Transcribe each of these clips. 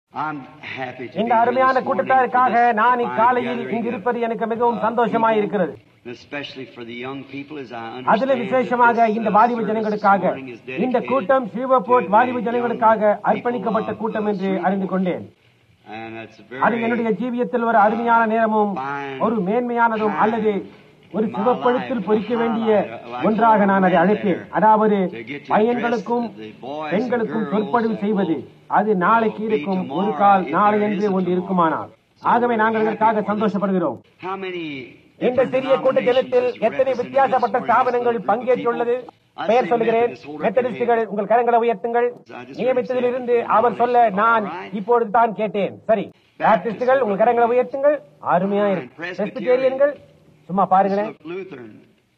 I'm happy to இந்த be here அருமையான this morning கூட்டத்தாருக்காக for this நான் fine இக்காலையில் gathering இங்கு of, இருப்பது எனக்கு மிகவும் uh, சந்தோஷமாய் இருக்கிறது people, especially for the young people, as I அதிலும் understand விசேஷமாக that this, இந்த uh, வாலிப service this ஜனங்களுக்காக morning is இந்த dedicated கூட்டம் சிவபோர்ட் to வாலிப the ஜனங்களுக்காக young people அர்ப்பணிக்கப்பட்ட of, கூட்டம் uh, என்று Shreveport. அறிந்து கொண்டேன் And it's அது very என்னுடைய ஜீவியத்தில் ஒரு அருமையான நேரமும் ஒரு மேன்மையானதும் அல்லது ஒரு சிவப்பழுத்தில் பொறிக்க வேண்டிய ஒன்றாக நான் அதை அழைப்பேன் அதாவது பையன்களுக்கும் பெண்களுக்கும் சொற்பொழிவு செய்வது அது நாளைக்கு இருக்கும் ஒரு கால் நாளை என்று ஒன்று இருக்குமானால் ஆகவே நாங்கள் இதற்காக சந்தோஷப்படுகிறோம் How many இந்த சிறிய கூட்ட ஜனத்தில் எத்தனை வித்தியாசப்பட்ட ஸ்தாபனங்கள் பங்கேற்றுள்ளது பெயர் சொல்லுகிறேன் மெத்தடிஸ்டுகள் உங்கள் கரங்களை உயர்த்துங்கள் நியமித்ததிலிருந்து அவர் சொல்ல நான் இப்பொழுது தான் கேட்டேன் சரி பேப்டிஸ்டுகள் உங்கள் கரங்களை உயர்த்துங்கள் அருமையா இருக்கு பிரெஸ்பிட்டேரியன்கள் சும்மா பாருங்களேன் Lutheran,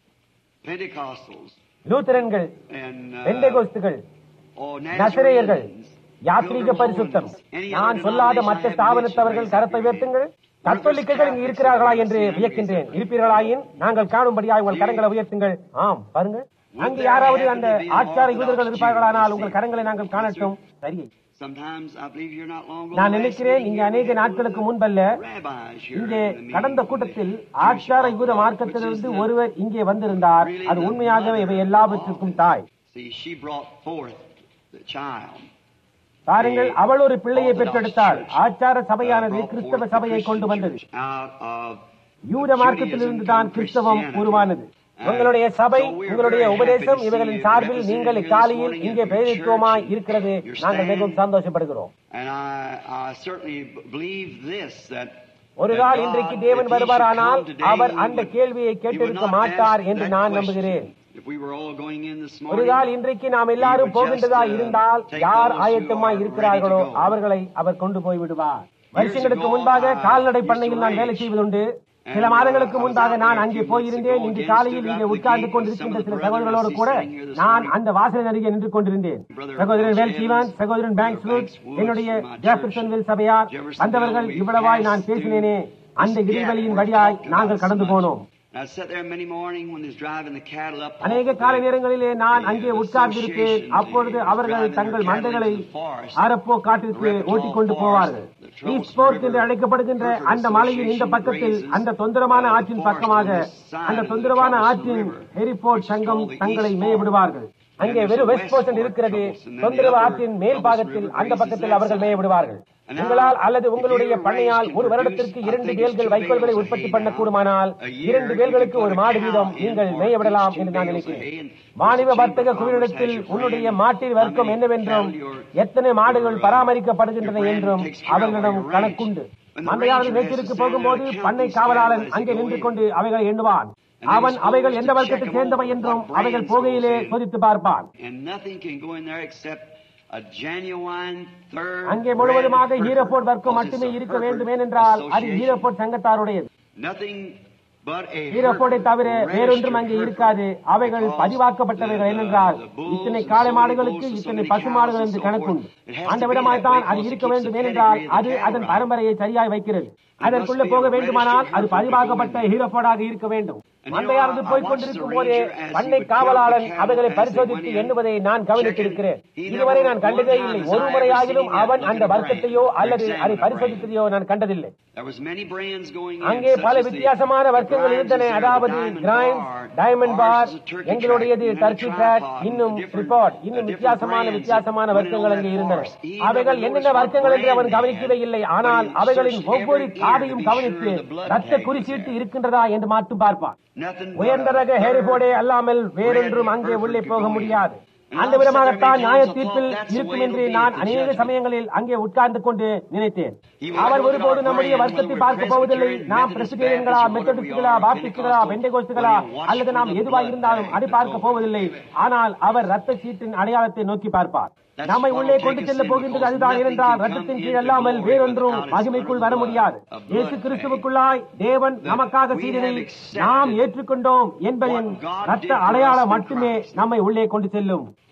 Pentecostals, லூத்தரன்கள் and uh, பெண்டகோஸ்துகள் oh, நசரேயர்கள் Nazarenes, யாத்ரீக பரிசுத்தம் நான் சொல்லாத மற்ற ஸ்தாபனத்தவர்கள் கரத்தை உயர்த்துங்கள் கத்தோலிக்கர்கள் இங்கு இருக்கிறார்களா என்று வியக்கின்றேன் இருப்பீர்களாயின் நாங்கள் காணும்படியா உங்கள் கரங்களை உயர்த்துங்கள் ஆம் பாருங்கள் அங்கு யாராவது அந்த ஆச்சார யூதர்கள் இருப்பார்களானால் உங்கள் கரங்களை நாங்கள் காணட்டும் சரி Sometimes I believe you're not long ago. நான் last நினைக்கிறேன் meeting, இங்கே அநேக நாட்களுக்கு முன்பல்ல rabbis here இங்கே in the meeting. கடந்த கூட்டத்தில் ஆச்சார யூத மார்க்கத்திலிருந்து ஒருவர் இங்கே வந்திருந்தார் அது உண்மையாகவே இவை எல்லாவற்றுக்கும் தாய் See, she brought forth the child. பாருங்கள் அவள் ஒரு பிள்ளையை பெற்றெடுத்தாள் ஆச்சார சபையானது கிறிஸ்தவ சபையை கொண்டு வந்தது Out of யூத மார்க்கத்திலிருந்து தான் கிறிஸ்தவம் உருவானது உங்களுடைய சபை உங்களுடைய உபதேசம் இவைகளின் சார்பில் நீங்கள் இக்காலையில் இங்கே பிரதித்துவமாய் இருக்கிறது நாங்கள் மிகவும் சந்தோஷப்படுகிறோம் And I, I certainly b- believe this that ஒரு that நாள் God, இன்றைக்கு if தேவன் he should வருவாரானால் come today, our he அந்த would- கேள்வியை he would கேட்டிருக்க not மாட்டார் ask என்று that நான் question. நம்புகிறேன் If we were all going in this ஒரு morning, நாள் இன்றைக்கு நாம் எல்லாரும் போகின்றதா இருந்தால் யார் ஆயத்தமாய் இருக்கிறார்களோ அவர்களை அவர் கொண்டு போய் விடுவார் வருஷங்களுக்கு முன்பாக கால்நடை பண்ணையில் நான் வேலை செய்வதுண்டு சில மாதங்களுக்கு முன்பாக நான் அங்கே போயிருந்தேன் இன்று காலையில் இங்கே உட்கார்ந்து கொண்டிருக்கின்ற சில சகோதரர்களோடு கூட நான் அந்த வாசலின் அருகே நின்று கொண்டிருந்தேன் சகோதரன் வேல் சீவன் சகோதரன் பேங்க்ஸ் ரூட் என்னுடைய ஜெஃபர்சன் சபையார் வந்தவர்கள் இவ்வளவாய் நான் பேசினேனே அந்த இடைவெளியின் வழியாய் நாங்கள் கடந்து போனோம் I sat there many morning when they was driving the cattle up. அநேக காலை நேரங்களிலே நான் அங்கே உட்கார்ந்திருப்பேன் அப்பொழுது அவர்கள் தங்கள் மந்தைகளை அரப்போ காட்டிற்கு ஓட்டிக் கொண்டு போவார்கள் ஈஸ்ட் போர்ட் என்று அழைக்கப்படுகின்ற அந்த மலையின் இந்த பக்கத்தில் அந்த தொந்தரமான ஆற்றின் பக்கமாக அந்த தொந்தரமான ஆற்றின் ஹெரிபோர்ட் சங்கம் தங்களை மேய விடுவார்கள் அங்கே வெறும் வெஸ்ட் போர்ட் இருக்கிறது தொந்தரவு ஆற்றின் மேல் பாகத்தில் அந்த பக்கத்தில் அவர்கள் மேய விடுவார்கள் உங்களால் அல்லது உங்களுடைய பண்ணையால் ஒரு வருடத்திற்கு இரண்டு வேல்கள் வைக்கோல்களை உற்பத்தி பண்ணக்கூடுமானால் இரண்டு வேல்களுக்கு ஒரு மாடு வீதம் நீங்கள் மேய விடலாம் என்று நான் நினைக்கிறேன் மாநில வர்த்தக குழுவிடத்தில் உன்னுடைய மாட்டின் வர்க்கம் என்னவென்றும் எத்தனை மாடுகள் பராமரிக்கப்படுகின்றன என்றும் அவர்களிடம் கணக்குண்டு மந்தையானது மேய்ச்சலுக்கு போகும்போது பண்ணை காவலாளன் அங்கே நின்று கொண்டு அவைகளை எண்ணுவான் அவன் அவைகள் எந்த வர்க்கத்தை சேர்ந்தவை என்றும் அவைகள் போகையிலே சோதித்து பார்ப்பான் And nothing can go in there except a genuine third. அங்கே முழுவதுமாக brand ஹீரோபோர்ட் Hereford, வர்க்கம் because மட்டுமே it's a இருக்க Hereford வேண்டும் ஏனென்றால் அது association. ஹீரோபோர்ட் சங்கத்தாருடையது Nothing but a ஹீரோபோர்டை Hereford தவிர வேறொன்றும் அங்கே registered இருக்காது Hereford அவைகள் because பதிவாக்கப்பட்டவைகள் the- ஏனென்றால் the bulls இத்தனை and காளை so many மாடுகளுக்கு bulls and so இத்தனை many பசு cows மாடுகள் and என்று so கணக்குண்டு forth. It has to அந்த be விதமாய் that தான் way அது because இருக்க it keeps வேண்டும் the ஏனென்றால் pedigree of the அது cattle அதன் right. பரம்பரையை சரியாய் வைக்கிறது அதற்குள்ள be போக a வேண்டுமானால் registered அது Hereford பதிவாக்கப்பட்ட to go in. ஹீரோபோர்டாக இருக்க வேண்டும் And you know, மந்தையானது I- I போய் watched கொண்டிருக்கும் the போதே ranger as he பண்ணை would காவலாளன் count the அவைகளை cattle as they பரிசோதித்து went in, எண்ணுவதை நான் கவனித்திருக்கிறேன் checking. He இதுவரை never நான் கண்டதே one இல்லை time ஒரு as I முறையாகிலும் ever seen him அவன் look அந்த at a வர்க்கத்தையோ brand, அல்லது examine அதை the brand. பரிசோதித்ததையோ நான் கண்டதில்லை There was many brands going in, அங்கே such பல as the- வித்தியாசமான the வர்க்கங்கள் Grimes இருந்தன is there, the அதாவது Diamond crime Bar, Diamond ours Bar is a turkey எங்களுடையது track, and turkey a track tripod, இன்னும் different- ட்ரிபாட் uh, இன்னும் different வித்தியாசமான brands வித்தியாசமான that வர்க்கங்கள் went அங்கே on that இருந்தன forest. He அவைகள் never என்னென்ன noticed what வர்க்கங்கள் என்று அவன் brand they கவனிக்கவே had, இல்லை but ஆனால் he அவைகளின் searched ஒவ்வொரு every ear காதையும் to be கவனித்து sure the blood ரத்த tag was குறிச்சீட்டு there. இருக்கின்றதா என்று மட்டும் பார்ப்பான் Nothing but உயர்ந்த a ரக third ஹேரிபோர்டே அல்லாமல் வேறொன்றும் அங்கே உள்ளே போக முடியாது அந்த விதமாகத்தான் நியாய தீர்ப்பில் இருக்கும் என்று நான் அநேக சமயங்களில் அங்கே உட்கார்ந்து கொண்டு நினைத்தேன் அவர் ஒருபோது நம்முடைய வர்க்கத்தை பார்க்க போவதில்லை நாம் பிரசிடென்களா மெத்தடிஸ்டுகளா பாப்டிஸ்டுகளா பெண்டகோஸ்டுகளா அல்லது நாம் எதுவாக இருந்தாலும் அதை பார்க்க போவதில்லை ஆனால் அவர் ரத்த சீட்டின் அடையாளத்தை நோக்கி பார்ப்பார் நம்மை உள்ளே கொண்டு செல்ல போகின்றது அதுதான் ஏனென்றால் ரத்தத்தின் கீழ் அல்லாமல் வேறொன்றும் மகிமைக்குள் வர முடியாது இயேசு கிறிஸ்துவுக்குள்ளாய் தேவன் நமக்காக செய்ததை நாம் ஏற்றுக்கொண்டோம் என்பதின் ரத்த அடையாளம் மட்டுமே நம்மை உள்ளே கொண்டு செல்லும்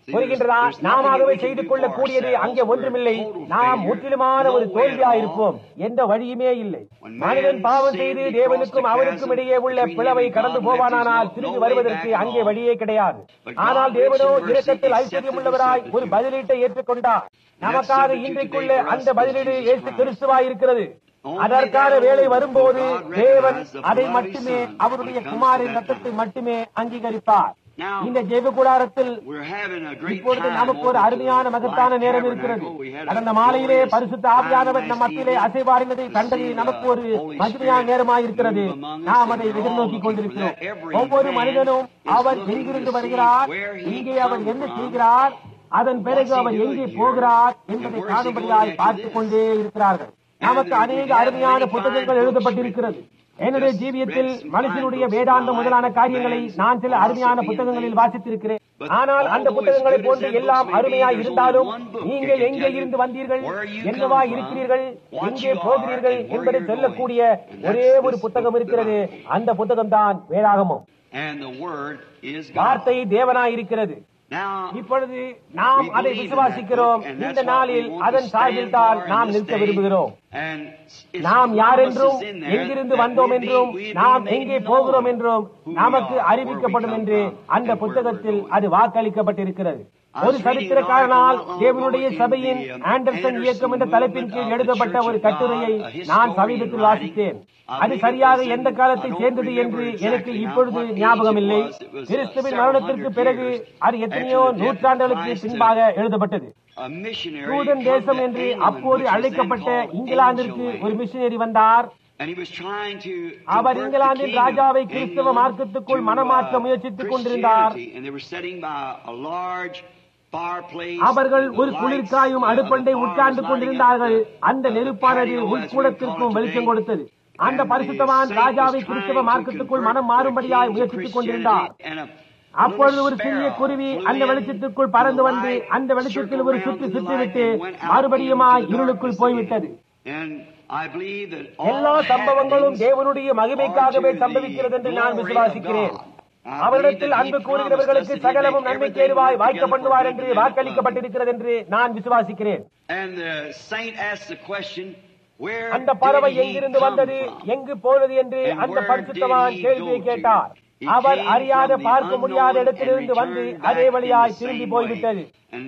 புரிகின்றதா நாமவே செய்து கொள்ளக்கூடியது அங்கே ஒன்றுமில்லை நாம் முற்றிலுமான ஒரு தோல்வியாயிருப்போம் எந்த வழியுமே இல்லை மனிதன் பாவம் செய்து தேவனுக்கும் அவனுக்கும் இடையே உள்ள பிளவை கடந்து போவானானால் திரும்பி வருவதற்கு அங்கே வழியே கிடையாது ஆனால் தேவனோ இரக்கத்தில் ஐஸ்வர்யம் உள்ளவராய் ஒரு பதிலீட்டை ஏற்றுக்கொண்டார் நமக்காக இன்றைக்குள்ள அந்த பதிலீடு ஏற்று கிறிஸ்துவாய் இருக்கிறது அதற்கான வேலை வரும்போது தேவன் அதை மட்டுமே அவருடைய குமாரின் ரத்தத்தை மட்டுமே அங்கீகரிப்பார் இந்த ஜெப கூடாரத்தில் இப்பொழுது நமக்கு ஒரு அருமையான மகத்தான நேரம் இருக்கிறது கடந்த மாலையிலே பரிசுத்த ஆவியானவர் நம் மத்தியிலே அசைவாரினதை கண்டது நமக்கு ஒரு மகிமையான நேரமாக இருக்கிறது நாம் அதை எதிர்நோக்கி கொண்டிருக்கிறோம் ஒவ்வொரு மனிதனும் அவர் எங்கிருந்து வருகிறார் இங்கே அவர் என்ன செய்கிறார் அதன் பிறகு அவர் எங்கே போகிறார் என்பதை காணும்படியாய் பார்த்துக் கொண்டே இருக்கிறார்கள் நமக்கு அநேக அருமையான புத்தகங்கள் எழுதப்பட்டிருக்கிறது என்னுடைய ஜீவியத்தில் மனுஷனுடைய வேதாந்தம் முதலான காரியங்களை நான் சில அருமையான புத்தகங்களில் வாசித்திருக்கிறேன் ஆனால் அந்த புத்தகங்களை போன்று எல்லாம் அருமையாய் இருந்தாலும் நீங்கள் எங்கே இருந்து வந்தீர்கள் என்னவா இருக்கிறீர்கள் எங்கே போகிறீர்கள் என்பதை சொல்லக்கூடிய ஒரே ஒரு புத்தகம் இருக்கிறது அந்த புத்தகம் தான் வேதாகமம் வார்த்தை தேவனாய் இருக்கிறது இப்பொழுது நாம் அதை விசுவாசிக்கிறோம் இந்த நாளில் அதன் சார்பில் தான் நாம் நிற்க விரும்புகிறோம் நாம் யார் என்றும் எங்கிருந்து வந்தோம் என்றும் நாம் எங்கே போகிறோம் என்றும் நமக்கு அறிவிக்கப்படும் என்று அந்த புத்தகத்தில் அது வாக்களிக்கப்பட்டிருக்கிறது ஒரு சரித்திரக்காரனால் தேவனுடைய சபையின் ஆண்டர்சன் இயக்கம் என்ற தலைப்பின் கீழ் எழுதப்பட்ட ஒரு கட்டுரையை நான் சமீபத்தில் வாசித்தேன் அது சரியாக எந்த காலத்தை சேர்ந்தது என்று எனக்கு இப்பொழுது ஞாபகம் இல்லை கிறிஸ்துவின் மரணத்திற்கு பிறகு அது எத்தனையோ நூற்றாண்டுகளுக்கு பின்பாக எழுதப்பட்டது சூதன் தேசம் என்று அப்போது அழைக்கப்பட்ட இங்கிலாந்திற்கு ஒரு மிஷினரி வந்தார் அவர் இங்கிலாந்தின் ராஜாவை கிறிஸ்தவ மார்க்கத்துக்குள் மனமாற்ற முயற்சித்துக் கொண்டிருந்தார் அவர்கள் ஒரு குளிர்காயும் அடுப்பண்டை உட்கார்ந்து கொண்டிருந்தார்கள் அந்த நெருப்பானது உள்கூடத்திற்கும் வெளிச்சம் கொடுத்தது அந்த பரிசுத்தவான் ராஜாவை கிறிஸ்தவ மார்க்கத்துக்குள் மனம் மாறும்படியாய் முயற்சித்துக் கொண்டிருந்தார் அப்பொழுது ஒரு சிறிய குருவி அந்த வெளிச்சத்திற்குள் பறந்து வந்து அந்த வெளிச்சத்தில் ஒரு சுற்றி சுற்றிவிட்டு மறுபடியுமாய் இருளுக்குள் போய்விட்டது எல்லா சம்பவங்களும் தேவனுடைய மகிமைக்காகவே சம்பவிக்கிறது என்று நான் விசுவாசிக்கிறேன் அவரிடத்தில் அன்பு கூறுகிறவர்களுக்கு சகலமும் நன்மைக்கு ஏதுவாய் வாய்க்க பண்ணுவார் என்று வாக்களிக்கப்பட்டிருக்கிறது என்று நான் விசுவாசிக்கிறேன் அந்த பறவை எங்கிருந்து வந்தது எங்கு போனது என்று அந்த பரிசுத்தவான் கேள்வியை கேட்டார் அவர் அறியாத பார்க்க முடியாத இடத்திலிருந்து வந்து அதே வழியாய் திரும்பி போய்விட்டது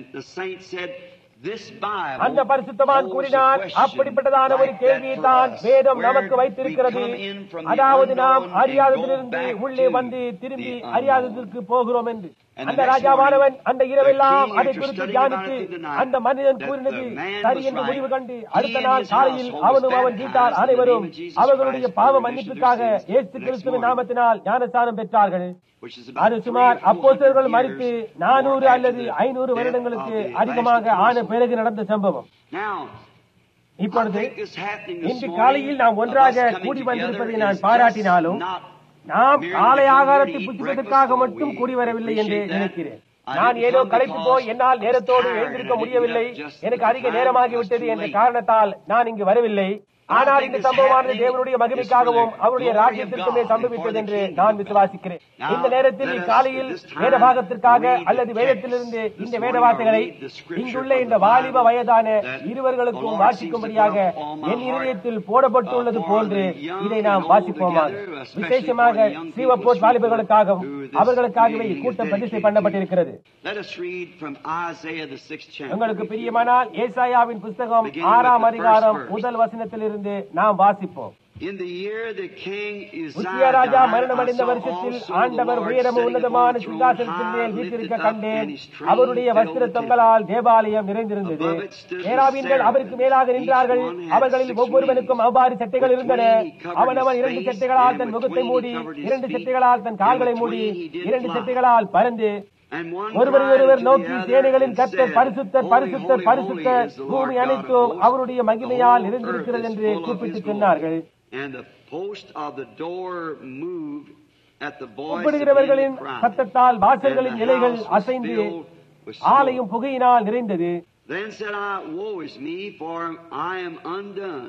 அந்த பரிசுத்தவான் கூறினார் அப்படிப்பட்டதான ஒரு கேள்வியை தான் வேதம் நமக்கு வைத்திருக்கிறது அதாவது நாம் அறியாததிலிருந்து உள்ளே வந்து திரும்பி அறியாததற்கு போகிறோம் என்று அந்த ராஜாவானவன் அந்த இரவெல்லாம் அதை குறித்து தியானித்து அந்த மனிதன் கூறினது சரி என்று முடிவு கண்டு அடுத்த நாள் காலையில் அவனும் அவன் வீட்டார் அனைவரும் அவர்களுடைய பாவ மன்னிப்புக்காக ஏசு கிறிஸ்துவின் நாமத்தினால் ஞானஸ்தானம் பெற்றார்கள் அது சுமார் அப்போசர்கள் மறித்து நானூறு அல்லது ஐநூறு வருடங்களுக்கு அதிகமாக ஆன பிறகு நடந்த சம்பவம் இப்பொழுது இன்று காலையில் நாம் ஒன்றாக கூடி வந்திருப்பதை நான் பாராட்டினாலும் நாம் காலை ஆகாரத்தை புத்திப்பதற்காக மட்டும் கூடி வரவில்லை என்று நினைக்கிறேன் நான் ஏதோ களைப்பு போய் என்னால் நேரத்தோடு எழுந்திருக்க முடியவில்லை எனக்கு அதிக நேரமாகிவிட்டது என்ற காரணத்தால் நான் இங்கு வரவில்லை ஆனால் இந்த சம்பவமானது தேவனுடைய மகிமைக்காகவும் அவருடைய ராஜ்யத்திற்குமே சம்பவித்தது என்று நான் விசுவாசிக்கிறேன் இந்த நேரத்தில் இக்காலையில் வேத பாகத்திற்காக அல்லது வேதத்திலிருந்து இந்த வேத வார்த்தைகளை இங்குள்ள இந்த வாலிப வயதான இருவர்களுக்கும் வாசிக்கும்படியாக என் இருதயத்தில் போடப்பட்டுள்ளது போன்று இதை நாம் வாசிப்போமாக விசேஷமாக சீவப்போட் வாலிபர்களுக்காகவும் அவர்களுக்காகவே இக்கூட்டம் பிரதிஷ்டை பண்ணப்பட்டிருக்கிறது உங்களுக்கு பிரியமானால் ஏசாயாவின் புஸ்தகம் ஆறாம் அதிகாரம் முதல் வசனத்திலிருந்து நாம் வாசிப்போம் உச்சியா ராஜா மரணமடைந்த வருஷத்தில் ஆண்டவர் உயரமும் உன்னதமான சிங்காசனத்தின் மேல் வீட்டிருக்க கண்டேன் அவருடைய வஸ்திர தொங்கலால் தேவாலயம் நிறைந்திருந்தது ஏராவீன்கள் அவருக்கு மேலாக நின்றார்கள் அவர்களில் ஒவ்வொருவனுக்கும் அவ்வாறு சட்டைகள் இருந்தன அவனவன் இரண்டு சட்டைகளால் தன் முகத்தை மூடி இரண்டு சட்டைகளால் தன் கால்களை மூடி இரண்டு சட்டைகளால் பறந்து ஒருவரை ஒருவர் நோக்கி சேனைகளின் கர்த்தர் பரிசுத்தர் பரிசுத்தர் பரிசுத்தர் பூமி அனைத்தும் அவருடைய மகிமையால் இருந்திருக்கிறது என்று கூப்பிட்டு சொன்னார்கள் கூப்பிடுகிறவர்களின் சத்தத்தால் வாசல்களின் நிலைகள் அசைந்து ஆலையும் புகையினால் நிறைந்தது Then said I, Woe is me, for I am undone.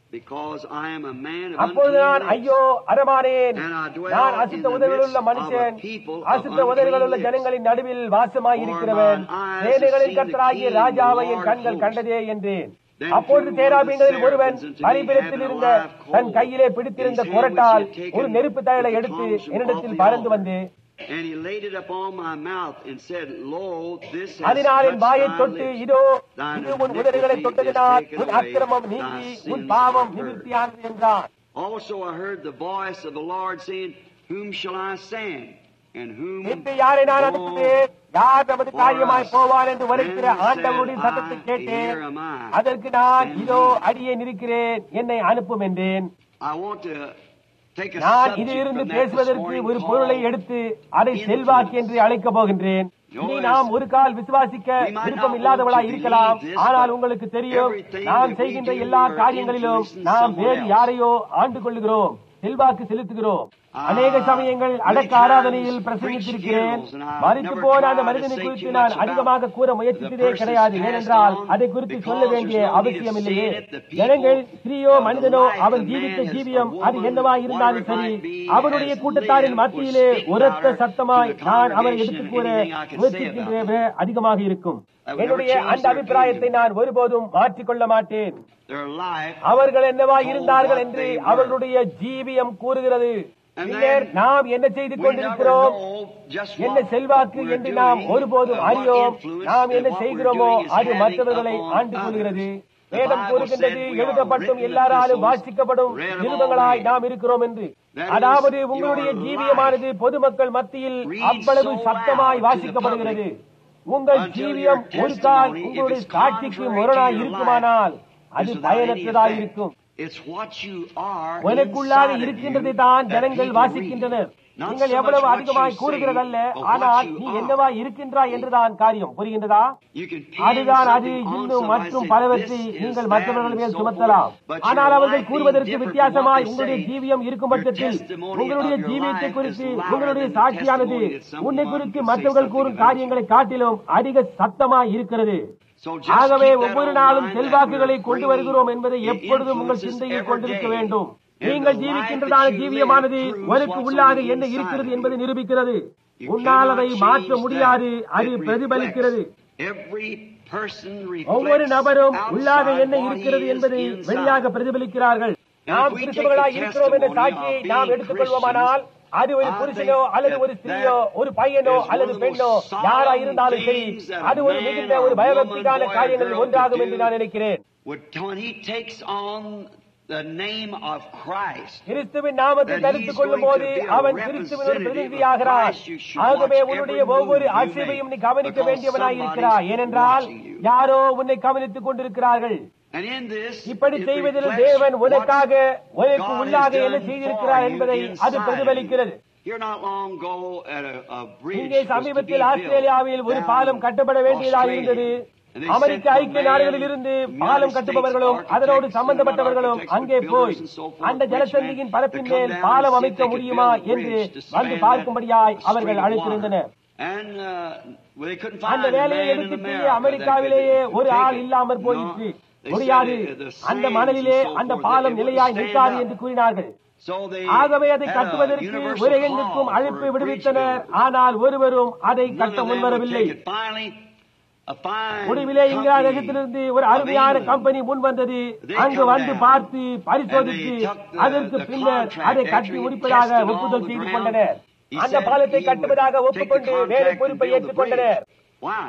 because I am a man of அப்பொழுது நான் unclean lips. ஐயோ அரமானேன் And I dwell நான் in அசுத்த the உதவிகளுள்ள midst of a மனுஷன் people of அசுத்த உதவிகளுள்ள unclean ஜனங்களின் நடுவில் வாசமாய் இருக்கிறவன் For mine eyes சேனைகளின் have seen கர்த்தராகிய the King, ராஜாவை the என் Lord கண்கள் hosts. கண்டதே என்றேன் Then அப்பொழுது two of the தேராபீங்களில் ஒருவன் seraphims unto me பலிபீடத்தில் having a இருந்த live coal தன் கையிலே பிடித்திருந்த in his hand குரட்டால் which he had taken ஒரு நெருப்பு தழலை with the எடுத்து tongs from என்னிடத்தில் off the பறந்து altar. வந்து And he laid it upon my mouth and said, Lo, this has அதனால் என் touched வாயை thy தொட்டு lips. இதோ Thine இது உன் உதடுகளை iniquity is தொட்டதினால் taken உன் away, அக்கிரமம் thy நீங்கி உன் sins பாவம் are heard. நிவர்த்தியானது என்றான் Also I heard the voice of the Lord saying, Whom shall I send? And whom இன்று யாரை நான் Oh, அனுப்புவேன் யார் நமது for காரியமாய் us. போவான் என்று வருகிற Then said ஆண்டவருடைய I, சத்தத்தை கேட்டேன் Here am I. அதற்கு நான் Send இதோ me. அடியே இருக்கிறேன் என்னை அனுப்பும் என்றேன் I want to take a நான் subject இதிலிருந்து from that this பேசுவதற்கு morning ஒரு பொருளை called எடுத்து அதை செல்வாக்கு என்று அழைக்கப் போகின்றேன் இனி நாம் ஒரு கால் விசுவாசிக்க விருப்பம் இல்லாதவளாய் இருக்கலாம் ஆனால் உங்களுக்கு தெரியும் நாம் செய்கின்ற எல்லா காரியங்களிலும் நாம் வேறு யாரையோ ஆண்டு கொள்ளுகிறோம் செல்வாக்கு செலுத்துகிறோம் அநேக சமயங்கள் அடக்க ஆராதனையில் பிரசங்கித்திருக்கிறேன் மறித்து போன அந்த மனிதனை குறித்து நான் அதிகமாக கூற முயற்சித்ததே கிடையாது ஏனென்றால் அதை குறித்து சொல்ல வேண்டிய அவசியம் இல்லையே ஜனங்கள் ஸ்திரீயோ மனிதனோ அவன் ஜீவித்த ஜீவியம் அது என்னவா இருந்தாலும் சரி அவனுடைய கூட்டத்தாரின் மத்தியிலே உரத்த சத்தமாய் நான் அவரை எடுத்துக் கூற முயற்சிக்கின்றதை விட அதிகமாக இருக்கும் என்னுடைய அந்த அபிப்பிராயத்தை நான் ஒருபோதும் மாற்றிக்கொள்ள மாட்டேன் their life. அவர்கள் என்னவா இருந்தார்கள் என்று அவர்களுடைய ஜீவியம் கூறுகிறது பின்னர் நாம் என்ன செய்து We never கொண்டிருக்கிறோம் know just என்ன what செல்வாக்கு we're என்று நாம் doing, ஒருபோதும் uh, what அறியோம் influence நாம் that என்ன what we're செய்கிறோமோ doing is அது having மற்றவர்களை upon ஆண்டு கொள்கிறது others. The வேதம் Bible கூறுகின்றது said we are எழுதப்பட்டும் written எல்லாராலும் epistles, வாசிக்கப்படும் read of all நிருபங்களாய் men. நாம் இருக்கிறோம் என்று That is, அதாவது உங்களுடைய your ஜீவியமானது பொதுமக்கள் மத்தியில் reads அவ்வளவு so சத்தமாய் loud to the வாசிக்கப்படுகிறது public உங்கள் until ஜீவியம் your ஒரு கால் testimony, if உங்களுடைய it's சாட்சிக்கு contrary முரணாய் to your இருக்குமானால் life, அது is without any பயனற்றதாய் effect. இருக்கும் It's what you are உனக்குள்ளாக inside of இருக்கின்றதை you தான் that ஜனங்கள் people வாசிக்கின்றனர் read. Not நீங்கள் so much எவ்வளவு what அதிகமாய் you கூறுகிறதல்ல say, but what ஆனால் you நீ are. என்னவா இருக்கின்றாய் என்றுதான் காரியம் புரிகின்றதா You can pin அதுதான் அது something on இன்னும் somebody மற்றும் and say, பலவற்றை "This is நீங்கள் that," மற்றவர்கள் and மேல் so சுமத்தலாம் forth. But ஆனால் your அவர்கள் life கூறுவதற்கு being different வித்தியாசமாய் from what they உங்களுடைய say, ஜீவியம் இருக்கும் your பட்சத்தில் testimony உங்களுடைய of your ஜீவியத்தை life குறித்து is louder உங்களுடைய than the சாட்சியானது testimony that someone உன்னை குறித்து can say மற்றவர்கள் கூறும் something about காரியங்களை காட்டிலும் அதிக சத்தமாய் இருக்கிறது So just ஆகவே keep that ஒவ்வொரு on நாளும் mind that செல்வாக்குகளை we're கொண்டு bringing வருகிறோம் என்பதை the எப்பொழுதும் உங்கள் influences சிந்தையில் every கொண்டிருக்க day. வேண்டும் And நீங்கள் the life ஜீவிக்கின்றதான that you ஜீவியமானது live proves உனக்கு what's உள்ளாக on the என்ன inside இருக்கிறது of என்பதை you. நிரூபிக்கிறது You உன்னால் அதை cannot மாற்ற change முடியாது that. அது It பிரதிபலிக்கிறது reflects. Every person ஒவ்வொரு reflects நபரும் உள்ளாக outside என்ன what he இருக்கிறது is என்பதை inside. வெளியாக பிரதிபலிக்கிறார்கள் நாம் we take கிறிஸ்தவர்களாய் the இருக்கிறோம் என்ற testimony சாட்சியை of நாம் being எடுத்துக்கொள்வோமானால் அது ஒரு I புருஷனோ think அல்லது ஒரு that ஸ்திரீயோ that ஒரு பையனோ is one அல்லது of the பெண்ணோ most solemn யாரா இருந்தாலும் சரி things that a அது ஒரு man மிகுந்த or ஒரு woman, பயபக்திக்கான boy or காரியங்களில் girl ஒன்றாகும் could என்று do நான் நினைக்கிறேன் would- when he takes on the name of Christ, கிறிஸ்துவின் நாமத்தை That தரித்துக் he's கொள்ளும் going போது to be a அவன் கிறிஸ்துவின் ஒரு representative பிரதிநிதியாகிறான் of Christ. You should ஆகவே watch உன்னுடைய every ஒவ்வொரு move you அசைவையும் நீ make கவனிக்க because வேண்டியவனாய் somebody's இருக்கிறாய் ஏனென்றால் watching you. யாரோ உன்னை கவனித்துக் கொண்டிருக்கிறார்கள் and in this, இப்படி it செய்வதில் reflects தேவன் what உனக்காக உனக்கு God உள்ளாக has என்ன done செய்திருக்கிறார் for you என்பதை அது inside பிரதிபலிக்கிறது of you. Here not long ago at a, a bridge இங்கே was to be சமீபத்தில் built ஆஸ்திரேலியாவில் ஒரு down பாலம் கட்டப்பட வேண்டியதாக இருந்தது Australia. And they America sent a ஐக்கிய man, நாடுகளில் இருந்து United பாலம் States கட்டுபவர்களும் architects அதனோடு and சம்பந்தப்பட்டவர்களும் architects அங்கே and போய் builders and so forth, அந்த which ஜலசந்தியின் meant பரப்பின் to come மேல் down பாலம் and see if அமைக்க they could முடியுமா build a என்று bridge to வந்து span பார்க்கும்படியாய் that அவர்கள் stream of அழைத்திருந்தனர் water. And uh, well, they couldn't அந்த find a வேலையை man in எடுத்து செய்ய America that could அமெரிக்காவிலேயே ஒரு take ஆள் it. இல்லாமற் No. போயிற்று They முடியாது said the- the அந்த sands மணலிலே and so அந்த forth, பாலம் they நிலையாய் wouldn't நிற்காது stand என்று up. கூறினார்கள் So they ஆகவே அதை had a கட்டுவதற்கு universal உலகெங்குக்கும் call அழைப்பு for bridge விடுவித்தனர் builders. ஆனால் ஒருவரும் அதை None கட்ட of them would முன்வரவில்லை take it. Finally, a fine முடிவிலே இங்கிலாந்து company தேசத்திலிருந்து ஒரு of அருமையான England கம்பெனி முன் வந்தது They அங்கு come வந்து down பார்த்து பரிசோதித்து and they took the- அதற்கு the பின்னர் contract அதை after கட்டி he முடிப்பதாக tested all ஒப்புதல் the செய்து ground. கொண்டனர் He அந்த said பாலத்தை he would கட்டுவதாக take the ஒப்புக்கொண்டு contract வேலை and பொறுப்பை build the ஏற்றுக்கொண்டனர் bridge. Why?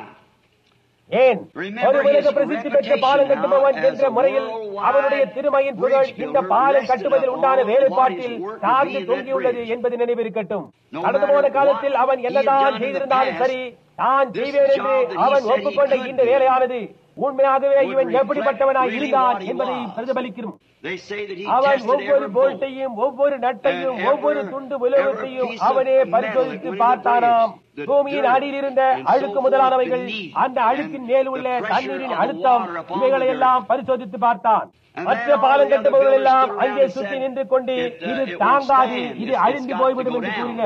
ஏன் Remember ஒரு உலக his பிரசித்தி பெற்ற reputation பாலம் கட்டுபவன் now as என்ற a முறையில் worldwide அவனுடைய திருமையின் புகழ் bridge இந்த builder பாலம் rested கட்டுவதில் உண்டான upon வேலைப்பாட்டில் what his work சார்ந்து would be in that தொங்கியுள்ளது bridge. என்பது நினைவிருக்கட்டும் No கடந்து matter போன காலத்தில் what அவன் he had என்னதான் done in the செய்திருந்தாலும் past, சரி தான் this செய்வேன் என்று job that he அவன் said he ஒப்புக்கொண்ட could இந்த do வேலையானது உண்மையாகவே would இவன் reflect எப்படிப்பட்டவனாய் really இருந்தான் what he என்பதை was. பிரதிபலிக்கும் They say that he அவன் tested ஒவ்வொரு every bolt. போல்ட்டையும் ஒவ்வொரு நட்டையும் And ஒவ்வொரு every- துண்டு every உலகத்தையும் piece of அவனே metal பரிசோதித்து that went in the பார்த்தானாம் bridge, the பூமியின் dirt அடியில் இருந்த and so அழுக்கு forth முதலானவைகள் beneath, அந்த அழுக்கின் and மேல் the உள்ள pressure தண்ணீரின் of the அழுத்தம் water upon இவைகளை the எல்லாம் பரிசோதித்து பார்த்தான் And மற்ற then all பாலம் the other கட்டுபவர்கள் எல்லாம் builders stood அங்கே around and சுற்றி said, நின்று கொண்டு "It, uh, இது it won't தாங்காது stand. இது It's- it's அழிந்து got to போய்விடும் go என்று down." கூறினர்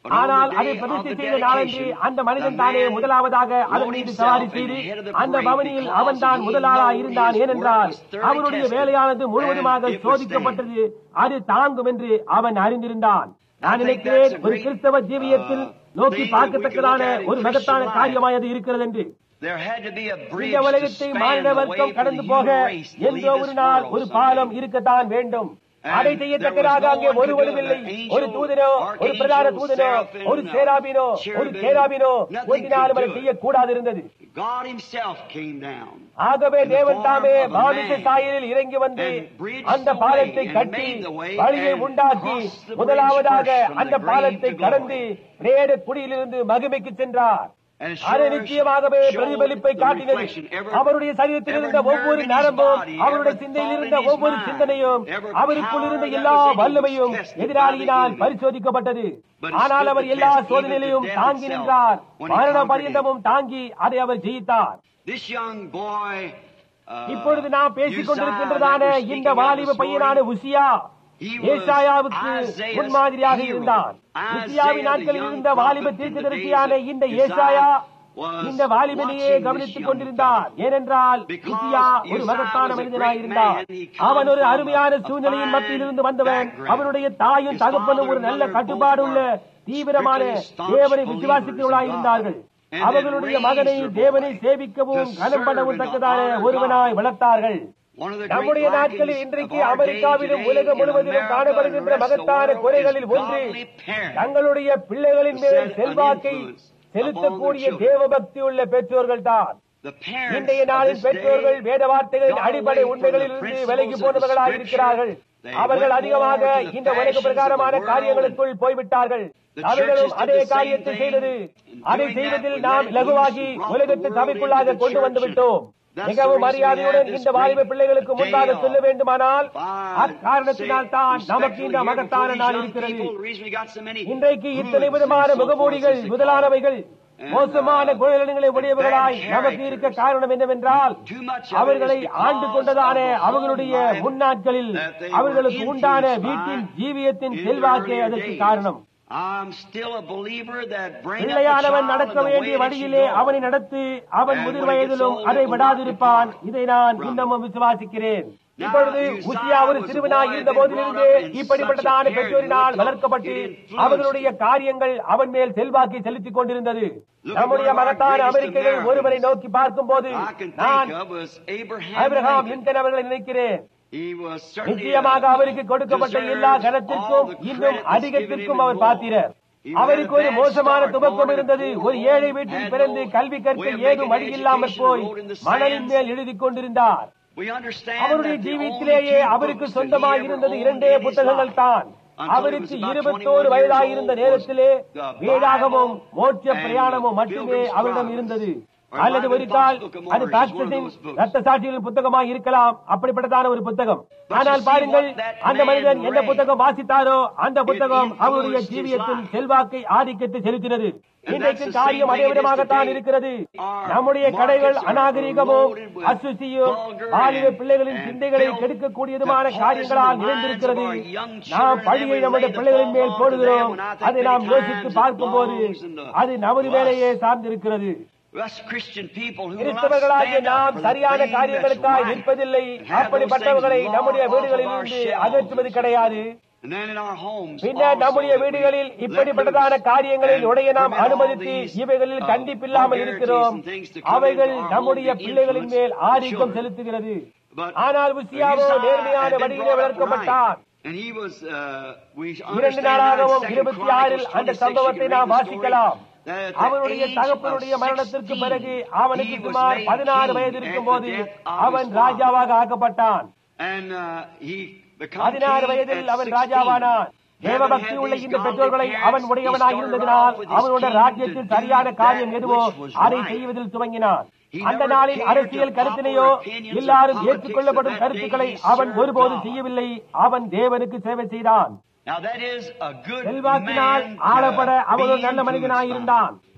ஆனால் அதை பிரதிஷ்டை செய்த நாளன்று அந்த மனிதன் தானே முதலாவதாக அதன் மீது சவாரி செய்து அந்த பவனியில் அவன் தான் முதலாளா இருந்தான் ஏனென்றால் அவனுடைய வேலையானது முழுவதுமாக சோதிக்கப்பட்டது அது தாங்கும் என்று அவன் அறிந்திருந்தான் நான் நினைக்கிறேன் ஒரு கிறிஸ்தவ ஜீவியத்தில் நோக்கி பார்க்கத்தக்கதான ஒரு மகத்தான காரியமாய் அது இருக்கிறது என்று There had to be a bridge இந்த to உலகத்தை span மாநில the way வர்க்கம் for கடந்து the போக human race to என்றோ leave ஒரு this நாள் world ஒரு somehow. பாலம் இருக்கத்தான் வேண்டும் அதை செய்யத்தக்கதாக அங்கே ஒருவரும் இல்லை ஒரு தூதனோ ஒரு பிரதான தூதனோ ஒரு சேராபினோ ஒரு சேராபினோ ஒன்றினாலும் அதை செய்யக்கூடாது இருந்தது God Himself came down. ஆகவே தேவன் தாமே மாமிச சாயலில் இறங்கி வந்து அந்த பாலத்தை கட்டி வழியை உண்டாக்கி முதலாவதாக அந்த பாலத்தை கடந்து நேர குடியிலிருந்து மகிமைக்கு சென்றார் And அது sure நிச்சயமாகவே showed பிரதிபலிப்பை the காட்டினது reflection. Every- அவருடைய சரீரத்தில் இருந்த every ஒவ்வொரு nerve in his நரம்பும் body, அவருடைய every சிந்தையில் thought இருந்த in his ஒவ்வொரு mind, சிந்தனையும் every அவருக்குள் power இருந்த that எல்லா was in him வல்லமையும் was tested by எதிராளியினால் the enemy. பரிசோதிக்கப்பட்டது But he ஆனால் stood அவர் the எல்லா test, even சோதனையிலும் to death தாங்கி itself, நின்றார் when he மரண conquered பரியந்தமும் தாங்கி அதை அவர் ஜெயித்தார் This young boy, uh, இப்பொழுது நாம் பேசிக் Uzziah கொண்டிருக்கின்றதான that we're இந்த speaking of வாலிப this பையனான morning, Uzziah He was ஏசாயாவுக்கு Isaiah's முன்மாதிரியாக hero. இருந்தான் Isaiah, உசியாவின் the நாட்களில் young இருந்த வாலிப prophet in the தீர்க்கதரிசியான days of இந்த Uzziah ஏசாயா was இந்த வாலிபனையே watching this கவனித்துக் young கொண்டிருந்தார் ஏனென்றால் Because உசியா ஒரு Uzziah மகத்தான was a மனிதனாய் great இருந்தார் man. He come அவன் ஒரு from அருமையான a சூழ்நிலையின் fine மத்தியில் இருந்து வந்தவன் background. அவனுடைய தாயும் His தகப்பனும் ஒரு father and நல்ல mother கட்டுப்பாடுள்ள both were தீவிரமான strictly staunch தேவனை believers விசுவாசிக்கிறவர்களாய் in God. இருந்தார்கள் And அவர்களுடைய had மகனை raised their தேவனை boy சேவிக்கவும் to கனம் பண்ணவும் serve and தக்கதான honor ஒருவனாய் God. வளர்த்தார்கள் One of the நம்முடைய great நாட்களில் lackings இன்றைக்கு of our day அமெரிக்காவிலும் today உலகம் in முழுவதிலும் America காணப்படுகின்ற and the rest of the மகத்தான world குறைகளில் is ஒன்று godly parents. தங்களுடைய பிள்ளைகளின் மேல் Set an செல்வாக்கை influence செலுத்தக்கூடிய upon their children. தேவபக்தி உள்ள பெற்றோர்கள் தான் The parents இன்றைய of நாளின் this பெற்றோர்கள் day வேத வார்த்தைகளின் got அடிப்படை away from உண்மைகளில் the இருந்து principles விலகி of the போனவர்களாக Scripture. இருக்கிறார்கள் They அவர்கள் went அதிகமாக more to the இந்த உலக fashions of பிரகாரமான the world காரியங்களுக்குள் போய்விட்டார்கள் The அவர்களும் churches did அதே the same காரியத்தை thing. செய்தது In அதை doing செய்வதில் that, we நாம் let it லகுவாகி loose and உலகத்தை brought the world சபைக்குள்ளாக into the கொண்டு வந்து church. விட்டோம் That's மிகவும் the reason we மரியாதையுடன் have this இந்த வாலிப great பிள்ளைகளுக்கு day முன்பாக off. செல்ல வேண்டுமானால் Why, அக்காரணத்தினால் தான் say நமக்கு இந்த respectfully here மகத்தான before நாள் these young இருக்கிறது people, the reason we got so many இன்றைக்கு இத்தனை hoods விதமான and so முகமூடிகள் forth, as they call it. முதலானவைகள் And, மோசமான uh, குணநலன்களை உடையவர்களாய் bad நமக்கு இருக்க characters. காரணம் என்னவென்றால் Too much of it அவர்களை is because ஆண்டு கொண்டதான of the home அவர்களுடைய life முன்னாட்களில் that they were அவர்களுக்கு உண்டான influenced by வீட்டின் ஜீவியத்தின் in their செல்வாக்கே earlier அதற்கு days. காரணம் I'm still a believer that bring up a பிள்ளையானவன் child நடக்க in the way வேண்டிய that you வழியிலே go. அவனை நடத்தி அவன் And முதிர் when he gets வயதிலும் old, அதை it will விடாதிருப்பான் not depart இதை நான் from இன்னமும் விசுவாசிக்கிறேன் Now, இப்பொழுது Uzziah உசியா ஒரு was a சிறுவனாய் boy இருந்த been போதிலிருந்தே brought up in இப்படிப்பட்டதான such a பெற்றோரினால் parent வளர்க்கப்பட்டு it influenced அவர்களுடைய காரியங்கள் அவன் மேல் செல்வாக்கை செலுத்திக் கொண்டிருந்தது Look at நம்முடைய one of our மகத்தான greatest அமெரிக்கர்கள் Americans. ஒருவரை நோக்கி பார்க்கும்போது I can நான் think of was Abraham Abraham Lincoln. Lincoln அவர்களை நினைக்கிறேன் He was certainly நிச்சயமாக a- அவருக்கு கொடுக்கப்பட்ட deserves எல்லா all கனத்திற்கும் the இன்னும் credit that's அதிகத்திற்கும் given him our and more. பாத்திரர் He had அவருக்கு a ஒரு bad மோசமான start, துவக்கம் born in a இருந்தது poor ஒரு home, ஏழை வீட்டில் had பிறந்து no கல்வி way கற்க of ஏதும் making வழி இல்லாமல் education, போய் wrote in the மணலின் sands. மேல் எழுதிக் கொண்டிருந்தார் We understand அவருடைய that the ஜீவியத்திலேயே only two அவருக்கு books that he சொந்தமாக ever இருந்தது owned இரண்டே in his புத்தகங்கள் life தான் until he அவருக்கு was about இருபத்தோரு 21 years வயதாயிருந்த old நேரத்திலே was the வேதாகமும் Bible மோட்ச and பிரயாணமும் மட்டுமே Pilgrim's அவரிடம் Progress. இருந்தது Or அல்லது Lyman ஒரு கால் Fox Book of அது Martyrs, one of பாக்ஸின் those books. ரத்த சாட்சிகளின் புத்தகமாக இருக்கலாம் அப்படிப்பட்டதான ஒரு புத்தகம் But ஆனால் you see பாருங்கள் what that அந்த man மனிதன் எந்த read. புத்தகம் வாசித்தாரோ அந்த புத்தகம் influenced அவருடைய his ஜீவியத்தின் life. செல்வாக்கை ஆதிக்கத்தை செலுத்தினது And இன்றைக்கு that's the காரியம் same அதே thing it is விதமாகத்தான் today. இருக்கிறது Our நம்முடைய markets கடைகள் are அநாகரிகமும் loaded with அசுசியும் vulgar பாலிய and- பிள்ளைகளின் and சிந்தைகளை filth கெடுக்கக்கூடியதுமான that காரியங்களால் poison the minds நிறைந்திருக்கிறது of our young நாம் children, பழியை and we நம்முடைய lay the பிள்ளைகளின் மேல் fault on போடுகிறோம் them, and I think அதை நாம் many யோசித்து times it பார்க்கும்போது belongs in the- அது நமது to us. மேலேயே சார்ந்திருக்கிறது Us Christian people who will not கிறிஸ்தவர்களாகிய stand up நாம் for the சரியான thing காரியங்களுக்காய் that's right. நிற்பதில்லை and have அப்படிப்பட்டவர்களை those things நம்முடைய law off of வீடுகளில் our இருந்து shelves. அகற்றுவது கிடையாது And then in our homes பின்னர் also நம்முடைய that we வீடுகளில் let இப்படிப்பட்டதான loose காரியங்களில் and உடைய நாம் permit all அனுமதித்து these, இவைகளில் uh, கண்டிப்பில்லாமல் vulgarities இருக்கிறோம் and things to come அவைகள் into our நம்முடைய home to பிள்ளைகளின் மேல் influence the ஆதிக்கம் children. செலுத்துகிறது But ஆனால் உசியாவோ Uzziah நேர்மையான had been வழியிலே brought up வளர்க்கப்பட்டார் right. And he was, uh, we இரண்டு understand நாளாகவும் now in இருபத்தி 2 ஆறில் Chronicles அந்த 26, சம்பவத்தை you can நாம் read the story, வாசிக்கலாம் that at the அவனுடைய age தகப்பனுடைய of மரணத்திற்கு 16, பிறகு அவனுக்கு he was சுமார் made பதினாறு king வயது at இருக்கும் the போது death of அவன் his father. ராஜாவாக ஆக்கப்பட்டான் And uh, he become பதினாறு king வயதில் at அவன் 16. ராஜாவானான் தேவ Having பக்தி had உள்ள these இந்த godly பெற்றோர்களை parents, அவன் he உடையவனாய் started இருந்ததினால் off with his அவனுடைய kingdom ராஜ்யத்தில் to do சரியான காரியம் that எதுவோ which was அதை right. செய்வதில் துவங்கினான் He அந்த never நாளில் catered அரசியல் to கருத்தினையோ popular opinions or எல்லாரும் politics ஏற்றுக்கொள்ளப்படும் of that கருத்துக்களை day. He அவன் served ஒருபோது God. செய்யவில்லை அவன் தேவனுக்கு சேவை செய்தான் Now that is a good செல்வாக்கினால் man ஆளப்பட to அவன் ஒரு be நல்ல மனிதனாய் influenced இருந்தான் by.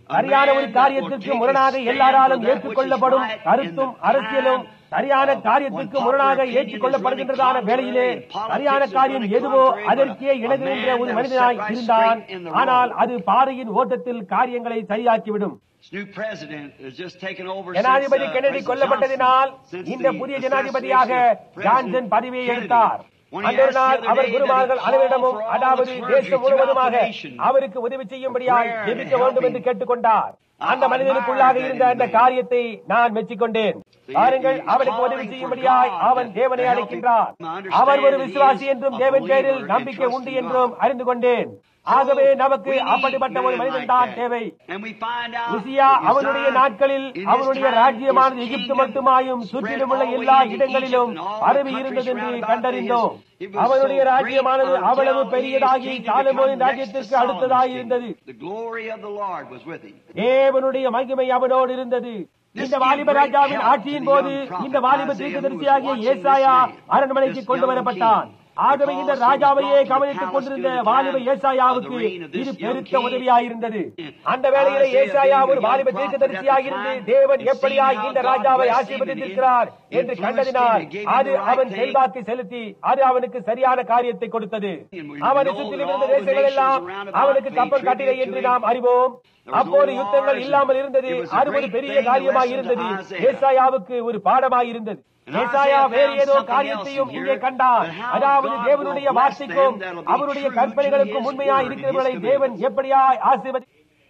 சரியான ஒரு காரியத்திற்கு முரணாக எல்லாராலும் ஏற்றுக்கொள்ளப்படும் கருத்தும் அரசியலும் சரியான காரியத்திற்கு முரணாக ஏற்றுக்கொள்ளப்படுகின்றதான வேளையிலே சரியான காரியம் எதுவோ அதற்கே இணங்குகின்ற ஒரு மனிதனாய் இருந்தான் ஆனால் அது பாறையின் ஓட்டத்தில் காரியங்களை சரியாக்கிவிடும் This new president has just taken over ஜனாதிபதி since, uh, கென்னடி President கொல்லப்பட்டதினால் Johnson, since இந்த the புதிய ஜனாதிபதியாக assassination of ஜான்சன் President பதவியை Kennedy. எடுத்தார் When he அன்றைய asked நாள் the other அவர் day குருமார்கள் that he அனைவரிடமும் called for all அதாவது the clergy தேசம் throughout முழுவதுமாக the nation அவருக்கு உதவி செய்யும்படியாய் prayer and ஜெபிக்க வேண்டும் என்று helping. கேட்டுக்கொண்டார் அந்த I மனிதனுக்குள்ளாக admire இருந்த that அந்த in the man. காரியத்தை நான் மெச்சிக்கொண்டேன் பாருங்கள் he- அவனுக்கு calling உதவி for செய்யும்படியாய் God அவன் to- தேவனை to help him. அழைக்கின்றார் I understand அவர் ஒரு that he விசுவாசி is என்றும் a தேவன் பேரில் believer and நம்பிக்கை trust உண்டு in என்றும் God. அறிந்து கொண்டேன் ஆகவே நமக்கு We need அப்படிப்பட்ட ஒரு men மனிதன் like தான் that. தேவை And we find out Uzziah that அவனுடைய Uzziah, நாட்களில் in his அவனுடைய time, ராஜ்யமானது his எகிப்து kingdom மட்டுமாயும் spread சுற்றிலும் உள்ள all the way எல்லா into இடங்களிலும் Egypt and all the பரவி countries இருந்தது என்று round about கண்டறிந்தோம் his. It was அவனுடைய so ராஜ்யமானது great அவ்வளவு until பெரியதாகி his kingdom சாலமோனின் become next ராஜ்யத்திற்கு to அடுத்ததாய் Solomon's இருந்தது kingdom. The glory of the Lord was with him. தேவனுடைய மகிமை அவனோடு இருந்தது இந்த வாலிப ராஜாவின் ஆட்சியின் போது இந்த வாலிப தீர்க்கதரிசியாகிய ஏசாயா அரண்மனைக்கு கொண்டு வரப்பட்டான் ஆகவே இந்த ராஜாவையே கவனித்துக் கொண்டிருந்த வாலிப ஏசாயாவுக்கு இது பெருத்த உதவியாயிருந்தது அந்த வேளையிலே ஏசாயா ஒரு வாலிப தீர்க்கதரிசியாயிருந்து தேவன் எப்படியாய் இந்த ராஜாவை ஆசீர்வதித்திருக்கிறார் என்று கண்டதினால் அது அவன் செல்வாக்கு செலுத்தி அது அவனுக்கு சரியான காரியத்தை கொடுத்தது அவனை சுற்றிலும் இருந்த தேசங்கள் எல்லாம் அவனுக்கு கப்பல் கட்டிலை என்று நாம் அறிவோம் அப்போது யுத்தங்கள் இல்லாமல் இருந்தது அது ஒரு பெரிய காரியமாய் இருந்தது ஏசாயாவுக்கு ஒரு பாடமாய் இருந்தது ஏசாயா வேறு ஏதோ காரியத்தையும் இங்கே கண்டார் அதாவது தேவனுடைய வார்த்தைக்கும் அவருடைய கற்பனைகளுக்கும் உண்மையாய் இருக்கிறவர்களை தேவன் எப்படியாய் ஆசீர்வதி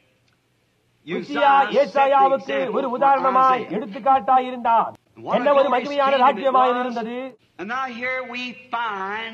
உசியா ஏசாயாவுக்கு ஒரு உதாரணமாய் எடுத்துக்காட்டாய் இருந்தார் என்ன ஒரு மகிமையான ராஜ்யமாய் இருந்தது And now here we find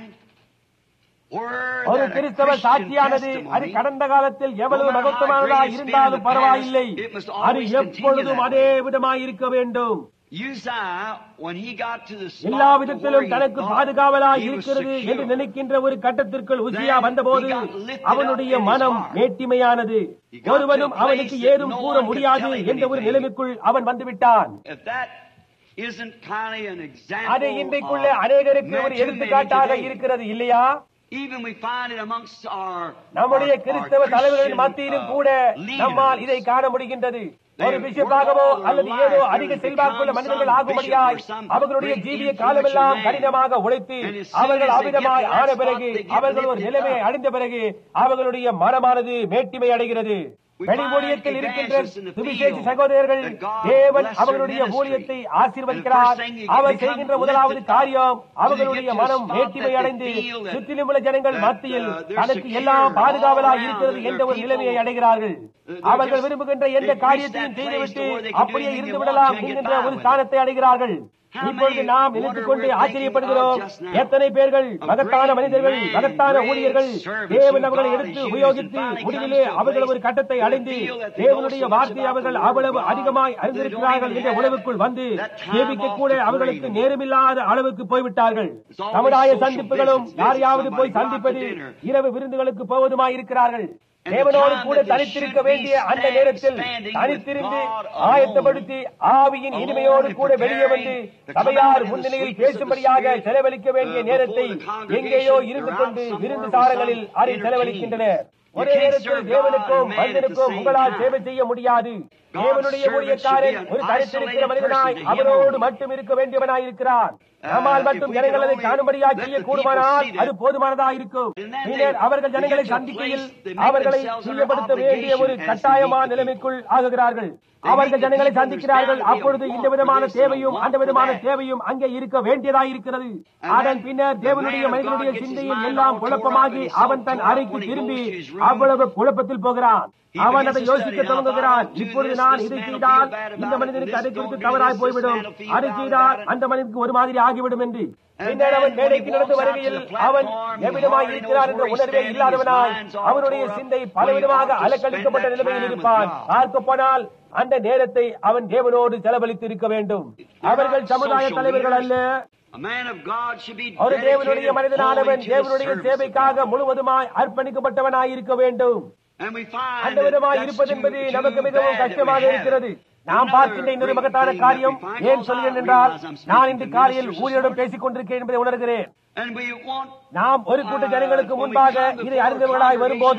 word ஒரு that a கிறிஸ்தவ Christian சாட்சியானது அது testimony கடந்த காலத்தில் எவ்வளவு மகத்துவமானதாக இருந்தாலும் பரவாயில்லை அது எப்பொழுதும் அதே விதமாய் இருக்க வேண்டும் Uzziah, when he got to the spot எல்லா to where விதத்திலும் he தனக்கு thought பாதுகாவலாய் he was இருக்கிறது secure, என்று நினைக்கின்ற ஒரு கட்டத்திற்குள் உசியா வந்தபோது அவனுடைய மனம் மேட்டிமையானது ஒருவனும் அவனுக்கு ஏதும் கூற முடியாது என்ற ஒரு நிலைமைக்குள் அவன் வந்துவிட்டான் If that isn't kind of an அது example இன்றைக்குள்ள of அநேகருக்கு ஒரு men, too many எடுத்துக்காட்டாக today. இருக்கிறது இல்லையா Even we find it amongst our நம்முடைய our- our கிறிஸ்தவ தலைவர்களின் Christian, மத்தியிலும் uh, கூட leaders. நம்மால் இதை காண முடிகின்றது ஒரு பிஷப்பாகவோ அல்லது ஏதோ அதிக செல்வாக்குள்ள மனிதர்கள் ஆகும்படியாய் அவர்களுடைய ஜீவிய காலமெல்லாம் கடினமாக உழைத்து அவர்கள் அவிதமாய் ஆன பிறகு அவர்கள் ஒரு நிலைமையை அடைந்த பிறகு அவர்களுடைய மனமானது மேட்டிமை அடைகிறது வெளி ஊழியத்தில் இருக்கின்ற சுவிசேஷ சகோதரர்கள் தேவன் அவர்களுடைய ஊழியத்தை ஆசீர்வதிக்கிறார் அவர் செய்கின்ற முதலாவது காரியம் அவர்களுடைய மனம் மேட்டிமை அடைந்து சுற்றிலும் உள்ள ஜனங்கள் மத்தியில் தனக்கு எல்லாம் பாதுகாவலாய் இருக்கிறது என்ற ஒரு நிலைமையை அடைகிறார்கள் அவர்கள் விரும்புகின்ற எந்த காரியத்தையும் செய்துவிட்டு அப்படியே இருந்து விடலாம் என்கின்ற ஒரு ஸ்தானத்தை அடைகிறார்கள் இப்பொழுது நாம் நினைத்துக் கொண்டு ஆச்சரியப்படுகிறோம் எத்தனை பேர்கள் மகத்தான மனிதர்கள் மகத்தான ஊழியர்கள் தேவன் அவர்களை எடுத்து உபயோகித்து முடிவிலே அவர்கள் ஒரு கட்டத்தை அடைந்து தேவனுடைய வார்த்தையை அவர்கள் அவ்வளவு அதிகமாய் அறிந்திருக்கிறார்கள் என்ற உணவுக்குள் வந்து சேவிக்க கூட அவர்களுக்கு நேரமில்லாத அளவுக்கு போய்விட்டார்கள் சமுதாய சந்திப்புகளும் யாரையாவது போய் சந்திப்பது இரவு விருந்துகளுக்கு போவதுமாய் இருக்கிறார்கள் தேவனோடு கூட தனித்திருக்க வேண்டிய அந்த நேரத்தில் தனித்திருந்து ஆயத்தப்படுத்தி ஆவியின் இனிமையோடு கூட வெளியே வந்து சபையார் முன்னிலையில் பேசும்படியாக செலவழிக்க வேண்டிய நேரத்தை எங்கேயோ இருந்து கொண்டு விருந்து சாரங்களில் அதை செலவழிக்கின்றனர் ஒரே நேரத்தில் தேவனுக்கும் மனிதனுக்கும் உங்களால் சேவை செய்ய முடியாது தேவனுடைய ஊழியக்காரன் ஒரு தரித்திருக்கிற மனிதனாய் அவரோடு மட்டும் இருக்க வேண்டியவனாய் இருக்கிறார் நம்மால் மட்டும் ஜனங்கள் அதை காணும்படியாக செய்ய கூடுமானால் அது போதுமானதா இருக்கும் பின்னர் அவர்கள் ஜனங்களை சந்திக்கையில் அவர்களை செய்யப்படுத்த வேண்டிய ஒரு கட்டாயமான நிலைமைக்குள் ஆகுகிறார்கள் அவர்கள் ஜனங்களை சந்திக்கிறார்கள் அப்பொழுது இந்த விதமான தேவையும் அந்த விதமான தேவையும் அங்கே இருக்க வேண்டியதாய் இருக்கிறது அதன் பின்னர் தேவனுடைய மனிதனுடைய சிந்தையில் எல்லாம் குழப்பமாகி அவன் தன் அறைக்கு திரும்பி அவ்வளவு குழப்பத்தில் போகிறான் அவன் அதை யோசிக்க துவங்குகிறான் இப்பொழுது நான் இதை செய்தால் இந்த மனிதனுக்கு அதை குறித்து தவறாய் போய்விடும் அதை செய்தால் அந்த மனிதனுக்கு ஒரு மாதிரி ஆகிவிடும் என்று பின்னர் அவன் மேடைக்கு நடந்து வருகையில் அவன் எவ்விதமாய் இருக்கிறார் என்ற உணர்வே இல்லாதவனாய் அவனுடைய சிந்தை பலவிதமாக அலக்கழிக்கப்பட்ட நிலைமையில் இருப்பான் பார்க்க போனால் அந்த நேரத்தை அவன் தேவனோடு செலவழித்து இருக்க வேண்டும் அவர்கள் சமுதாய தலைவர்கள் அல்ல A man of God should be ஒரு தேவனுடைய dedicated மனிதனானவன் wholly to the தேவனுடைய service of சேவைக்காக முழுவதுமாய் அர்ப்பணிக்கப்பட்டவனாய் இருக்க வேண்டும் And we find அந்த that விதமாய் that's இருப்பது too- என்பது too நமக்கு bad மிகவும் that we கஷ்டமாக have இருக்கிறது it. நாம் Another பார்க்கின்ற இன்னொரு great மகத்தான thing that காரியம் we find ஏன் also, சொல்கிறேன் I என்றால் realize I'm நான் speaking இன்று to காலையில் ministers ஊழியருடன் this பேசிக் கொண்டிருக்கிறேன் என்பதை உணர்கிறேன் And we want நாம் ஒரு கூட்ட ஜனங்களுக்கு முன்பாக இதை அறிந்தவர்களாய் வரும்போது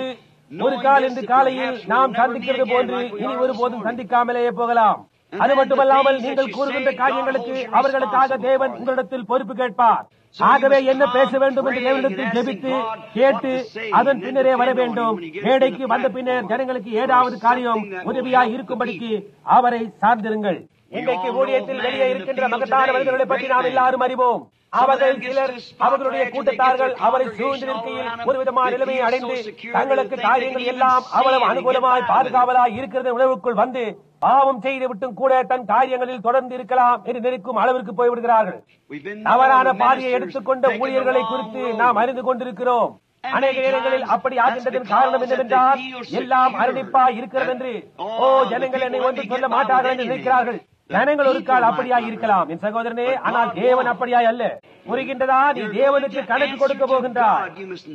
ஒரு கால் இன்று காலையில் நாம் சந்திக்கிறது போன்று இனி ஒருபோதும் சந்திக்காமலேயே போகலாம் அது மட்டுமல்லாமல் நீங்கள் கூறுகின்ற காரியங்களுக்கு அவர்களுக்காக தேவன் உங்களிடத்தில் பொறுப்பு கேட்பார் ஆகவே என்ன பேச வேண்டும் என்று தேவனிடத்தில் ஜெபித்து கேட்டு அதன் பின்னரே வர வேண்டும் மேடைக்கு வந்த பின்னர் ஜனங்களுக்கு ஏதாவது காரியம் உதவியாய் இருக்கும்படிக்கு அவரை சார்ந்திருங்கள் இன்றைக்கு ஊழியத்தில் வெளியே இருக்கின்ற மகத்தான மனிதர்களை பற்றி நாம் எல்லாரும் அறிவோம் அவர்கள் சிலர் அவர்களுடைய கூட்டத்தார்கள் அவரை சூழ்ந்து நிற்கையில் ஒரு விதமான நிலைமையை அடைந்து தங்களுக்கு காரியங்கள் எல்லாம் அவ்வளவு அனுகூலமாய் பாதுகாவலாய் இருக்கிறது உணவுக்குள் வந்து பாவம் செய்து விட்டும் கூட தன் காரியங்களில் தொடர்ந்து இருக்கலாம் என்று நினைக்கும் அளவிற்கு போய்விடுகிறார்கள் தவறான பாதையை எடுத்துக்கொண்ட ஊழியர்களை குறித்து நாம் அறிந்து கொண்டிருக்கிறோம் அநேக நேரங்களில் அப்படி ஆகின்றதன் காரணம் என்னவென்றால் எல்லாம் அரணிப்பா இருக்கிறது என்று ஓ ஜனங்கள் என்னை ஒன்று சொல்ல மாட்டார்கள் என்று நினைக்கிறார்கள் ஜனங்கள் ஒரு கால் அப்படியாய் இருக்கலாம் என் சகோதரனே ஆனால் தேவன் அப்படியாய் அல்ல புரிகின்றதா நீ தேவனுக்கு கணக்கு கொடுக்க போகின்றார்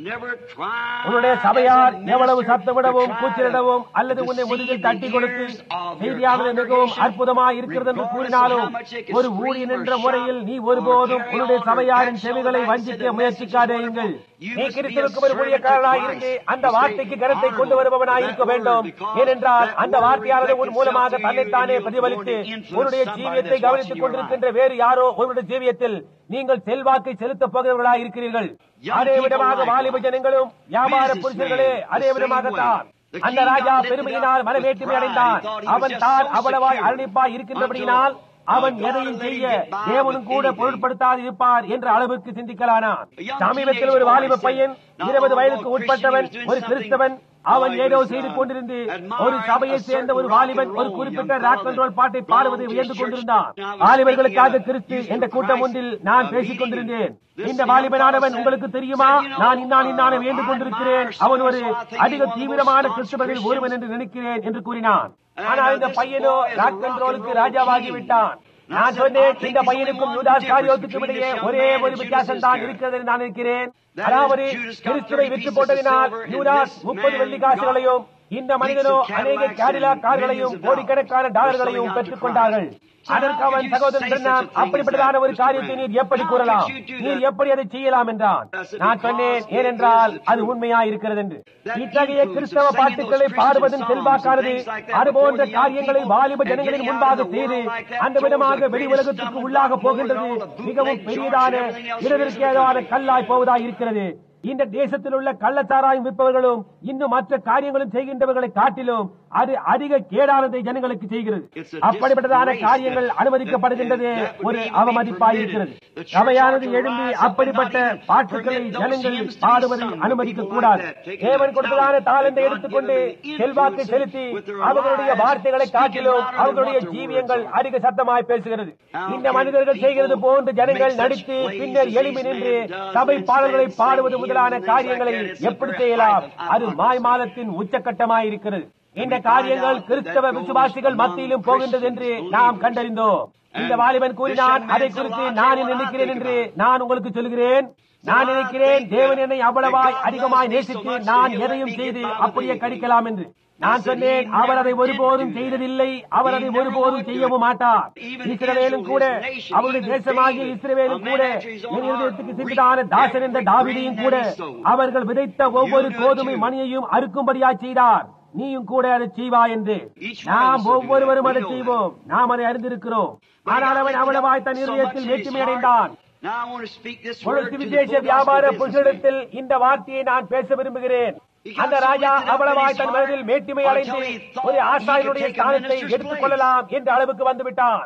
உன்னுடைய சபையார் எவ்வளவு சத்தமிடவும் கூச்சலிடவும் அல்லது உன்னை முதுகில் தட்டி கொடுத்து செய்தியானது மிகவும் அற்புதமாய் இருக்கிறது என்று கூறினாலும் ஒரு ஊழியன் என்ற முறையில் நீ ஒருபோதும் உன்னுடைய சபையாரின் செவிகளை வஞ்சிக்க முயற்சிக்காதேயுங்கள் நீ கிறிஸ்துவுக்கு ஒரு ஊழியக்காரனாய் இருந்து அந்த வார்த்தைக்கு கருத்தை கொண்டு வருபவனாய் இருக்க வேண்டும் ஏனென்றால் அந்த வார்த்தையானது உன் மூலமாக தன்னைத்தானே பிரதிபலித்து உன்னுடைய ஜீவியத்தை கவனித்துக் கொண்டிருக்கின்ற வேறு யாரோ உன்னுடைய ஜீவியத்தில் நீங்கள் செல்வாக்கை செலுத்தப் போகிறவர்களாக இருக்கிறீர்கள் அதே விதமாக வாலிப ஜனங்களும் வியாபார புருஷர்களே அதே விதமாகத்தான் அந்த ராஜா பெருமையினால் மனவேற்றுமை அடைந்தான் அவன் தான் அவ்வளவாய் அரணிப்பாய் இருக்கின்றபடியினால் அவன் எதையும் செய்ய தேவனும் கூட பொருட்படுத்தாது இருப்பார் என்ற அளவுக்கு சிந்திக்கலானான் சமீபத்தில் ஒரு வாலிப பையன் இருபது வயதுக்கு உட்பட்டவன் ஒரு கிறிஸ்தவன் அவன் ஏதோ செய்து கொண்டிருந்து ஒரு சபையை சேர்ந்த ஒரு வாலிபன் ஒரு குறிப்பிட்ட ராக் அண்ட் ரோல் பாட்டை பாடுவதை உயர்ந்து கொண்டிருந்தான் வாலிபர்களுக்காக கிறிஸ்து என்ற கூட்டம் ஒன்றில் நான் பேசிக் கொண்டிருந்தேன் இந்த வாலிபனானவன் உங்களுக்கு தெரியுமா நான் இன்னான் இன்னான வேண்டு கொண்டிருக்கிறேன் அவன் ஒரு அதிக தீவிரமான கிறிஸ்தவர்கள் ஒருவன் என்று நினைக்கிறேன் என்று கூறினான் ஆனால் இந்த பையனோ ராக் அண்ட் ரோலுக்கு ராஜாவாகி விட்டான் நான் சொன்னேன் இந்த பையனுக்கும் யூதாஸ் காரியோத்துக்கும் இடையே ஒரே ஒரு வித்தியாசம் தான் இருக்கிறது என்று நான் நினைக்கிறேன் அதாவது கிறிஸ்துவை விற்று போட்டதினால் யூதாஸ் முப்பது வெள்ளி காசுகளையும் இந்த மனிதனோ அநேக கேரிலா கார்களையும் கோடிக்கணக்கான டாலர்களையும் பெற்றுக் கொண்டார்கள் அதற்கு அவன் சகோதரன் அப்படிப்பட்டதான ஒரு காரியத்தை நீர் எப்படி கூறலாம் நீர் எப்படி அதை செய்யலாம் என்றான் நான் சொன்னேன் ஏனென்றால் அது உண்மையா இருக்கிறது என்று இத்தகைய கிறிஸ்தவ பாட்டுகளை பாடுவதன் செல்வாக்கானது அது போன்ற காரியங்களை வாலிப ஜனங்களின் முன்பாக செய்து அந்த விதமாக வெளி உலகத்துக்கு உள்ளாக போகின்றது மிகவும் பெரியதான இடவிற்கேதான கல்லாய் போவதா இருக்கிறது இந்த தேசத்தில் உள்ள கள்ளச்சாராயம் விற்பவர்களும் இன்னும் மற்ற காரியங்களும் செய்கின்றவர்களை காட்டிலும் அது அதிக கேடானதை ஜனங்களுக்கு செய்கிறது அப்படிப்பட்டதான காரியங்கள் அனுமதிக்கப்படுகின்றது ஒரு அவமதிப்பாய் இருக்கிறது சபையானது எழும்பி அப்படிப்பட்ட பாட்டுகளை ஜனங்கள் பாடுவதை அனுமதிக்க கூடாது தேவன் கொடுத்ததான தாளந்தை எடுத்துக்கொண்டு செல்வாக்கை செலுத்தி அவர்களுடைய வார்த்தைகளை காட்டிலும் அவர்களுடைய ஜீவியங்கள் அதிக சத்தமாய் பேசுகிறது இந்த மனிதர்கள் செய்கிறது போன்று ஜனங்கள் நடித்து பின்னர் எழுப்பி நின்று சபை பாடல்களை பாடுவது முதலான காரியங்களை எப்படி செய்யலாம் அது மாய்மாலத்தின் உச்சக்கட்டமாய் இருக்கிறது இந்த காரியங்கள் கிறிஸ்தவ விசுவாசிகள் மத்தியிலும் போகின்றது என்று நாம் கண்டறிந்தோம் இந்த வாலிபன் கூறினான் அதை குறித்து நான் நினைக்கிறேன் என்று நான் உங்களுக்கு சொல்கிறேன் நான் நினைக்கிறேன் தேவன் என்னை அவ்வளவாய் அதிகமாய் நேசித்து நான் எதையும் செய்து அப்படியே கடிக்கலாம் என்று நான் சொன்னேன் அவர் அதை ஒருபோதும் செய்ததில்லை அவர் அதை ஒருபோதும் செய்யவும் மாட்டார் இஸ்ரவேலும் கூட அவருடைய தேசமாகிய இஸ்ரவேலும் கூட என் இருதயத்துக்கு சிறிதான தாசன் என்ற தாவிதையும் கூட அவர்கள் விதைத்த ஒவ்வொரு கோதுமை மணியையும் அறுக்கும்படியா செய்தார் நீயும் கூட அதை செய்வா என்று நாம் ஒவ்வொருவரும் அதை செய்வோம் நாம் அதை அறிந்திருக்கிறோம் ஆனால் அவன் அவ்வளவாய் தன் இருதயத்தில் வேற்றுமை அடைந்தான் பொழுது விசேஷ வியாபார புருஷனிடத்தில் இந்த வார்த்தையை நான் பேச விரும்புகிறேன் அந்த ராஜா அவ்வளவாய் தன் மனதில் மேட்டிமை அடைந்து ஒரு ஆசாரியனுடைய ஸ்தானத்தை எடுத்துக் கொள்ளலாம் என்ற அளவுக்கு வந்து விட்டான்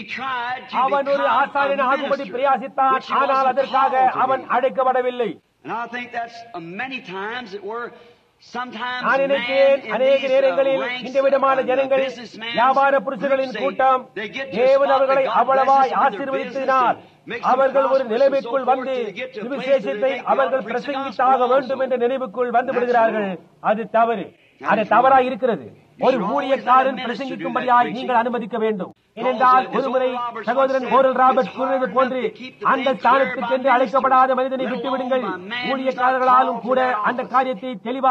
அவன் ஒரு ஆசாரியன் ஆகும்படி பிரயாசித்தான் ஆனால் அதற்காக அவன் அழைக்கப்படவில்லை நான் நினைக்கிறேன் அநேக நேரங்களில் இந்த விதமான ஜனங்கள் வியாபார புருஷர்களின் கூட்டம் தேவன் அவர்களை அவ்வளவாய் ஆசீர்வதித்ததினால் அவர்கள் ஒரு நிலைமைக்குள் வந்து சுவிசேஷத்தை அவர்கள் பிரசங்கித்தாக வேண்டும் என்ற நினைவுக்குள் வந்து விடுகிறார்கள் அது தவறு அது தவறா இருக்கிறது ஒரு ஊழியக்காரன் பிரசங்கிக்கும்படியாய் நீங்கள் அனுமதிக்க வேண்டும் ஏனென்றால் ஒருமுறை சகோதரன் ஓரல் ராபர்ட் கூறியது போன்று அந்த ஸ்தானத்துக்கு என்று அழைக்கப்படாத மனிதனை விட்டுவிடுங்கள் ஊழியக்காரர்களாலும் கூட அந்த காரியத்தை தெளிவாய்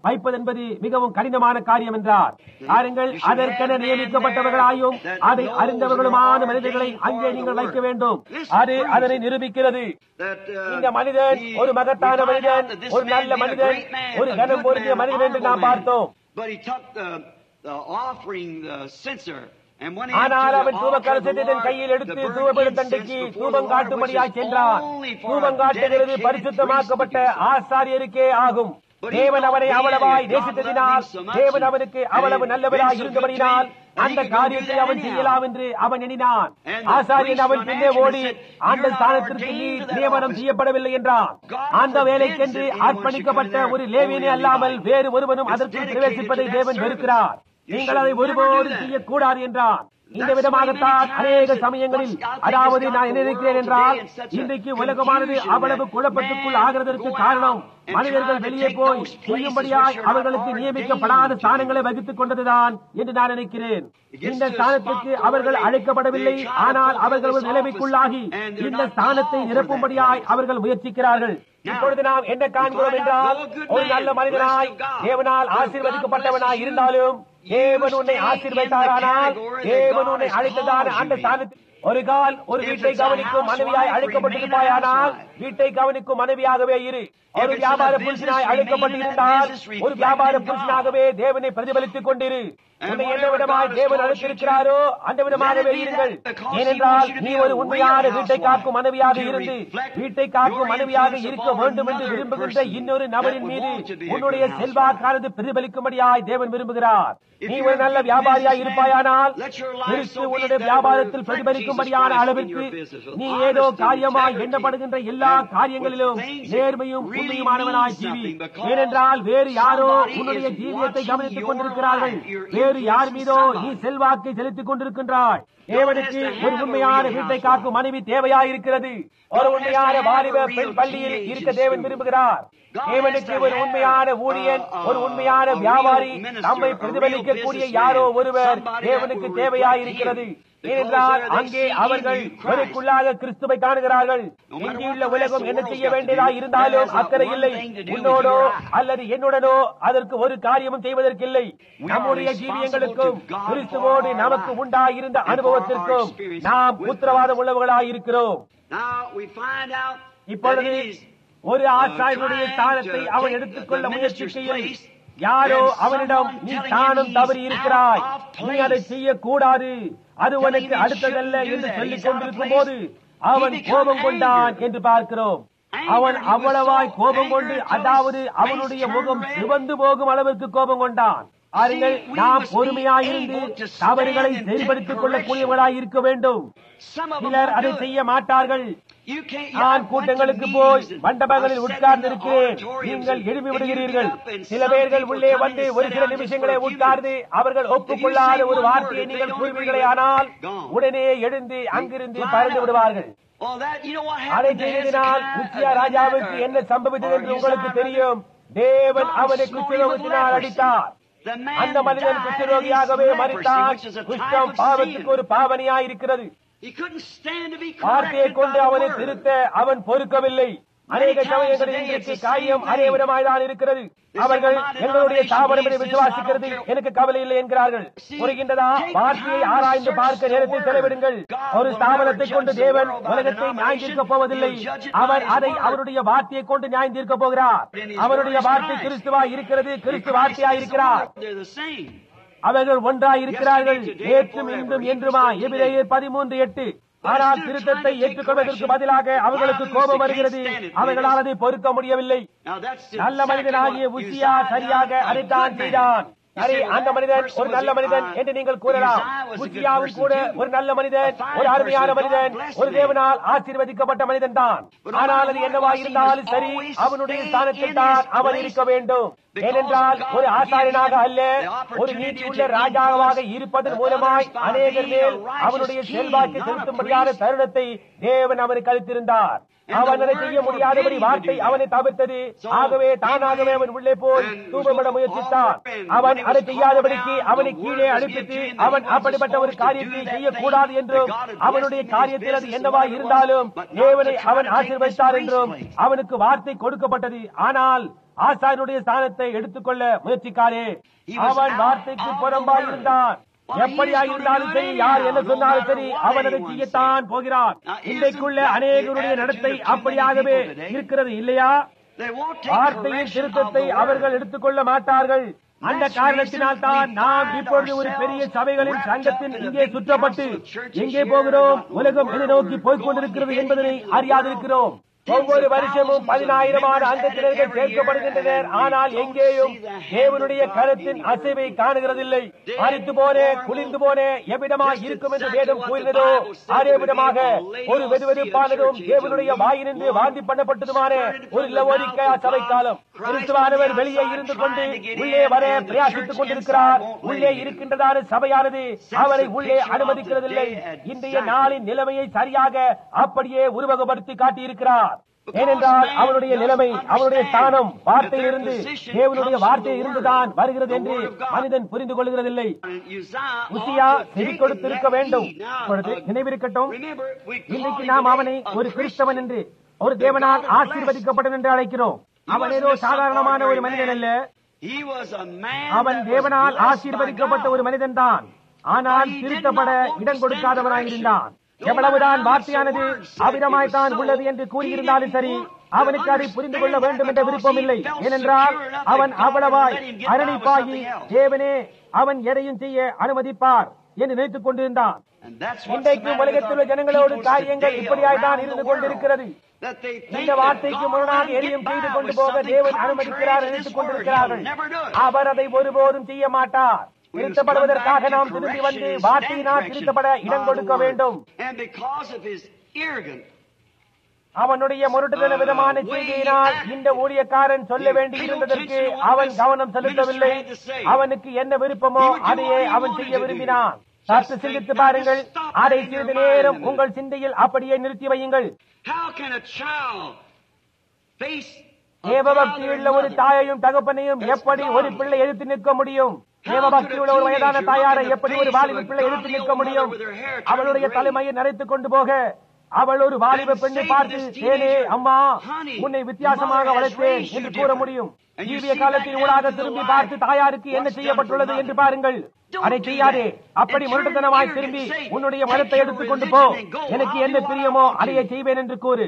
வைப்பது என்பது மிகவும் கடினமான காரியம் என்றார் பாருங்கள் அதற்கென நியமிக்கப்பட்டவர்களாயும் அதை அறிந்தவர்களுமான மனிதர்களை அங்கே நீங்கள் வைக்க வேண்டும் அது அதனை நிரூபிக்கிறது that uh, இந்த மனிதன் he- ஒரு மகத்தான we find மனிதன் out that this ஒரு man நல்ல being a மனிதன் great man, ஒரு a கனம் good பொருந்திய man, மனிதன் என்று நாம் honorable man. பார்த்தோம் But he took the, the offering, the censer, and when he ஆனால் entered அவன் the தூப altar of the கலசத்தை தன் Lord, கையில் the எடுத்து burning தூபபீட incense தண்டைக்கு before the தூபம் Lord, காட்டும்படியாய் which is சென்றான் only for தூபம் a காட்டுகிறது dedicated பரிசுத்தமாக்கப்பட்ட priest. ஆசாரியருக்கே ஆகும் But he தேவன் thought அவனை being அவ்வளவாய் God நேசித்ததினால் loved him so much தேவன் and- அவனுக்கு and அவ்வளவு he'd நல்லவராய் been so good to இருந்தபடினால் him, and he அந்த could go காரியத்தை do that அவன் anyhow. செய்யலாம் என்று அவன் எண்ணினான் And the ஆசாரியன் priest அவன் from பின்னே Nazareth ஓடி said, அந்த "You're not ஸ்தானத்திற்கு ordained நீ to that நியமனம் office." செய்யப்படவில்லை என்றான் God அந்த forbids வேலைக்கென்று that anyone அர்ப்பணிக்கப்பட்ட should come ஒரு there லேவியனே only a அல்லாமல் Levite. வேறு ஒருவனும் It's அதற்கு dedicated பிரவேசிப்பதை to that தேவன் service. வெறுக்கிறார் You நீங்கள் should அதை never ஒருபோது do that. செய்யக்கூடாது என்றான் இந்த That's விதமாகத்தான் why many அநேக times சமயங்களில் what's out there அதாவது has நான் got என்ன the நினைக்கிறேன் world என்றால் today in such a இன்றைக்கு உலகமானது confusion அவ்வளவு that குழப்பத்துக்குள் man ஆகிறதற்கு go காரணம் out and மனிதர்கள் try to வெளியே take போய் those places செய்யும்படியாய் which are not அவர்களுக்கு ordained நியமிக்கப்படாத to do. ஸ்தானங்களை வகித்துக் கொண்டதுதான் என்று நான் நினைக்கிறேன் It gets இந்த to a ஸ்தானத்துக்கு spot where அவர்கள் they- அழைக்கப்படவில்லை they try to ஆனால் fulfill அவர்கள் ஒரு this நிலைமைக்குள்ளாகி office and they're இந்த not ஸ்தானத்தை called for நிரப்பும்படியாய் that place. அவர்கள் முயற்சிக்கிறார்கள் Now, இப்பொழுது நாம் என்ன காண்கிறோம் we find out என்றால் though a good ஒரு man, நல்ல மனிதனாய் blessed of God, தேவனால் though God ஆசீர்வதிக்கப்பட்டவனாய் blesses you, இருந்தாலும் தேவன் you உன்னை stay in the ஆசீர்வதித்தாரானால் category that தேவன் God உன்னை has அழைத்ததான called you அந்த to be. ஸ்தானத்தில் ஒரு கால் ஒரு If வீட்டை it's a கவனிக்கும் housewife, மனைவியாய் remain a அழைக்கப்பட்டிருப்பாயானால் housewife. வீட்டை கவனிக்கும் மனைவியாகவே இரு ஒரு it's in வியாபார a business, புருஷனாய் remain in அழைக்கப்பட்டிருந்தால் that business, ஒரு வியாபார reflecting God. புருஷனாகவே தேவனை பிரதிபலித்துக் கொண்டிரு And உன்னை whatever எந்த விதமாய் God has தேவன் called you அழைத்திருக்கிறாரோ to, அந்த விதமாகவே let it be இருங்கள் that because he ஏனென்றால் wants you to நீ be a ஒரு உண்மையான real வீட்டை housewife காக்கும் மனைவியாக to இருந்து reflect வீட்டை காக்கும் your மனைவியாக influence இருக்க upon வேண்டும் என்று another விரும்புகின்ற person இன்னொரு that நபரின் would மீது want to be a உன்னுடைய good செல்வாக்கானது பிரதிபலிக்கும்படியாய் தேவன் விரும்புகிறார் If நீ you're ஒரு a நல்ல good வியாபாரியாய் businessman, இருப்பாயானால் let your life Kristu so be உன்னுடைய that வியாபாரத்தில் reflect பிரதிபலிக்கும்படியான Jesus Christ in அளவிற்கு your business with நீ honesty, ஏதோ காரியமாய் integrity, எண்ணப்படுகின்ற எல்லா and காரியங்களிலும் with things that நேர்மையும் really உண்மையுமானவனாய் mean ஜீவி something because ஏனென்றால் வேறு யாரோ somebody உன்னுடைய is ஜீவியத்தை watching கவனித்துக் your கொண்டிருக்கிறார்கள் life. You're வேறு யார் influencing மீதோ நீ somebody. செல்வாக்கை செலுத்திக் கொண்டிருக்கின்றாய் தேவனுக்கு has to ஒரு have a உண்மையான real வீட்டை housewife. காக்கும் மனைவி தேவையாயிருக்கிறது ஒரு God has உண்மையான to have வாலிப a real பெண் பள்ளியில் teenage இருக்க in தேவன் school. விரும்புகிறார் God has தேவனுக்கு to ஒரு have உண்மையான a- ஊழியன் a- ஒரு உண்மையான a real வியாபாரி minister, நம்மை a real பிரதிபலிக்கக்கூடிய businessman, யாரோ ஒருவர் somebody that தேவனுக்கு will தேவையாயிருக்கிறது reflect him. ஏனென்றால் Because there they அங்கே see in அவர்கள் you Christ. வெறுக்குள்ளாக கிறிஸ்துவை காணுகிறார்கள் No matter இங்கியுள்ள what the rest உலகம் of the என்ன world's செய்ய got to வேண்டியதா do, இருந்தாலும் there is அக்கறை one இல்லை thing to do with உன்னோடோ your eye. அல்லது என்னுடனோ அதற்கு ஒரு காரியமும் செய்வதற்கில்லை We are நம்முடைய responsible ஜீவியங்களுக்கும் to God கிறிஸ்துவோடு for our நமக்கு life உண்டாயிருந்த and for our அனுபவத்திற்கும் experience நாம் with உத்தரவாதம் உள்ளவர்களாய் இருக்கிறோம் Now we find out இப்பொழுது that it is ஒரு ஆசாரியனுடைய trying ஸ்தானத்தை to அவன் take எடுத்துக்கொள்ள the minister's முயற்சிக்கையில் place யாரோ and அவனிடம் someone நீ telling தானும் him தவறி he's இருக்கிறாய் out of நீ அதை place. செய்யக்கூடாது அது Telling உனக்கு him he அடுத்ததல்ல shouldn't do என்று that. சொல்லிக் He's out of கொண்டிருக்கும் place. போது அவன் He become கோபம் கொண்டான் angry. என்று பார்க்கிறோம் Anger, அவன் he was அவ்வளவாய் so கோபம் கொண்டு angry until அதாவது his அவனுடைய face முகம் turned red. சிவந்து போகும் அளவிற்கு கோபம் கொண்டான் பாருங்கள் we நாம் must be பொறுமையாயிருந்து able to stand தவறுகளை and take சரிப்படுத்திக் correction. கொள்ளக்கூடியவர்களாய் இருக்க வேண்டும் Some of them சிலர் won't அதை do it. செய்ய மாட்டார்கள் You can't, நான் I went to கூட்டங்களுக்கு meetings போய் and மண்டபங்களில் I sat உட்கார்ந்து in the இருக்கிறேன் auditoriums நீங்கள் and- எழுப்பி and you விடுகிறீர்கள் get up and சில some பேர்கள் people உள்ளே come in வந்து and ஒரு sit சில down just நிமிஷங்களே for a few உட்கார்ந்து அவர்கள் ஒப்புக்கொள்ளாத say ஒரு one வார்த்தையை word, if நீங்கள் they don't agree கூறுவீர்களே with it, ஆனால் gone. உடனே எழுந்து அங்கிருந்து Fly பறந்து out. விடுவார்கள் Well, that, you know what அதை happened to செய்ததினால் Hezekiah? உச்சியா Uh, ராஜாவுக்கு or- என்ன சம்பவித்தது or என்று உங்களுக்கு Uzziah, தெரியும் தேவன் God அவனை smote him with குஷ்டரோகத்தினால் leprosy. அடித்தார் The man அந்த மனிதன் died குஷ்டரோகியாகவே in his மறித்தான் leprosy, which is a type குஷ்டம் of பாவத்துக்கு sin. ஒரு பாவனையாய் இருக்கிறது He couldn't stand to be வார்த்தையை corrected கொண்டு by the அவனை word. திருத்த அவன் பொறுக்கவில்லை அநேக சமயங்களில் இன்றைக்கு காரியம் அதே விதமாய்தான் இருக்கிறது அவர்கள் எங்களுடைய ஸ்தாபனம் இதை விசுவாசிக்கிறது எனக்கு கவலை இல்லை என்கிறார்கள் புரிகின்றதா வார்த்தையை ஆராய்ந்து பார்க்க நேரத்தை செலவிடுங்கள் ஒரு ஸ்தாபனத்தை கொண்டு தேவன் உலகத்தை நியாயந்தீர்க்க போவதில்லை அவர் அதை அவருடைய வார்த்தையை கொண்டு நியாயந்தீர்க்க போகிறார் அவருடைய வார்த்தை கிறிஸ்துவா இருக்கிறது கிறிஸ்து வார்த்தையா இருக்கிறார் They're the same. அவர்கள் ஒன்றாய் இருக்கிறார்கள் ஏற்றும் இன்றும் என்றுமா எபிரேயர் பதிமூன்று எட்டு ஆனால் திருத்தத்தை ஏற்றுக்கொள்வதற்கு பதிலாக அவர்களுக்கு கோபம் வருகிறது அவர்களால் அதை பொறுக்க முடியவில்லை Now that's நல்ல exactly மனிதனாகிய what உசியா Uzziah சரியாக done, a அதைத்தான் good man. செய்தான் You சரி say, well, அந்த that மனிதன் person ஒரு was நல்ல a- மனிதன் uh, என்று நீங்கள் கூறலாம் Uzziah was a good உசியாவும் person கூட too. ஒரு நல்ல மனிதன் A fine ஒரு அருமையான person. God மனிதன் blessed ஒரு him. தேவனால் ஆசீர்வதிக்கப்பட்ட மனிதன் தான் But no ஆனால் matter அது what என்னவா was, he இருந்தாலும் must சரி always அவனுடைய stay ஸ்தானத்தில் in தான் his அவன் place இருக்க வேண்டும் because ஏனென்றால் God ஒரு will give ஆசாரியனாக him அல்ல the ஒரு opportunity நீதியுள்ள to ராஜாவாக influence இருப்பதன் others மூலமாய் by அநேகர் being a மேல் righteous அவனுடைய king, செல்வாக்கை not a செலுத்தும்படியான priest. தருணத்தை தேவன் அவனுக்கு அளித்திருந்தார் And அவன் the அதை word செய்ய முடியாதபடி forbade him to வார்த்தை do that. அவனை தவிர்த்தது So, ஆகவே he தானாகவே went அவன் உள்ளே போய் and was தூபமிட going முயற்சித்தான் all over and அவன் when he அதை was செய்யாதபடிக்கு called out, அவனை the கீழே word was அனுப்பித்து given to him that அவன் he wasn't அப்படிப்பட்ட ஒரு supposed to காரியத்தை do that செய்யக்கூடாது thing, என்றும் that God had blessed அவனுடைய him in his காரியத்தில் அது business என்னவா and what it இருந்தாலும் was, but not தேவனை to try அவன் to take this ஆசீர்வதித்தார் என்றும் priest's place. அவனுக்கு வார்த்தை கொடுக்கப்பட்டது ஆனால் ஆசாரியனுடைய ஸ்தானத்தை எடுத்துக்கொள்ள முயற்சிக்காரே அவன் வார்த்தைக்கு புறம்பாய் இருந்தான் எப்படியாக இருந்தாலும் சரி யார் என்ன சொன்னாலும் சரி அவன் அதை செய்யத்தான் போகிறான் இன்றைக்குள்ள அநேகருடைய நடத்தை அப்படியாகவே இருக்கிறது இல்லையா வார்த்தையின் திருத்தத்தை அவர்கள் எடுத்துக்கொள்ள மாட்டார்கள் அந்த காரணத்தினால் தான் நாம் இப்பொழுது ஒரு பெரிய சபைகளின் சங்கத்தில் இங்கே சுற்றப்பட்டு எங்கே போகிறோம் உலகம் எதை நோக்கி போய்க் கொண்டிருக்கிறது என்பதனை அறியாதிருக்கிறோம் ஒவ்வொரு வருஷமும் பதினாயிரமான அங்கத்தினர்கள் சேர்க்கப்படுகின்றனர் ஆனால் எங்கேயும் தேவனுடைய கருத்தின் அசைவை காணுகிறதில்லை மறித்து போனே குளிர்ந்து போனே எவ்விடமாக இருக்கும் என்று வேதம் கூறினதோ அதே விதமாக ஒரு வெதுவெதுப்பானதும் தேவனுடைய வாயினின்று வாந்தி பண்ணப்பட்டதுமான ஒரு லவோரிக்கா சபை காலம் கிறிஸ்துவானவர் வெளியே இருந்து கொண்டு உள்ளே வர பிரயாசித்துக் கொண்டிருக்கிறார் உள்ளே இருக்கின்றதான சபையானது அவரை உள்ளே அனுமதிக்கிறதில்லை இன்றைய நாளின் நிலைமையை சரியாக அப்படியே உருவகப்படுத்தி காட்டியிருக்கிறார் ஏனென்றால் அவனுடைய நிலைமை அவனுடைய ஸ்தானம் வார்த்தையிலிருந்து தேவனுடைய வார்த்தை இருந்துதான் வருகிறது என்று மனிதன் புரிந்து கொள்கிறதில்லை உசியா செவி கொடுத்திருக்க வேண்டும் இப்பொழுது நினைவிருக்கட்டும் இன்றைக்கு நாம் அவனை ஒரு கிறிஸ்தவன் என்று ஒரு தேவனால் ஆசீர்வதிக்கப்படும் என்று அழைக்கிறோம் அவன் ஏதோ சாதாரணமான ஒரு மனிதன் அல்ல அவன் தேவனால் ஆசீர்வதிக்கப்பட்ட ஒரு மனிதன் தான் ஆனால் திருத்தப்பட இடம் கொடுக்காதவனாயிருந்தான் எவ்வளவுதான் வார்த்தையானது அவிதமாய்த்தான் உள்ளது என்று கூறியிருந்தாலும் சரி அவனுக்கு அதை புரிந்து கொள்ள வேண்டும் என்ற விருப்பம் இல்லை ஏனென்றால் அவன் அவ்வளவாய் அரணிப்பாகி தேவனே அவன் எதையும் செய்ய அனுமதிப்பார் என்று நினைத்துக் கொண்டிருந்தான் இன்றைக்கு உலகத்தில் உள்ள ஜனங்களோடு காரியங்கள் இப்படியாய்தான் இருந்து கொண்டிருக்கிறது இந்த வார்த்தைக்கு முரணாக எதையும் செய்து கொண்டு போக தேவன் அனுமதிக்கிறார் நினைத்துக் கொண்டிருக்கிறார்கள் அவர் அதை ஒருபோதும் செய்ய மாட்டார் திருத்தப்படுவதற்காக நாம் திரும்பி வந்து வார்த்தையினால் திருத்தப்பட இடம் கொடுக்க வேண்டும் அவனுடைய முரட்டுதன விதமான செய்தியினால் இந்த ஊழியக்காரன் சொல்ல வேண்டியிருந்ததற்கு அவன் கவனம் செலுத்தவில்லை அவனுக்கு என்ன விருப்பமோ அதையே அவன் செய்ய விரும்பினான் சற்று சிந்தித்து பாருங்கள் அதை சிறிது நேரம் உங்கள் சிந்தையில் அப்படியே நிறுத்தி வையுங்கள் தேவபக்தியுள்ள ஒரு தாயையும் தகப்பனையும் எப்படி ஒரு பிள்ளை எதிர்த்து நிற்க முடியும் தேவபக்தியுள்ள ஒரு வயதான தாயாரை எப்படி ஒரு வாலிப பிள்ளை எதிர்த்து நிற்க முடியும் அவளுடைய தலைமையை நரைத்துக் கொண்டு போக அவள் ஒரு வாலிப பெண்ணை பார்த்து தேனே அம்மா உன்னை வித்தியாசமாக வளர்த்தேன் என்று கூற முடியும் ஜீவிய காலத்தின் ஊடாக திரும்பி பார்த்து தாயாருக்கு என்ன செய்யப்பட்டுள்ளது என்று பாருங்கள் அதை செய்யாதே அப்படி முரட்டுத்தனமாய் திரும்பி உன்னுடைய மனத்தை எடுத்துக் கொண்டு போ எனக்கு என்ன பிரியமோ அதையே செய்வேன் என்று கூறு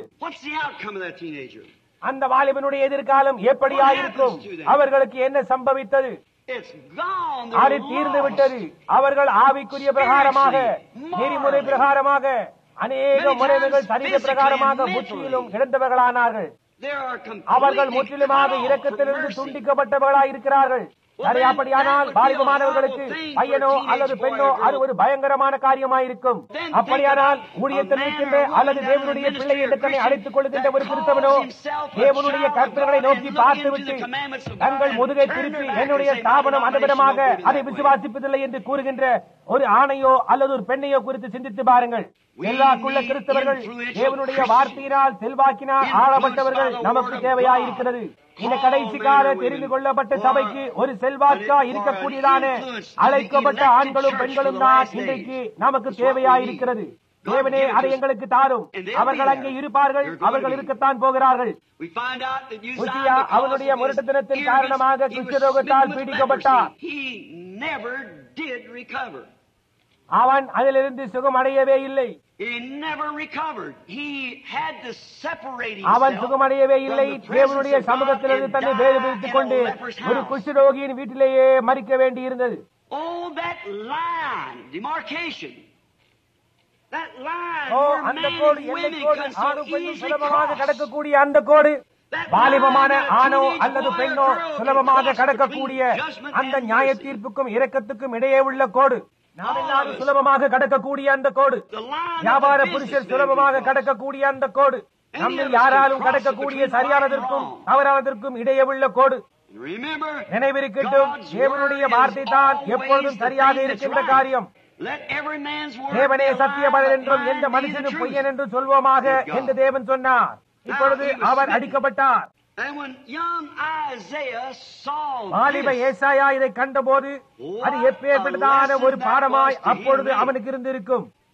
அந்த வாலிபனுடைய எதிர்காலம் எப்படியாயிருக்கும் அவர்களுக்கு என்ன சம்பவித்தது அது தீர்ந்து விட்டது அவர்கள் ஆவிக்குரிய பிரகாரமாக நெறிமுறை பிரகாரமாக அநேக முறைமைகள் சரீர பிரகாரமாக புத்தியிலும் இழந்தவர்களானார்கள் அவர்கள் முற்றிலுமாக இரக்கத்திலிருந்து துண்டிக்கப்பட்டவர்களாக இருக்கிறார்கள் சரி அப்படியானால் பாலிகமானவர்களுக்கு பையனோ அல்லது பெண்ணோ அது ஒரு பயங்கரமான காரியமாயிருக்கும் அப்படியானால் ஊழியத்தில் இருக்கின்ற அல்லது தேவனுடைய பிள்ளை என்று தன்னை அழைத்துக் கொள்கின்ற ஒரு கிறிஸ்தவனோ தேவனுடைய கற்பனைகளை நோக்கி பார்த்துவிட்டு தங்கள் முதுகை திருப்பி என்னுடைய ஸ்தாபனம் அந்த விதமாக அதை விசுவாசிப்பதில்லை என்று கூறுகின்ற ஒரு ஆணையோ அல்லது ஒரு பெண்ணையோ குறித்து சிந்தித்து பாருங்கள் எல்லாக்குள்ள கிறிஸ்தவர்கள் தேவனுடைய வார்த்தையினால் செல்வாக்கினால் ஆளப்பட்டவர்கள் நமக்கு தேவையாயிருக்கிறது இந்த கடைசி கால தெரிந்து கொள்ளப்பட்ட சபைக்கு ஒரு செல்வாக்கா இருக்கக்கூடியதான அழைக்கப்பட்ட ஆண்களும் பெண்களும் தான் இன்றைக்கு நமக்கு தேவையாயிருக்கிறது தேவனே அதை எங்களுக்கு தாரும் அவர்கள் அங்கே இருப்பார்கள் அவர்கள் இருக்கத்தான் போகிறார்கள் உசியா அவனுடைய முரட்டுத்தனத்தின் காரணமாக குஷ்டரோகத்தால் பீடிக்கப்பட்டார் அவன் அதிலிருந்து சுகம் அடையவே இல்லை அவன் சுகமடையவே இல்லை தேவனுடைய சமூகத்திலிருந்து தன்னை வேறு பிரித்துக் கொண்டு ஒரு குஷ்டரோகியின் வீட்டிலேயே மறிக்க வேண்டி இருந்தது ஓ அந்த கோடு எல்லை கோடு ஆணும் பெண்ணும் சுலபமாக கடக்கக்கூடிய அந்த கோடு வாலிபமான ஆணோ அல்லது பெண்ணோ சுலபமாக கடக்கக்கூடிய அந்த நியாய தீர்ப்புக்கும் இரக்கத்துக்கும் இடையே உள்ள கோடு நாம் எல்லாரும் சுலபமாக கடக்கக்கூடிய அந்த கோடு வியாபார புருஷர் சுலபமாக கடக்கக்கூடிய அந்த கோடு நம்மில் யாராலும் கடக்கக்கூடிய சரியானதற்கும் தவறானதற்கும் இடையே உள்ள கோடு நினைவிருக்கட்டும் தேவனுடைய வார்த்தை தான் எப்பொழுதும் சரியாக இருக்கின்ற காரியம் தேவனே சத்தியபதன் என்றும் எந்த மனுஷனும் பொய்யன் என்று சொல்வோமாக என்று தேவன் சொன்னார் இப்பொழுது அவர் அடிக்கப்பட்டார் வாலிப ஏசாயா இதை கண்டபோது அது எப்பேற்பட்டதான ஒரு பாடமாய் அப்பொழுது அவனுக்கு இருந்திருக்கும்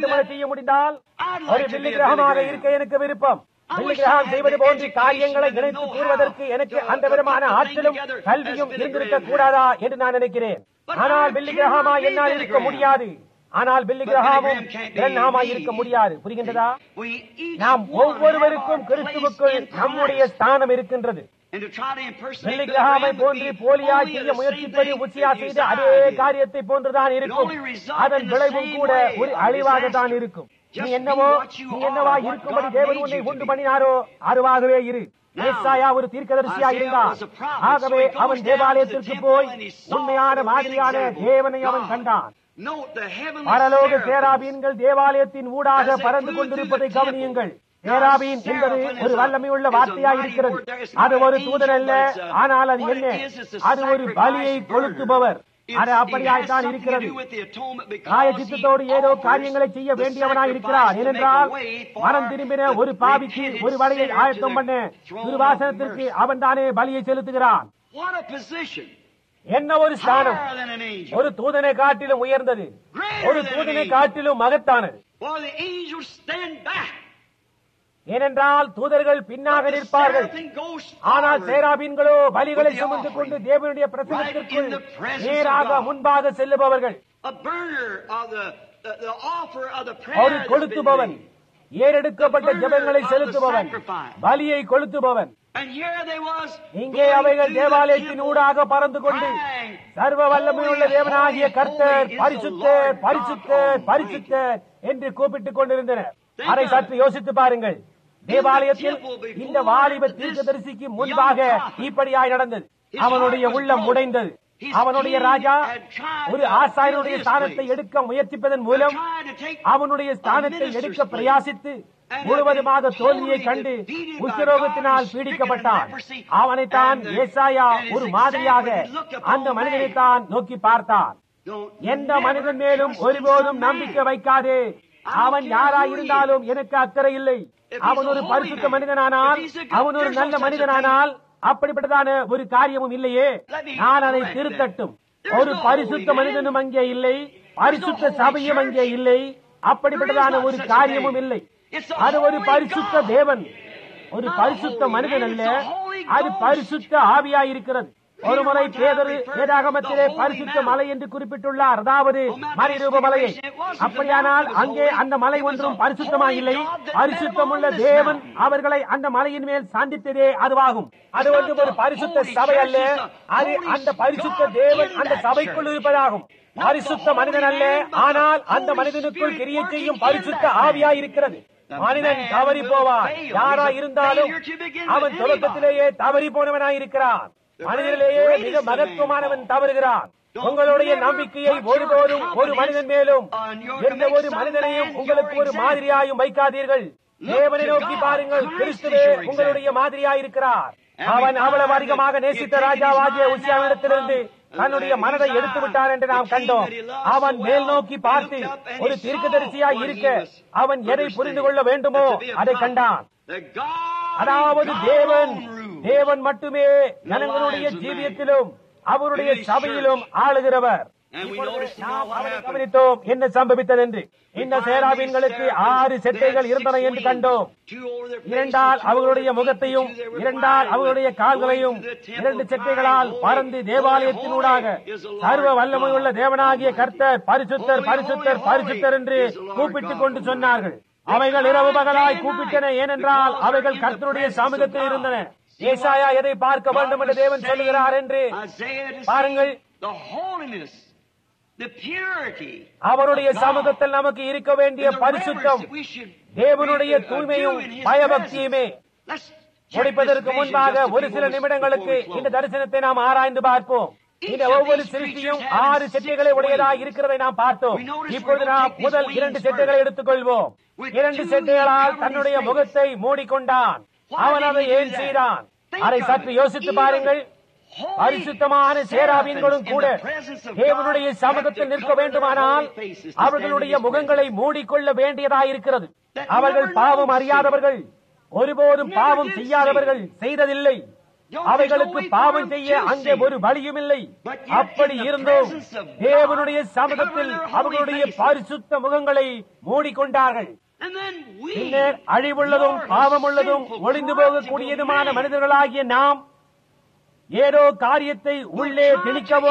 மட்டுமல்ல செய்ய முடிந்தால் ஒரு பில்லி கிரகமாக இருக்க எனக்கு விருப்பம் பில்லி கிரகம் செய்வது போன்ற காரியங்களை இணைத்து கூறுவதற்கு எனக்கு அந்த விதமான ஆற்றலும் கல்வியும் இருந்திருக்க கூடாதா என்று நான் நினைக்கிறேன் ஆனால் பில்லி கிரகமா என்னால் இருக்க முடியாது ஆனால் பில்லி கிரகாமும் பிரண்ணாமாய் இருக்க முடியாது புரிகின்றதா நாம் ஒவ்வொருவருக்கும் கிறிஸ்துவுக்குள் நம்முடைய ஸ்தானம் இருக்கின்றது பில்லி கிரகாமை போன்று போலியா செய்ய முயற்சிப்பது உச்சியா செய்த அதே காரியத்தை போன்றுதான் இருக்கும் அதன் விளைவும் கூட ஒரு அழிவாக தான் இருக்கும் நீ என்னவோ நீ என்னவா இருக்கும்படி தேவன் உன்னை உண்டு பண்ணினாரோ அருவாகவே இரு ஏசாயா ஒரு தீர்க்கதரிசியா இருந்தான் ஆகவே அவன் தேவாலயத்திற்கு போய் உண்மையான மாதிரியான தேவனை அவன் கண்டான் பரலோக சேராபீன்கள் தேவாலயத்தின் ஊடாக பறந்து கொண்டிருப்பதை கவனியுங்கள் சேராபீன் என்பது ஒரு வல்லமையுள்ள வார்த்தையா இருக்கிறது அது ஒரு தூதன் அல்ல ஆனால் அது என்ன அது ஒரு பலியை கொளுத்துபவர் அது அப்படியாய்த்தான் இருக்கிறது காய சித்தத்தோடு ஏதோ காரியங்களை செய்ய வேண்டியவனாய் இருக்கிறார் ஏனென்றால் மனம் திரும்பின ஒரு பாவிக்கு ஒரு வழியை ஆயத்தம் பண்ண திருவாசனத்திற்கு அவன் தானே பலியை செலுத்துகிறான் என்ன ஒரு ஸ்தானம் ஒரு தூதனை காட்டிலும் உயர்ந்தது ஒரு தூதனை காட்டிலும் மகத்தானது ஏனென்றால் தூதர்கள் பின்னாக நிற்பார்கள் ஆனால் சேராபீன்களோ பலிகளை சுமந்து கொண்டு தேவனுடைய பிரசனத்திற்குள் நேராக முன்பாக செல்லுபவர்கள் ஒரு கொளுத்துபவன் ஏறெடுக்கப்பட்ட ஜபங்களை செலுத்துபவன் பலியை கொளுத்துபவன் இங்கே அவைகள் தேவாலயத்தின் ஊடாக பறந்து கொண்டு சர்வ வல்லமையுள்ள தேவனாகிய கர்த்தர் பரிசுத்தர் பரிசுத்தர் பரிசுத்தர் என்று கூப்பிட்டுக் கொண்டிருந்தனர் அதை சற்று யோசித்து பாருங்கள் தேவாலயத்தில் இந்த வாலிப தீர்க்கதரிசிக்கு முன்பாக இப்படியாய் நடந்தது அவனுடைய உள்ளம் உடைந்தது அவனுடைய ராஜா ஒரு ஆசாரியனுடைய ஸ்தானத்தை எடுக்க முயற்சிப்பதன் மூலம் அவனுடைய ஸ்தானத்தை எடுக்க பிரயாசித்து முழுவதுமாக தோல்வியை கண்டு உஷ்ரோகத்தினால் பீடிக்கப்பட்டான் அவனைத்தான் ஏசாயா ஒரு மாதிரியாக அந்த மனிதனைத்தான் நோக்கி பார்த்தான் எந்த மனிதன் மேலும் ஒருபோதும் நம்பிக்கை வைக்காதே அவன் யாரா இருந்தாலும் எனக்கு அக்கறை இல்லை அவன் ஒரு பரிசுத்த மனிதனானால் அவன் ஒரு நல்ல மனிதனானால் அப்படிப்பட்டதான ஒரு காரியமும் இல்லையே நான் அதை திருத்தட்டும் ஒரு பரிசுத்த மனிதனும் அங்கே இல்லை பரிசுத்த சபையும் அங்கே இல்லை அப்படிப்பட்டதான ஒரு காரியமும் இல்லை அது ஒரு பரிசுத்த தேவன் ஒரு பரிசுத்த மனிதன் அல்ல அது பரிசுத்த ஆவியா இருக்கிறது ஒரு முறை பேதரு வேதாகமத்திலே பரிசுத்த மலை என்று குறிப்பிட்டுள்ளார் அதாவது மறைரூப மலையை அப்படியானால் அங்கே அந்த மலை ஒன்றும் பரிசுத்தமாக இல்லை பரிசுத்தமுள்ள தேவன் அவர்களை அந்த மலையின் மேல் சாந்தித்ததே அதுவாகும் அது ஒன்று ஒரு பரிசுத்த சபை அல்ல அது அந்த பரிசுத்த தேவன் அந்த சபைக்குள் இருப்பதாகும் பரிசுத்த மனிதன் அல்ல ஆனால் அந்த மனிதனுக்குள் கிரிய செய்யும் பரிசுத்த ஆவியா இருக்கிறது மனிதன் தவறி போவான் யாரா இருந்தாலும் அவன் தொடக்கத்திலேயே தவறி போனவனாய் இருக்கிறான் மனிதனிலேயே மிக மகத்துவமானவன் தவறுகிறான் உங்களுடைய நம்பிக்கையை ஒருபோதும் ஒரு மனிதன் மேலும் எந்த ஒரு மனிதனையும் உங்களுக்கு ஒரு மாதிரியாயும் வைக்காதீர்கள் தேவனை நோக்கி பாருங்கள் கிறிஸ்துவே உங்களுடைய மாதிரியாயிருக்கிறார் அவன் அவ்வளவு அதிகமாக நேசித்த ராஜாவாகிய உச்சியாவிடத்திலிருந்து தன்னுடைய மனதை எடுத்து விட்டான் என்று நாம் கண்டோம் அவன் மேல் நோக்கி பார்த்து ஒரு தீர்க்கதரிசியாய் இருக்க அவன் எதை புரிந்து கொள்ள வேண்டுமோ அதை கண்டான் அதாவது தேவன் தேவன் மட்டுமே ஜனங்களுடைய ஜீவியத்திலும் அவருடைய சபையிலும் ஆளுகிறவர் கவனித்தோம் என்ன சம்பவித்தது என்று இந்த சேராபீன்களுக்கு ஆறு செட்டைகள் இருந்தன என்று கண்டோம் இரண்டால் அவர்களுடைய முகத்தையும் இரண்டால் அவர்களுடைய கால்களையும் இரண்டு செட்டைகளால் பறந்து தேவாலயத்தினூடாக சர்வ வல்லமையுள்ள தேவனாகிய கர்த்தர் பரிசுத்தர் பரிசுத்தர் பரிசுத்தர் என்று கூப்பிட்டுக் கொண்டு சொன்னார்கள் அவைகள் இரவு பகலாய் கூப்பிட்டன ஏனென்றால் அவைகள் கர்த்தருடைய சமூகத்தில் இருந்தன ஏசாயா எதை பார்க்க வேண்டும் என்று தேவன் சொல்லுகிறார் என்று பாருங்கள் அவருடைய சமூகத்தில் நமக்கு இருக்க வேண்டிய பரிசுத்தம் தேவனுடைய தூய்மையும் பயபக்தியுமே முடிப்பதற்கு முன்பாக ஒரு சில நிமிடங்களுக்கு இந்த தரிசனத்தை நாம் ஆராய்ந்து பார்ப்போம் இந்த ஒவ்வொரு சிருஷ்டியும் ஆறு செட்டைகளை உடையதாக இருக்கிறதை நாம் பார்த்தோம் இப்பொழுது நாம் முதல் இரண்டு செட்டைகளை எடுத்துக்கொள்வோம் இரண்டு செட்டைகளால் தன்னுடைய முகத்தை மூடிக்கொண்டான் அவன் அதை ஏன் செய்தான் அதை சற்று யோசித்து பாருங்கள் பரிசுத்தமான சேராபீன்களும் கூட தேவனுடைய சமூகத்தில் நிற்க வேண்டுமானால் அவர்களுடைய முகங்களை மூடிக்கொள்ள வேண்டியதாயிருக்கிறது அவர்கள் பாவம் அறியாதவர்கள் ஒருபோதும் பாவம் செய்யாதவர்கள் செய்ததில்லை அவைகளுக்கு பாவம் செய்ய அங்கே ஒரு வழியும் இல்லை அப்படி இருந்தும் தேவனுடைய சமூகத்தில் அவர்களுடைய பரிசுத்த முகங்களை மூடிக்கொண்டார்கள் பின்னர் அழிவுள்ளதும் பாவமுள்ளதும் ஒளிந்து போகக்கூடியதுமான மனிதர்களாகிய நாம் ஏதோ காரியத்தை உள்ளே திணிக்கவும்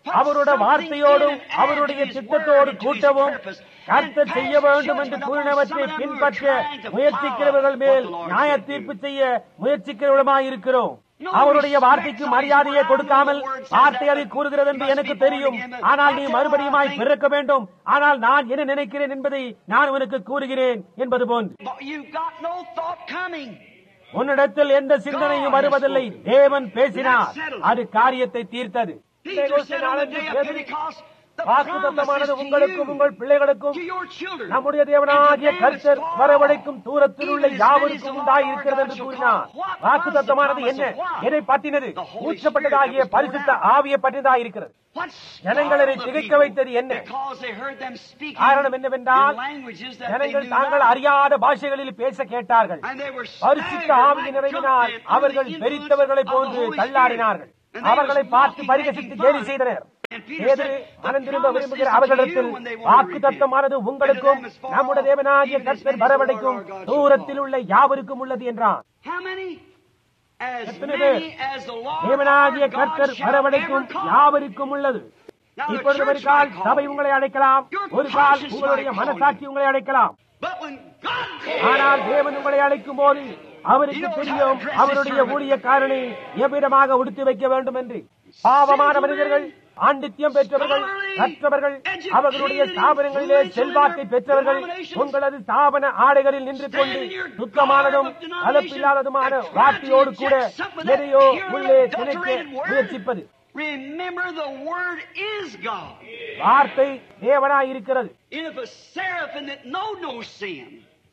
அவருடைய வார்த்தையோடும் அவருடைய திட்டத்தோடு கூட்டவும் கர்த்தர் செய்ய வேண்டும் என்று கூறினவற்றை பின்பற்ற முயற்சிக்கிறவர்கள் மேல் நியாய தீர்ப்பு செய்ய முயற்சிக்கிறவர்களுமாயிருக்கிறோம் அவருடைய வார்த்தைக்கு மரியாதையை கொடுக்காமல் வார்த்தை அதை கூறுகிறது என்று எனக்கு தெரியும் ஆனால் நீ மறுபடியுமாய் பிறக்க வேண்டும் ஆனால் நான் என்ன நினைக்கிறேன் என்பதை நான் உனக்கு கூறுகிறேன் என்பது போன்று But you've got no thought coming. உன்னிடத்தில் எந்த சிந்தனையும் வருவதில்லை தேவன் பேசினார் அது காரியத்தை தீர்த்தது Peter said on the day of Pentecost, the வாக்குத்தத்தமானது promises to உங்களுக்கும் you, உங்கள் பிள்ளைகளுக்கும் to your children. நம்முடைய தேவனாகிய கர்த்தர் வரவழைக்கும் தூரத்தில் உள்ள யாவருக்கும் உண்டாயிருக்கிறது என்று கூறினார் வாக்கு தத்தமானது என்ன எதை பற்றினது ஊற்றப்பட்டதாகிய பரிசுத்த ஆவியை பற்றியதாக இருக்கிறது What ஜனங்களை startled the திகைக்க people? வைத்தது என்ன? Because they heard them speaking காரணம் என்னவென்றால் in languages that they ஜனங்கள் knew தாங்கள் not. அறியாத பாஷைகளில் பேச கேட்டார்கள் And they were பரிசுத்த staggered ஆவியின் like நிறைவினால் jumped in அவர்கள் under the வெறித்தவர்களைப் influence போன்று of the Holy தள்ளாடினார்கள் Spirit. And they அவர்களை was பார்த்து mocking, பரிகசித்து making கேலி fun. செய்தனர் And Peter பேதுரு said, "The மனம் திரும்ப promise விரும்புகிற is to அவர்களிடத்தில் you when they want to வாக்கு repent. தத்தமானது உங்களுக்கும் And to them as far நம்முடைய off, தேவனாகிய even as கர்த்தர் many as the வரவழைக்கும் Lord our God shall தூரத்தில் call." உள்ள யாவருக்கும் உள்ளது என்றான் How many? As எத்தனை many பேர்? as the Lord தேவனாகிய our God கர்த்தர் shall வரவழைக்கும் ever call. யாவருக்கும் உள்ளது Now the இப்பொழுது ஒரு church கால் might call சபை you. உங்களை அழைக்கலாம் Your ஒரு கால் conscience உங்களுடைய might call மனசாட்சி உங்களை அழைக்கலாம் But when God ஆனால் தேவன் உங்களை அழைக்கும் போது அவருக்கு தெரியும் அவருடைய ஊழியக்காரனை எவ்விதமாக உடுத்தி வைக்க வேண்டும் என்று பாவமான மனிதர்கள் ஆண்டித்யம் பெற்றவர்கள் கற்றவர்கள் அவர்களுடைய ஸ்தாபனங்களிலே செல்வாக்கை பெற்றவர்கள் உங்களது ஸ்தாபன ஆடைகளில் நின்று கொண்டு சுத்தமானதும் கலப்பில்லாததுமான வார்த்தையோடு கூட எதையோ உள்ளே திணைக்க முயற்சிப்பது Remember the word is God. வார்த்தை தேவனாய் இருக்கிறது And if a seraphim that know no sin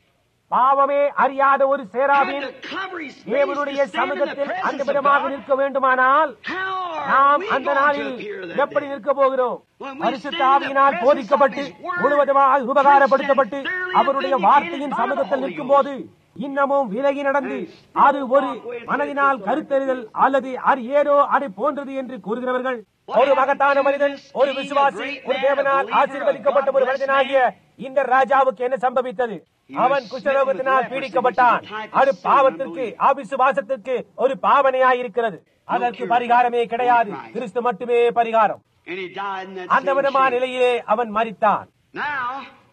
பாவமே அறியாத ஒரு had சேராவின் to cover his face தேவனுடைய to stand in the சமூகத்தில் அந்த presence of விதமாக God, நிற்க வேண்டுமானால் how are நாம் we அந்த going to நாளில் appear that எப்படி day? நிற்க போகிறோம் When we பரிசுத்த stand in the ஆவியினால் presence போதிக்கப்பட்டு of His word, முழுவதுமாக உபகாரப்படுத்தப்பட்டு preached and அவருடைய thoroughly வார்த்தையின் vindicated by the சமூகத்தில் Holy நிற்கும் போது இன்னமும் விலகி நடந்து அது ஒரு மனதினால் கருத்தறிதல் அல்லது அது ஏதோ அதை போன்றது என்று கூறுகிறவர்கள் ஒரு மகத்தான மனிதன் ஒரு விசுவாசி ஒரு தேவனால் ஆசீர்வதிக்கப்பட்ட ஒரு மனிதனாகிய இந்த ராஜாவுக்கு என்ன சம்பவித்தது அவன் குஷ்டரோகத்தினால் பீடிக்கப்பட்டான் அது பாவத்திற்கு அவிசுவாசத்திற்கு ஒரு பாவனையாய் இருக்கிறது அதற்கு பரிகாரமே கிடையாது கிறிஸ்து மட்டுமே பரிகாரம் And he died in that அந்த same விதமான shape. நிலையிலே அவன் மரித்தான் Now,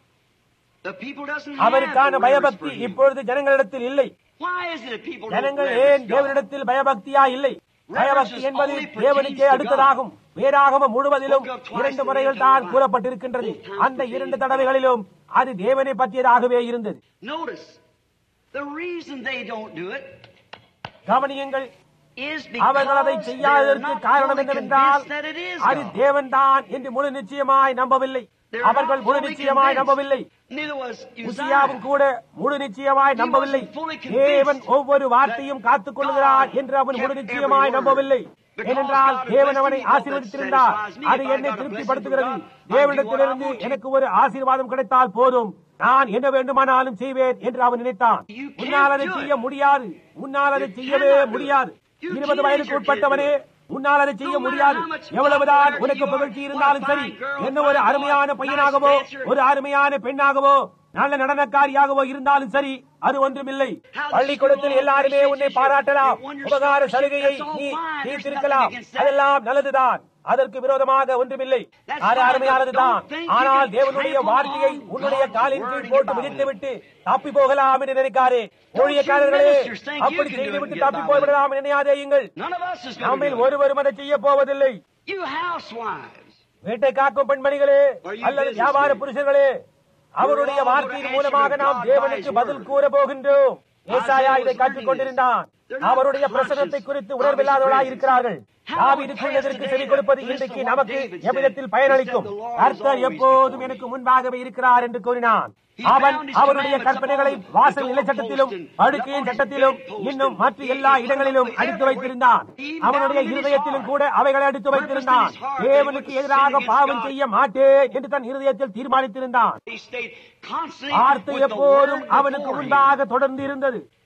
the people doesn't have அவருக்கான the reverence பயபக்தி for him. இப்பொழுது ஜனங்களிடத்தில் இல்லை Why is it that people don't ஜனங்கள் reverence ஏன் God? தேவனிடத்தில் பயபக்தியா இல்லை பயபக்தி என்பது தேவனுக்கே அடுத்ததாகும் வேறாகம முழுவதிலும் இரண்டு முறைகள் தான் கூறப்பட்டிருக்கின்றது அந்த இரண்டு தடவைகளிலும் அது தேவனை பற்றியதாகவே இருந்தது Notice, the reason they don't do it கவனியுங்கள் is அவர்கள் அதை because they're செய்யாததற்கு not காரணம் fully என்னவென்றால் convinced that it is அது God. தேவன்தான் என்று முழு நிச்சயமாய் நம்பவில்லை They're அவர்கள் not முழு fully நிச்சயமாய் convinced. நம்பவில்லை Neither was உசியாவும் Uzziah. கூட முழு நிச்சயமாய் நம்பவில்லை fully convinced தேவன் ஒவ்வொரு வார்த்தையும் காத்துக் கொள்கிறார் God என்று அவன் முழு kept நிச்சயமாய் every word. நம்பவில்லை Because ஏனென்றால் God had தேவன் blessed அவனை me, but that ஆசீர்வதித்திருந்தார் satisfies me. அது If I என்னை got a திருப்திப்படுத்துகிறது blessing from God, I can do தேவனிடத்திலிருந்து what I want. எனக்கு ஒரு ஆசீர்வாதம் கிடைத்தால் போதும் நான் என்ன வேண்டுமானாலும் செய்வேன் என்று அவன் நினைத்தான் You can't உன்னால் அதை do it. செய்ய முடியாது உன்னால் அதை You செய்யவே cannot do it. முடியாது You இருபது teenager வயதுக்கு can't உட்பட்டவனே do it. உன்னால் அதை செய்ய No matter முடியாது how much எவ்வளவுதான் popularity உனக்கு you are, புகழ்ச்சி what a இருந்தாலும் fine சரி girl, என்ன a ஒரு fine boy, அருமையான nice பையனாகவோ dancer. ஒரு அருமையான பெண்ணாகவோ நல்ல நடனக்காரியாகவோ இருந்தாலும் சரி அது ஒன்றுமில்லை பள்ளிக்கூடத்தில் எல்லாருமே உன்னை பாராட்டலாம் உபகார சலுகையை நீ தீர்த்திருக்கலாம் அதெல்லாம் நல்லதுதான் அதற்கு விரோதமாக ஒன்றுமில்லை அது அருமையானதுதான் ஆனால் தேவனுடைய வார்த்தையை உன்னுடைய காலின் கீழ் போட்டு மிதித்துவிட்டு தப்பி போகலாம் என்று நினைக்காதே ஊழியக்காரர்களே அப்படி செய்துவிட்டு தப்பி போய்விடலாம் என்று நினையாதேயுங்கள் None of us is going to நம்மில் do it. ஒருவரும் அதை செய்ய போவதில்லை You housewives. வீட்டை காக்கும் பெண்மணிகளே அல்லது வியாபார புருஷர்களே அவருடைய வார்த்தையின் மூலமாக நாம் தேவனுக்கு பதில் கூற போகின்றோம் ஏசாயா இதை கற்றுக் கொண்டிருந்தான் அவருடைய பிரசனத்தை குறித்து உணர்வில்லாதவர்களாய் இருக்கிறார்கள் தாவீதுக்குள்ளதற்கு செவி கொடுப்பது இன்றைக்கு நமக்கு எவ்விதத்தில் பயனளிக்கும் கர்த்தர் எப்போதும் எனக்கு முன்பாகவே இருக்கிறார் என்று கூறினான் அவன் அவருடைய கற்பனைகளை வாசல் நிலை சட்டத்திலும் அடுக்கையின் சட்டத்திலும் இன்னும் மற்ற எல்லா இடங்களிலும் அடித்து வைத்திருந்தான் அவனுடைய இருதயத்திலும் கூட அவைகளை அடித்து வைத்திருந்தான் தேவனுக்கு எதிராக பாவம் செய்ய மாட்டேன் என்று தன் இருதயத்தில் தீர்மானித்திருந்தான் He stayed constantly வார்த்தை with the எப்போதும் word அவனுக்கு before him. முன்பாக தொடர்ந்து இருந்தது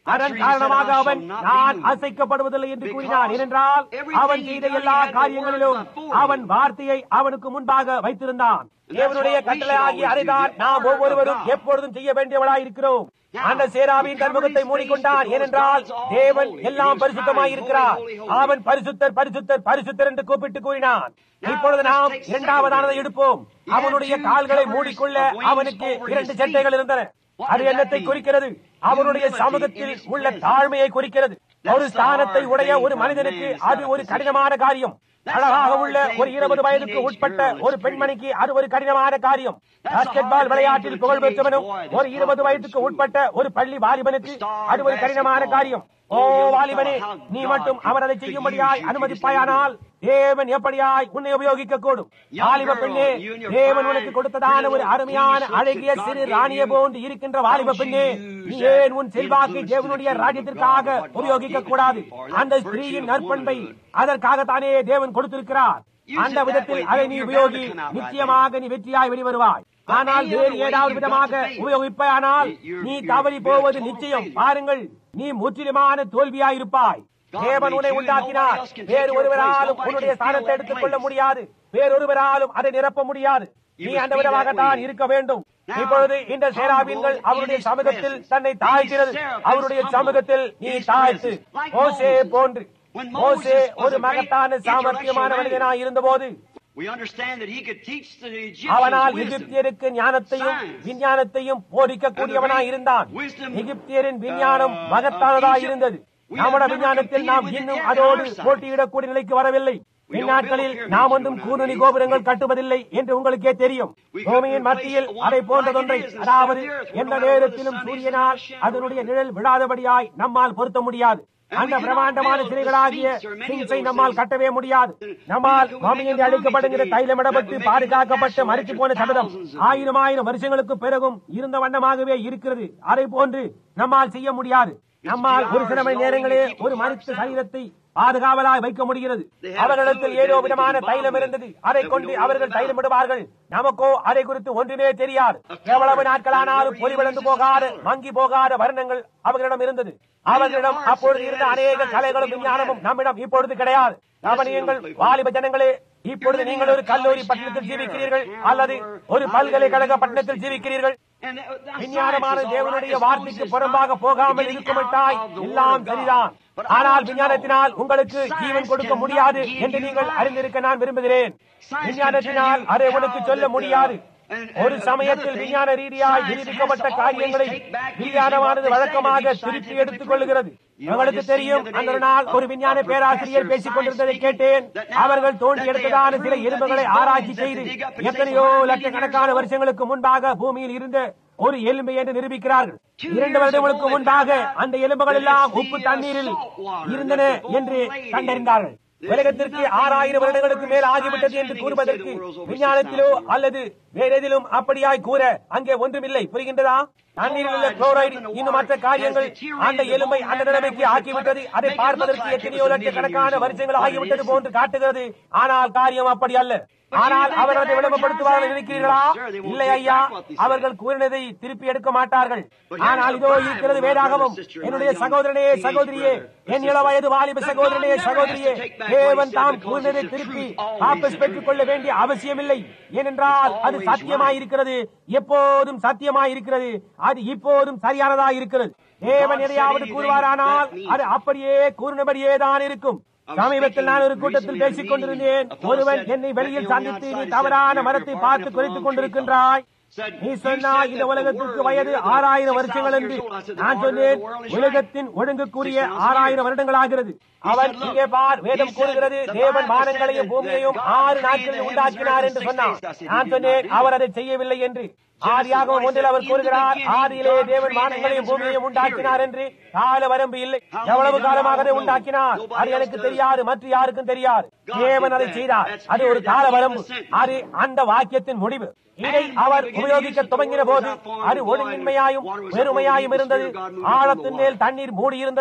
அதன் காரணமாக அவன் நான் அசைக்கப்படுவதில்லை என்று கூறினான் ஏனென்றால் அவன் செய்த எல்லா காரியங்களிலும் அவன் வார்த்தையை அவனுக்கு முன்பாக வைத்திருந்தான் தேவனுடைய கட்டளை ஆகிய அதைதான் நாம் ஒவ்வொருவரும் எப்பொழுதும் செய்ய வேண்டியவளாய் இருக்கிறோம் அந்த சேராவின் தன்முகத்தை மூடிக்கொண்டான் ஏனென்றால் தேவன் எல்லாம் பரிசுத்தமாய் இருக்கிறார் அவன் பரிசுத்தர் பரிசுத்தர் பரிசுத்தர் என்று கூப்பிட்டு கூறினான் இப்பொழுது நாம் இரண்டாவதானதை எடுப்போம் அவனுடைய கால்களை மூடிக்கொள்ள அவனுக்கு இரண்டு சட்டைகள் இருந்தன அது என்னத்தை குறிக்கிறது அவருடைய சமூகத்தில் உள்ள தாழ்மையை குறிக்கிறது ஒரு ஸ்தானத்தை உடைய ஒரு மனிதனுக்கு அது ஒரு கடினமான காரியம் அழகாக உள்ள ஒரு இருபது வயதுக்கு உட்பட்ட ஒரு பெண்மணிக்கு அது ஒரு கடினமான காரியம் பாஸ்கெட் பால் விளையாட்டில் புகழ் பெற்றவனும் ஒரு இருபது வயதுக்கு உட்பட்ட ஒரு பள்ளி வாலிபனுக்கு அது ஒரு கடினமான காரியம் ஓ வாலிபனே நீ மட்டும் அவர் அதை செய்யும்படியாய் அனுமதிப்பாயானால் தேவன் எப்படியாய் உன்னை உபயோகிக்க கூடும் வாலிப பெண்ணே தேவன் உனக்கு கொடுத்ததான ஒரு அருமையான அழகிய சிறு ராணிய போன்று இருக்கின்ற வாலிப பெண்ணே நீ ஏன் உன் செல்வாக்கை தேவனுடைய ராஜ்யத்திற்காக உபயோகிக்க கூடாது அந்த ஸ்திரீயின் நற்பண்பை அதற்காகத்தானே தேவன் கொடுத்திருக்கிறார் அந்த விதத்தில் அதை நீ உபயோகி நிச்சயமாக நீ வெற்றியாய் வெளிவருவாய் ஆனால் வேறு ஏதாவது விதமாக உபயோகிப்பானால் நீ தவறி போவது நிச்சயம் பாருங்கள் நீ முற்றிலுமான தோல்வியாயிருப்பாய் தேவன் உன்னை உண்டாக்கினார் வேறு ஒருவராலும் உன்னுடைய ஸ்தானத்தை எடுத்துக் கொள்ள முடியாது வேறொருவராலும் அதை நிரப்ப முடியாது நீ அந்த விதமாகத்தான் இருக்க வேண்டும் இப்பொழுது இந்த சேராபீன்கள் அவருடைய சமூகத்தில் தன்னை தாழ்கிறது அவருடைய சமூகத்தில் நீ தாழ்த்து மோசே போன்று மோசே ஒரு மகத்தான சாமர்த்தியமான மனிதனாய் இருந்தபோது We understand that he could teach the அவனால் Egyptians wisdom. எகிப்தியருக்கு ஞானத்தையும் விஞ்ஞானத்தையும் போதிக்கக்கூடியவனாய் இருந்தான் எகிப்தியரின் விஞ்ஞானம் மகத்தானதாய் இருந்தது நம்முடைய விஞ்ஞானத்தில் நாம் இன்னும் அதோடு போட்டியிடக்கூடிய நிலைக்கு வரவில்லை பின்னாட்களில் நாம் ஒன்றும் கூர்நுனி கோபுரங்கள் கட்டுவதில்லை என்று உங்களுக்கே தெரியும் பூமியின் மத்தியில் அதை போன்றதொன்றை அதாவது எந்த நேரத்திலும் சூரியனால் அதனுடைய நிழல் விழாதபடியாய் நம்மால் பொருத்த முடியாது அந்த பிரமாண்டமான சிலைகளாகிய சிங்ஸை நம்மால் கட்டவே முடியாது நம்மால் மாமியந்தி அழைக்கப்படுகிற தைலமிடப்பட்டு பாதுகாக்கப்பட்டு மறைத்து போன சபதம் ஆயிரம் ஆயிரம் வருஷங்களுக்கு பிறகும் இருந்த வண்ணமாகவே இருக்கிறது அதை போன்று நம்மால் செய்ய முடியாது நம்மால் ஒரு சில மணி நேரங்களே ஒரு மருத்துவ சரீரத்தை பாதுகாவலாய் வைக்க முடிகிறது அவர்களிடத்தில் ஏதோ விதமான தைலம் இருந்தது அதை கொண்டு அவர்கள் தைலமிடுவார்கள் நமக்கோ அதை குறித்து ஒன்றுமே தெரியாது எவ்வளவு நாட்களானாலும் பொலிவிழந்து போகாத மங்கி போகாத வர்ணங்கள் அவர்களிடம் இருந்தது அவர்களிடம் அப்பொழுது இருந்த அநேக கலைகளும் விஞ்ஞானமும் நம்மிடம் இப்பொழுது கிடையாது கவனியங்கள் வாலிப ஜனங்களே இப்பொழுது நீங்கள் ஒரு கல்லூரி பட்டணத்தில் ஜீவிக்கிறீர்கள் அல்லது ஒரு பல்கலைக்கழக பட்டணத்தில் ஜீவிக்கிறீர்கள் And that- that விஞ்ஞானமான science is all தேவனுடைய right as long as வார்த்தைக்கு it's புறம்பாக right. போகாமல் Getting இருக்குமட்டாய் out of the word எல்லாம் of சரிதான் God. But I ஆனால் want to விஞ்ஞானத்தினால் know, உங்களுக்கு science ஜீவன் கொடுக்க cannot முடியாது give என்று you நீங்கள் life. அறிந்திருக்க நான் விரும்புகிறேன் Science விஞ்ஞானத்தினால் can tell you அதை உனக்கு how சொல்ல that, uh, முடியாது and- ஒரு and சமயத்தில் another thing, விஞ்ஞான ரீதியாய் science நிரூபிக்கப்பட்ட has to காரியங்களை always take back usually விஞ்ஞானமானது what they say வழக்கமாக to be திருப்பி scientifically எடுத்துக் கொள்ளுகிறது proven. You know, உங்களுக்கு I just தெரியும் seen the அந்த other day, நாள் ஒரு a- விஞ்ஞான a பேராசிரியர் professor பேசிக் கொண்டிருந்ததை science கேட்டேன் speaking, that now அவர்கள் தோண்டி that they எடுத்ததான have சில proved that எலும்புகளை these bones ஆராய்ச்சி that they செய்து dig up and say எத்தனையோ 100 million லட்சக்கணக்கான years old, வருஷங்களுக்கு முன்பாக பூமியில் இருந்த ஒரு எலும்பு என்று நிரூபிக்கிறார்கள் இரண்டு வருடங்களுக்கு முன்பாக அந்த எலும்புகள் எல்லாம் உப்பு தண்ணீரில் இருந்தன என்று கண்டறிந்தார்கள் உலகத்திற்கு ஆறாயிரம் வருடங்களுக்கு மேல் ஆகிவிட்டது என்று கூறுவதற்கு விஞ்ஞானத்திலோ அல்லது வேற எதிலும் அப்படியாய் கூற அங்கே ஒன்றுமில்லை புரிகின்றதா தண்ணீரில் உள்ள குளோரைடு இன்னும் மற்ற காரியங்கள் அந்த எலும்பை அந்த நிலைமைக்கு ஆக்கிவிட்டது அதை பார்ப்பதற்கு எத்தனையோ லட்சக்கணக்கான வருஷங்கள் ஆகிவிட்டது போன்று காட்டுகிறது ஆனால் காரியம் அப்படி அல்ல ஆனால் அவர் அதை விளம்பரப்படுத்துவார்கள் நினைக்கிறீர்களா இல்லை ஐயா அவர்கள் கூறினதை திருப்பி எடுக்க மாட்டார்கள் ஆனால் இதோ இருக்கிறது வேதாகமம் என்னுடைய சகோதரனே சகோதரியே என் இள வயது வாலிப சகோதரனே சகோதரியே தேவன் தாம் கூறினதை திருப்பி வாபஸ் பெற்றுக் கொள்ள வேண்டிய அவசியமில்லை ஏனென்றால் அது சத்தியமாயிருக்கிறது எப்போதும் சத்தியமாயிருக்கிறது அது இப்போதும் சரியானதாய் இருக்கிறது தேவன் எதையாவது கூறுவாரானால் அது அப்படியே கூறினபடியே தான் இருக்கும் சமீபத்தில் நான் ஒரு கூட்டத்தில் பேசிக் கொண்டிருந்தேன் ஒருவன் என்னை வெளியில் சந்தித்து நீ தவறான மரத்தை பார்த்து குறைத்துக் கொண்டிருக்கின்றாய் நீ சொன்னாய் இந்த உலகத்திற்கு வயது ஆறாயிரம் வருஷங்கள் என்று நான் சொன்னேன் உலகத்தின் ஒழுங்குக்குரிய ஆறாயிரம் வருடங்கள் ஆகிறது அவன் இங்கே பார் வேதம் கூறுகிறது தேவன் வானங்களையும் பூமியையும் ஆறு நாட்களில் உண்டாக்கினார் என்று சொன்னான் நான் சொன்னேன் அவர் அதை செய்யவில்லை என்று ஆதியாக ஒன்றில் அவர் கூறுகிறார் ஆதியிலே தேவன் வானங்களையும் பூமியையும் உண்டாக்கினார் என்று கால வரம்பு இல்லை எவ்வளவு காலமாக அதை உண்டாக்கினார் அது எனக்கு தெரியாது மற்ற யாருக்கும் தெரியாது தேவன் அதை செய்தார் அது ஒரு கால வரம்பு அது அந்த வாக்கியத்தின் முடிவு இதை அவர் உபயோகிக்க துவங்கின போது அது ஒழுங்கின்மையாயும் பெருமையாயும் இருந்தது ஆழத்தின் மேல் தண்ணீர் மூடி இருந்தது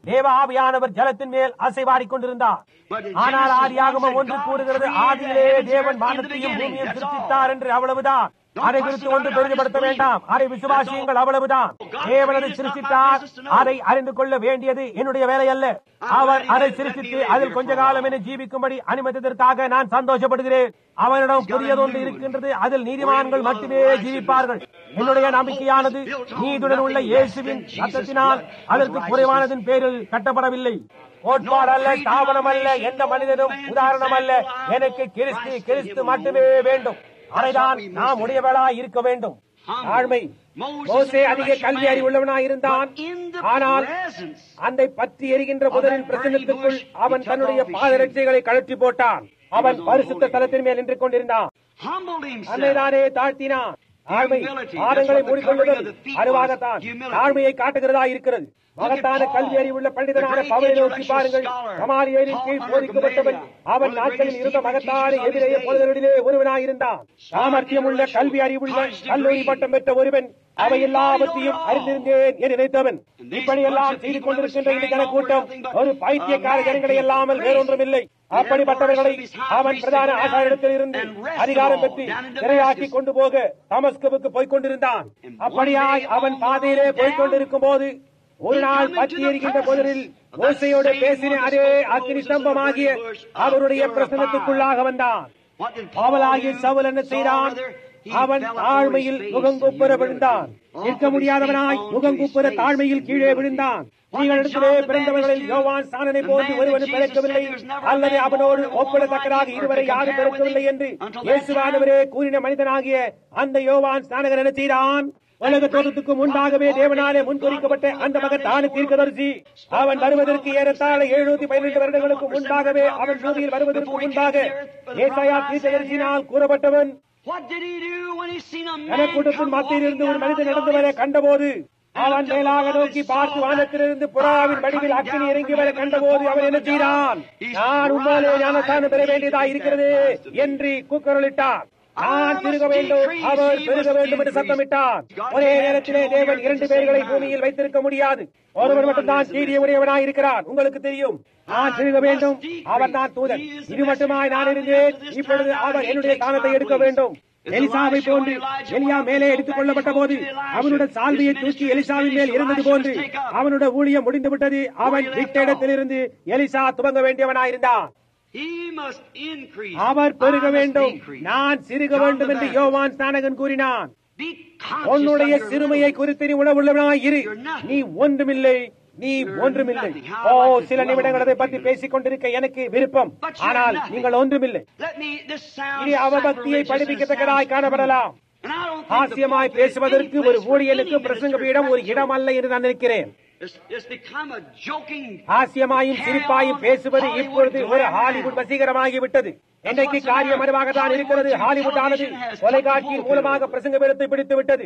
தேவ ஆவியானவர் ஜலத்தின் மேல் அசைவாடிக் கொண்டிருந்தார் ஆனால் ஆதியாகமம் ஒன்று கூறுகிறது ஆதியிலே தேவன் வானத்தையும் பூமியையும் சிருஷ்டித்தார் என்று அவ்வளவுதான் அதை குறித்து ஒன்று பெரிதுபடுத்த வேண்டாம் அதை விசுவாசியுங்கள் அவ்வளவுதான் தேவன் அதை சிருஷ்டித்தார் அதை அறிந்து கொள்ள வேண்டியது என்னுடைய வேலை அல்ல அவர் அதை சிருஷ்டித்து அதில் கொஞ்ச காலம் என ஜீவிக்கும்படி அனுமதித்ததற்காக நான் சந்தோஷப்படுகிறேன் அவனிடம் புதியதொன்று இருக்கின்றது அதில் நீதிமான்கள் மட்டுமே ஜீவிப்பார்கள் என்னுடைய நம்பிக்கையானது நீதுடன் உள்ள இயேசுவின் சத்தத்தினால் அதற்கு குறைவானதின் பேரில் கட்டப்படவில்லை கோட்பாடு அல்ல ஸ்தாபனம் அல்ல எந்த மனிதனும் உதாரணம் அல்ல எனக்கு கிறிஸ்து கிறிஸ்து மட்டுமே வேண்டும் அதைதான் நாம் உடையவளாய் இருக்க வேண்டும் தாழ்மை மோசே அதிக கல்வி அறிவுள்ளவனாய் இருந்தான் ஆனால் அந்த பற்றி எரிகின்ற முதலில் பிரசனத்துக்குள் அவன் தன்னுடைய பாதரட்சைகளை கழற்றி போட்டான் அவன் பரிசுத்த தலத்தின் மேல் நின்று கொண்டிருந்தான் அன்னைதானே தாழ்த்தினான் தாழ்மை பாதங்களை மூடிக்கொள்ளுதல் அருவாகத்தான் தாழ்மையை காட்டுகிறதா இருக்கிறது மகத்தான கல்வி அறிவுள்ள பண்டிதனான பவனை நோக்கி பாருங்கள் சமாரியரின் கீழ் போதிக்கப்பட்டவன் அவன் நாட்களில் இருந்த மகத்தான எதிரே பொழுதலிலே ஒருவனாயிருந்தான் சாமர்த்தியம் உள்ள கல்வி அறிவுள்ள கல்லூரி பட்டம் பெற்ற ஒருவன் அவை எல்லாவற்றையும் அறிந்திருந்தேன் என்று நினைத்தவன் இப்படியெல்லாம் செய்து கொண்டிருக்கின்ற இந்த கூட்டம் ஒரு பைத்தியக்கார ஜனங்களை இல்லாமல் வேறொன்றுமில்லை அப்படிப்பட்டவர்களை அவன் பிரதான ஆசாரிடத்தில் இருந்து அதிகாரம் பெற்று சிறையாக்கி கொண்டு போக தமஸ்கவுக்கு போய்க் கொண்டிருந்தான் அப்படியாய் அவன் பாதையிலே போய்க் கொண்டிருக்கும் போது ஒரு நாள் பற்றி எரிகின்ற பொழுதில் ஓசையோடு பேசின அதே அக்னி ஸ்தம்பமாகிய அவருடைய பிரசனத்துக்குள்ளாக வந்தான் அவளாகிய சவுல் என்ன செய்தான் அவன் தாழ்மையில் முகங்குப்புற விழுந்தான் நிற்க முடியாதவனாய் முகங்குப்புற தாழ்மையில் கீழே விழுந்தான் நீங்களிடத்திலே பிறந்தவர்களில் யோவான் சாணனை போன்று ஒருவன் பிறக்கவில்லை அல்லது அவனோடு ஒப்பிடத்தக்கதாக இருவரை யாரும் பிறக்கவில்லை என்று இயேசுவானவரே கூறின மனிதனாகிய அந்த யோவான் ஸ்நானகர் என்ன செய்தான் உலக தோற்றத்துக்கு முன்பாகவே தேவனாலே முன்குறிக்கப்பட்ட அந்த மகத்தான தீர்க்கதரிசி அவன் வருவதற்கு ஏறத்தாழ எழுநூத்தி பதினெட்டு வருடங்களுக்கு முன்பாகவே அவன் பூமியில் வருவதற்கு முன்பாக ஏசாயா தீர்க்கதரிசினால் கூறப்பட்டவன் ஜனக்கூட்டத்தின் மத்தியில் இருந்து ஒரு மனிதன் நடந்து வர கண்டபோது அவன் மேலாக நோக்கி பார்த்து வானத்திலிருந்து புறாவின் வடிவில் அக்கினி இறங்கி வர கண்டபோது அவன் என்ன செய்தான் நான் உம்மாலே ஞானஸ்தானம் பெற வேண்டியதா இருக்கிறது என்று கூக்குரலிட்டான் நான் திருக வேண்டும் அவர் பெருக வேண்டும் என்று சத்தமிட்டார் ஒரே நேரத்திலே தேவன் இரண்டு பேர்களை பூமியில் வைத்திருக்க முடியாது ஒருவர் மட்டும்தான் சீரிய உடையவனாய் இருக்கிறார் உங்களுக்கு தெரியும் நான் திருக வேண்டும் அவர் தான் தூதன் இது மட்டுமாய் நான் இருந்தேன் இப்பொழுது அவர் என்னுடைய தானத்தை எடுக்க வேண்டும் எலிசாவை போன்று எலியா மேலே எடுத்துக் கொள்ளப்பட்ட போது அவனுடைய சால்வையை தூக்கி எலிசாவின் மேல் இருந்தது போன்று அவனுடைய ஊழியம் முடிந்து விட்டது அவன் விட்ட இடத்திலிருந்து எலிசா துவங்க வேண்டியவனாயிருந்தான் அவர் பெருக வேண்டும் நான் சிறுக வேண்டும் என்று யோவான் ஸ்நானகன் கூறினான் உன்னுடைய சிறுமையை குறித்து நீ உணவுள்ளவனாய் இரு நீ ஒன்றுமில்லை நீ ஒன்றுமில்லை ஓ சில நிமிடங்கள் அதை பற்றி பேசிக் கொண்டிருக்க எனக்கு விருப்பம் ஆனால் நீங்கள் ஒன்றுமில்லை இது அவபக்தியை படிப்பிக்கத்தக்கதாய் காணப்படலாம் ஹாஸ்யமாய் பேசுவதற்கு ஒரு ஊழியனுக்கு பிரசங்க பீடம் ஒரு இடம் அல்ல என்று நான் நினைக்கிறேன் ஹாஸ்யமாயும் சிரிப்பாயும் பேசுவது இப்பொழுது ஒரு ஹாலிவுட் வசீகரமாகிவிட்டது இன்றைக்கு காரியம் அதுவாகத்தான் இருக்கிறது ஹாலிவுட் ஆனது தொலைக்காட்சியின் மூலமாக பிரசங்க பீடத்தை பிடித்து விட்டது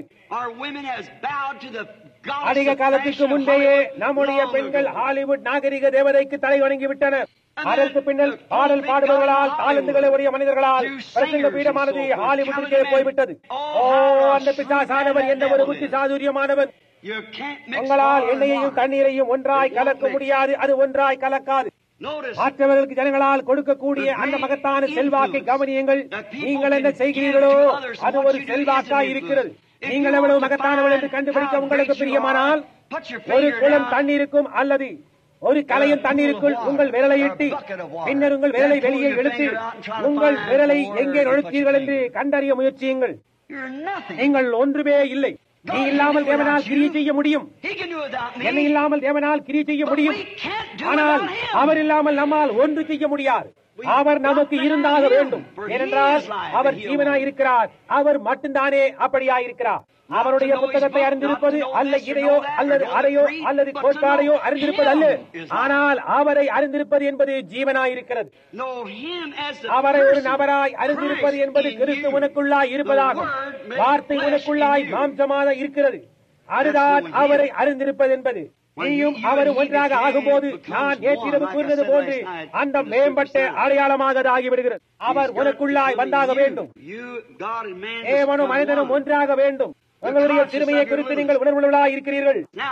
அதிக காலத்திற்கு முன்பேயே நம்முடைய பெண்கள் ஹாலிவுட் நாகரிக தேவதைக்கு தலை வணங்கி விட்டனர் அதற்கு பின்னல் பாடல் பாடுபவர்களால் தாளந்துகளை உடைய மனிதர்களால் பிரசங்க பீடமானது ஹாலிவுட்டிற்கே போய்விட்டது ஓ அந்த பிசாசானவர் என்ற ஒரு புத்தி சாதுரியமானவன் உங்களால் எண்ணெயையும் தண்ணீரையும் ஒன்றாய் கலக்க முடியாது அது ஒன்றாய் கலக்காது மற்றவர்களுக்கு ஜனங்களால் கொடுக்கக்கூடிய அந்த மகத்தான செல்வாக்கை கவனியுங்கள் நீங்கள் என்ன செய்கிறீர்களோ அது ஒரு செல்வாக்காய் இருக்கிறது நீங்கள் எவ்வளவு மகத்தானவள் என்று கண்டுபிடிக்க உங்களுக்கு பிரியமானால் ஒரு குளம் தண்ணீருக்கும் அல்லது ஒரு கலையின் தண்ணீருக்குள் உங்கள் விரலை இட்டு பின்னர் உங்கள் விரலை வெளியே எடுத்து உங்கள் விரலை எங்கே நுழைத்தீர்கள் என்று கண்டறிய முயற்சியுங்கள் நீங்கள் ஒன்றுமே இல்லை நீ இல்லாமல் தேவனால் கிரியை செய்ய முடியும் என்னை இல்லாமல் தேவனால் கிரியை செய்ய முடியும் ஆனால் அவர் இல்லாமல் நம்மால் ஒன்று செய்ய முடியாது அவர் நமக்கு இருந்தாக வேண்டும் ஏனென்றால் அவர் ஜீவனாய் இருக்கிறார் அவர் மட்டும்தானே அப்படியாயிருக்கிறார் அவருடைய புத்தகத்தை அறிந்திருப்பது அல்ல இதையோ அல்லது அறையோ அல்லது கோட்பாடையோ அறிந்திருப்பது அல்ல ஆனால் அவரை அறிந்திருப்பது என்பது ஜீவனாயிருக்கிறது அவரை ஒரு நபராய் அறிந்திருப்பது என்பது கிறிஸ்து உனக்குள்ளாய் இருப்பதாகும் வார்த்தை உனக்குள்ளாய் மாம்சமாக இருக்கிறது அதுதான் அவரை அறிந்திருப்பது என்பது நீயும் அவரும் ஒன்றாக ஆகும்போது நான் நேற்றிரவு கூறினது போன்று அந்த மேம்பட்ட அடையாளமாக ஆகிவிடுகிறது அவர் உனக்குள்ளாய் வந்தாக வேண்டும் தேவனும் மனிதனும் ஒன்றாக வேண்டும் உங்களுடைய சிறுமையை குறித்து நீங்கள் உணர்வுள்ளவர்களாக இருக்கிறீர்கள்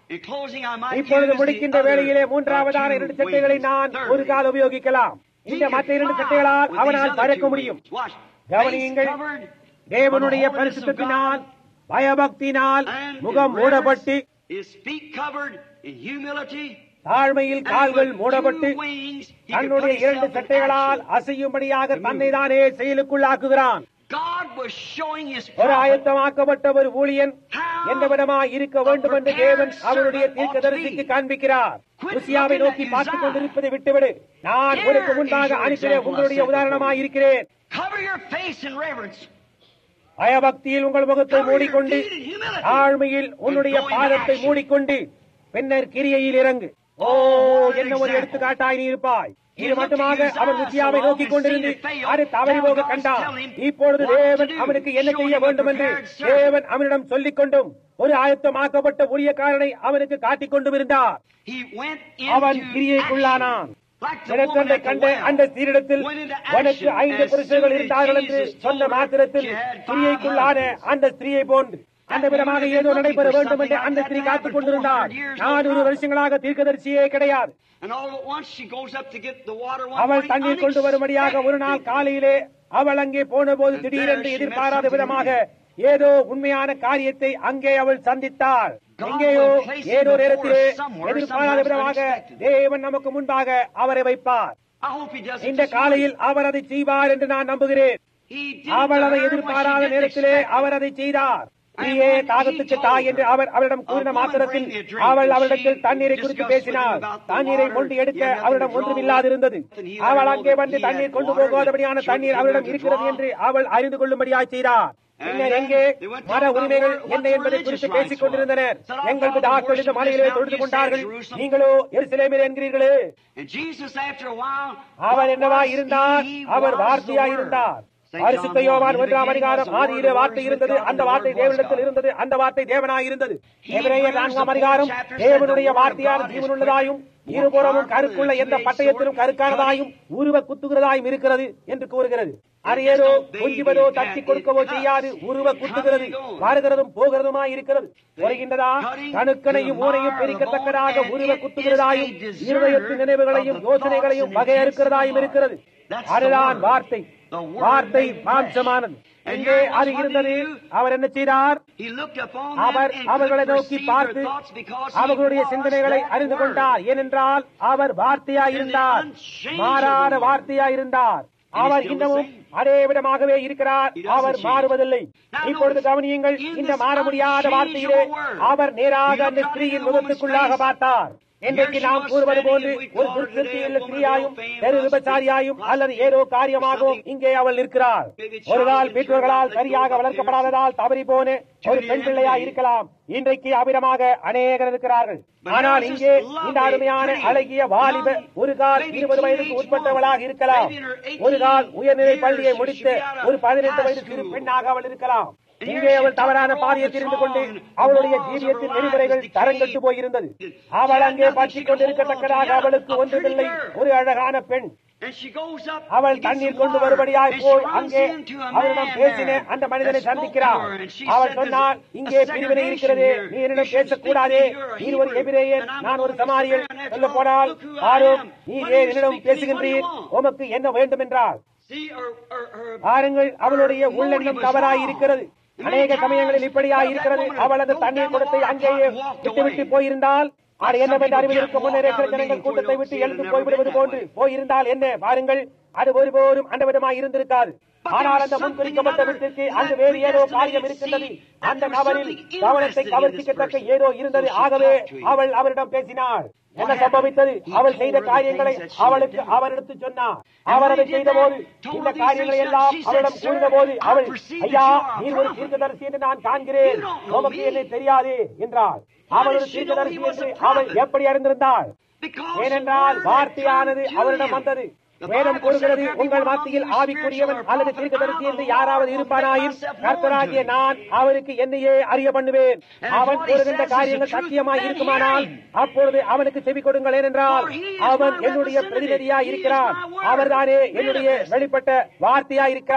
In closing, I might இப்பொழுது use முடிக்கின்ற the other, வேளையிலே uh, மூன்றாவதான two இரண்டு சட்டைகளை நான் wings. ஒரு Thirdly, கால் உபயோகிக்கலாம் he இந்த could மற்ற இரண்டு fly சட்டைகளால் with அவனால் these other பறக்க two முடியும் wings. Watch. கவனியுங்கள். Face covered தேவனுடைய for the holiness of பரிசுத்தத்தினால் God, பயபக்தினால் and முகம் in மூடப்பட்டு reverence, his feet covered in humility, தாழ்மையில் and கால்கள் with மூடப்பட்டு two wings, he could தன்னுடைய put இரண்டு himself in சட்டைகளால் action. அசையும்படியாக தன்னை தானே செயலுக்குள்ளாக்குகிறான் God was showing his ஒரு prophet ஆயத்தமாக்கப்பட்ட ஒரு ஊழியன் எந்த விதமாய் இருக்க வேண்டும் என்று தேவன் அவருடைய தீர்க்கதரிசிக்கு காண்பிக்கிறார் ருசியாவை நோக்கி பார்த்துக் கொண்டிருப்பதை விட்டுவிடு நான் உனக்கு முன்பாக அனுப்பின உங்களுடைய உதாரணமாய் இருக்கிறேன் Cover your face in reverence. பயபக்தியில் உங்கள் முகத்தை மூடிக்கொண்டு தாழ்மையில் உன்னுடைய பாதத்தை மூடிக்கொண்டு பின்னர் கிரியையில் இறங்கு ஓ என்ன ஒரு எடுத்துக்காட்டாய் நீ இருப்பாய் இது மட்டுமாக அவன் ருசியாவை நோக்கிக் கொண்டிருந்து அது தவறி போக கண்டான் இப்பொழுது தேவன் அவனுக்கு என்ன செய்ய வேண்டும் என்று தேவன் அவனிடம் சொல்லிக் கொண்டும் ஒரு ஆயத்தமாக்கப்பட்ட ஊழியக்காரனை அவனுக்கு காட்டிக் கொண்டும் இருந்தார் He went அவன் into கிரியைக்குள்ளானான் action. Like the woman கிணற்றண்டை at the கண்ட well. அந்த சீரிடத்தில் Went into உனக்கு action ஐந்து as புருஷர்கள் soon as இருந்தார்கள் என்று Jesus சொன்ன told her மாத்திரத்தில் she had five ஸ்திரீக்குள்ளான husbands. அந்த ஸ்திரீயை போன்று அந்த விதமாக ஏதோ நடைபெற வேண்டும் என்று அந்த ஸ்திரீ காத்துக் கொண்டிருந்தார் நானூறு வருஷங்களாக தீர்க்கதரிசியே கிடையாது And all at once she goes up to get the water one அவள் morning தண்ணீர் கொண்டு வரும்படியாக ஒரு நாள் காலையிலே அவள் அங்கே போன போது திடீரென்று எதிர்பாராத விதமாக ஏதோ உண்மையான காரியத்தை அங்கே அவள் சந்தித்தாள் எங்கேயோ ஏதோ நேரத்திலே எதிர்பாராத விதமாக தேவன் நமக்கு முன்பாக அவரை வைப்பார் I hope he does it இந்த this காலையில் அவர் அதை செய்வார் என்று நான் நம்புகிறேன் morning. He did it அவள் to அதை her when she எதிர்பாராத didn't நேரத்திலே expect it. அவர் அதை செய்தார் நீயே தாகத்துக்கு தாய் என்று அவர் அவரிடம் கூறின மாத்திரத்தில் அவள் அவரிடத்தில் தண்ணீரை குறித்து பேசினாள் தண்ணீரை கொண்டு எடுக்க அவரிடம் ஒன்றும் இல்லாதிருந்தது அவள் அங்கே வந்து தண்ணீர் கொண்டு போகாதபடியான தண்ணீர் அவரிடம் இருக்கிறது என்று அவள் அறிந்து கொள்ளும்படியாய் செய்தார் பின்னர் எங்கே மர உரிமைகள் என்ன என்பதை குறித்து பேசிக் கொண்டிருந்தனர் எங்கள் பிதாக்கள் இந்த மலையிலே தொழுது கொண்டார்கள் நீங்களோ எருசலேமில் என்கிறீர்களே And Jesus, after a while, அவர் என்னவா இருந்தார் He அவர் was வார்த்தையா the Word. இருந்தார் Saint பரிசுத்த John யோவான் 1, ஒன்றாம் in the அதிகாரம் beginning was the ஆதியிலே Word, வார்த்தை the Word இருந்தது was God, அந்த the வார்த்தை Word was தேவனிடத்தில் God. இருந்தது அந்த வார்த்தை தேவனாய் இருந்தது Hebrews, எபிரேயர் the நான்காம் fourth அதிகாரம் chapter said தேவனுடைய the Word of வார்த்தையான God is ஜீவனுள்ளதாயும் quick, இருபுறமும் more கருக்குள்ள powerful எந்த than a பட்டயத்திலும் two-edged கருக்கானதாயும் உருவ குத்துகிறதாயும் இருக்கிறது என்று கூறுகிறது அது ஏதோ கொஞ்சிவதோ தட்டி கொடுக்கவோ செய்யாது உருவ குத்துகிறது வருகிறதும் போகிறதுமாய் இருக்கிறது வருகின்றதா கணுக்கனையும் ஊனையும் பிரிக்கத்தக்கதாக உருவ குத்துகிறதாயும் இருதயத்தின் நினைவுகளையும் யோசனைகளையும் வகையறுக்கிறதாயும் இருக்கிறது அதுதான் வார்த்தை வார்த்தை மாம்சமானது எங்கே அது இருந்தது அவர் என்ன செய்தார் He looked upon our them and அவர்களை could நோக்கி perceive பார்த்து their thoughts because he அவர்களுடைய was சிந்தனைகளை that அறிந்து Word. கொண்டார் ஏனென்றால் அவர் வார்த்தையாய் இருந்தார் மாறாத வார்த்தையாய் இருந்தார் அவர் இன்னமும் அதே விதமாகவே இருக்கிறார் அவர் மாறுவதில்லை இப்பொழுது கவனியுங்கள் இந்த மாற முடியாத வார்த்தையிலே அவர் நேராக அந்த ஸ்திரீயின் முகத்துக்குள்ளாக பார்த்தார் இன்றைக்கு நாம் கூறுவது போன்று ஒரு துர்க்கிருத்தியுள்ள ஸ்திரீயாயும் பெரு விபச்சாரியாயும் அல்லது ஏதோ காரியமாகவும் இங்கே அவள் நிற்கிறார் ஒரு கால் பெற்றோர்களால் சரியாக வளர்க்கப்படாததால் தவறி போன ஒரு பெண் பிள்ளையாய் இருக்கலாம் இன்றைக்கு அபிடமாக அநேகர் இருக்கிறார்கள் ஆனால் இங்கே இந்த அருமையான அழகிய வாலிப ஒரு கால் இருபது வயதுக்கு உட்பட்டவளாக இருக்கலாம் ஒரு கால் உயர்நிலை பள்ளியை முடித்த ஒரு பதினெட்டு வயது சிறு பெண்ணாக அவள் இருக்கலாம் இங்கே அவள் தவறான பாதையை தெரிந்து கொண்டு அவளுடைய ஜீவியத்தின் நெறிமுறைகள் தரங்கட்டு போயிருந்தது அவள் அங்கே பற்றிக் கொண்டிருக்கத்தக்கதாக அவளுக்கு ஒன்றுமில்லை ஒரு அழகான பெண் And she goes up அவள் to get தண்ணீர் some கொண்டு water, வரும்படியாய் and she போய் runs அங்கே into a அவரிடம் man பேசின there அந்த மனிதனை that spoke சந்திக்கிறார் to her, and she அவள் said, சொன்னாள் "There's a இங்கே பிரிவினை segregation இருக்கிறது here. நீ என்னிடம் You shouldn't பேசக்கூடாதே speak to me. You're a நீ ஒரு Hebrew, எபிரேயன் and I'm நான் ஒரு only a சமாரியன் Samaritan. சொல்ல After போனால் all, look who I arrow am. நீ What do ஏன் you என்னிடம் speak to me? What do you பேசுகின்றீர் want? உமக்கு என்ன வேண்டும் என்றார் See, her, her, her, பாருங்கள் அவளுடைய உள்ளெண்ணம் தவறாய் இருக்கிறது அநேக சமயங்களில் இப்படியாய் இருக்கிறது அவள் அந்த தண்ணீர் குடத்தை அங்கேயே விட்டுவிட்டு போயிருந்தால் அது என்னவென்று அறிவதற்கு முன்னரே சில ஜனங்கள் கூட்டத்தை விட்டு எழுந்து போய்விடுவது போன்று போயிருந்தால் என்ன பாருங்கள் அது ஒருபோதும் அந்த விதமாய் இருந்திருக்காது ஆனால் அந்த முன்குறிக்கப்பட்ட வீட்டிற்கு அங்கு வேறு ஏதோ காரியம் இருக்கின்றது அந்த நபரில் கவனத்தை கவர்ச்சிக்கத்தக்க ஏதோ இருந்தது ஆகவே அவள் அவரிடம் பேசினாள் என்ன சம்பவித்தது அவள் செய்த காரியங்களை அவளுக்கு அவர் எடுத்து சொன்னார் அவர் அதை செய்த போது இந்த காரியங்களை எல்லாம் அவரிடம் கூறின போது அவள் ஐயா நீர் ஒரு தீர்க்கதரிசி என்று நான் காண்கிறேன் உமக்கு என்னை தெரியாது என்றார் அவள் ஒரு தீர்க்கதரிசி என்று அவள் எப்படி அறிந்திருந்தாள் ஏனென்றால் வார்த்தையானது அவரிடம் வந்தது வேதம் கூறுகிறது உங்கள் மத்தியில் ஆவிக்குரியவன் அல்லது தீர்க்கதரிசி என்று யாராவது இருப்பானாயின் கர்த்தராகிய நான் அவருக்கு என்னையே அறிய பண்ணுவேன் அவன் கூறுகின்ற காரியங்கள் சத்தியமாய் இருக்குமானால் அப்பொழுது அவனுக்கு செவி கொடுங்கள் ஏனென்றால் அவன் என்னுடைய பிரதிநிதியா இருக்கிறான் அவர்தானே என்னுடைய வெளிப்பட்ட வார்த்தையா இருக்கிறார்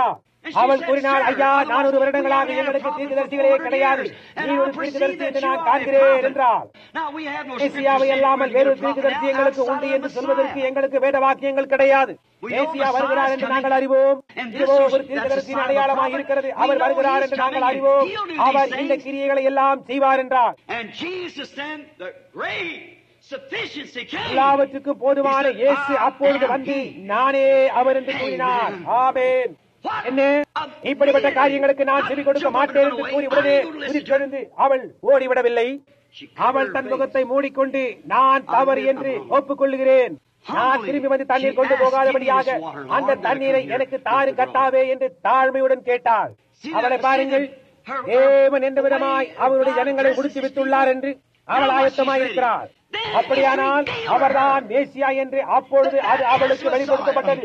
அவள் கூறினாள் ஐயா நானூறு வருடங்களாக எங்களுக்கு தீர்க்கதரிசிகளே கிடையாது நீ ஒரு தீர்க்கதரிசி என்று நான் காண்கிறேன் என்றால் மேசியாவை அல்லாமல் வேறொரு தீர்க்கதரிசி எங்களுக்கு உண்டு என்று சொல்வதற்கு எங்களுக்கு வேத வாக்கியங்கள் கிடையாது மேசியா வருகிறார் என்று நாங்கள் அறிவோம் இதுவோ ஒரு தீர்க்கதரிசியின் அடையாளமாக இருக்கிறது அவர் வருகிறார் என்று நாங்கள் அறிவோம் அவர் இந்த கிரியைகளை எல்லாம் செய்வார் என்றார் எல்லாவற்றுக்கும் போதுமான இயேசு அப்பொழுது வந்து நானே அவர் என்று கூறினார் ஆமேன் என்ன இப்படிப்பட்ட காரியங்களுக்கு நான் செவி கொடுக்க மாட்டேன் என்று கூறி உடனே குதித்தெழுந்து அவள் ஓடிவிடவில்லை அவள் தன் முகத்தை மூடிக்கொண்டு நான் தவறு என்று ஒப்புக்கொள்கிறேன் நான் திரும்பி வந்து தண்ணீர் கொண்டு போகாதபடியாக அந்த தண்ணீரை எனக்கு தாறு கட்டாவே என்று தாழ்மையுடன் கேட்டாள் அவளை பாருங்கள் தேவன் எந்த விதமாய் அவருடைய ஜனங்களை முடித்து வித்துள்ளார் என்று அவள் ஆயத்தமாய் இருக்கிறார் அப்படியானால் அவர்தான் மேசியா என்று அப்பொழுது அது அவளுக்கு வெளிப்படுத்தப்பட்டது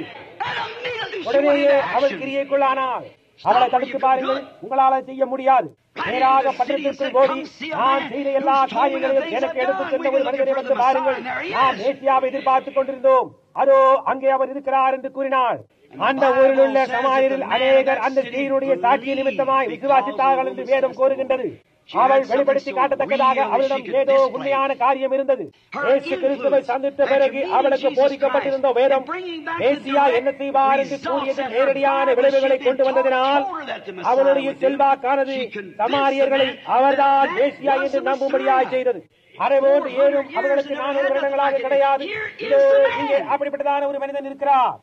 உடனேயே அவள் கிரியைக்குள்ளானாள் அவளை தடுத்து பாருங்கள் உங்களால் செய்ய முடியாது நேராக பட்டத்திற்குள் ஓடி நான் செய்த எல்லா காரியங்களையும் எனக்கு எடுத்துச் சென்ற ஒரு மனிதரை வந்து பாருங்கள் நாம் மேசியாவை எதிர்பார்த்துக் கொண்டிருந்தோம் அதோ அங்கே அவர் இருக்கிறார் என்று கூறினாள் அந்த ஊரில் உள்ள சமாயரில் அநேகர் அந்த ஸ்ரீனுடைய சாட்சிய நிமித்தமாய் விசுவாசித்தார்கள் என்று வேதம் கோருகின்றது அவள் வெளிப்படுத்தி காட்டத்தக்கதாக அவளிடம் ஏதோ உண்மையான காரியம் இருந்தது ஏசு கிறிஸ்துவை சந்தித்த பிறகு அவளுக்கு போதிக்கப்பட்டிருந்த வேதம் மேசியா என்ன செய்வார் என்று கூறியது நேரடியான விளைவுகளை கொண்டு வந்ததினால் அவளுடைய செல்வாக்கானது சமாரியர்களை அவர்தான் மேசியா என்று நம்பும்படியாய் செய்தது அதை போன்று ஏதும் அவர்களுக்கு நானூறு வருடங்களாக கிடையாது இதோ இங்கே அப்படிப்பட்டதான ஒரு மனிதன் இருக்கிறார்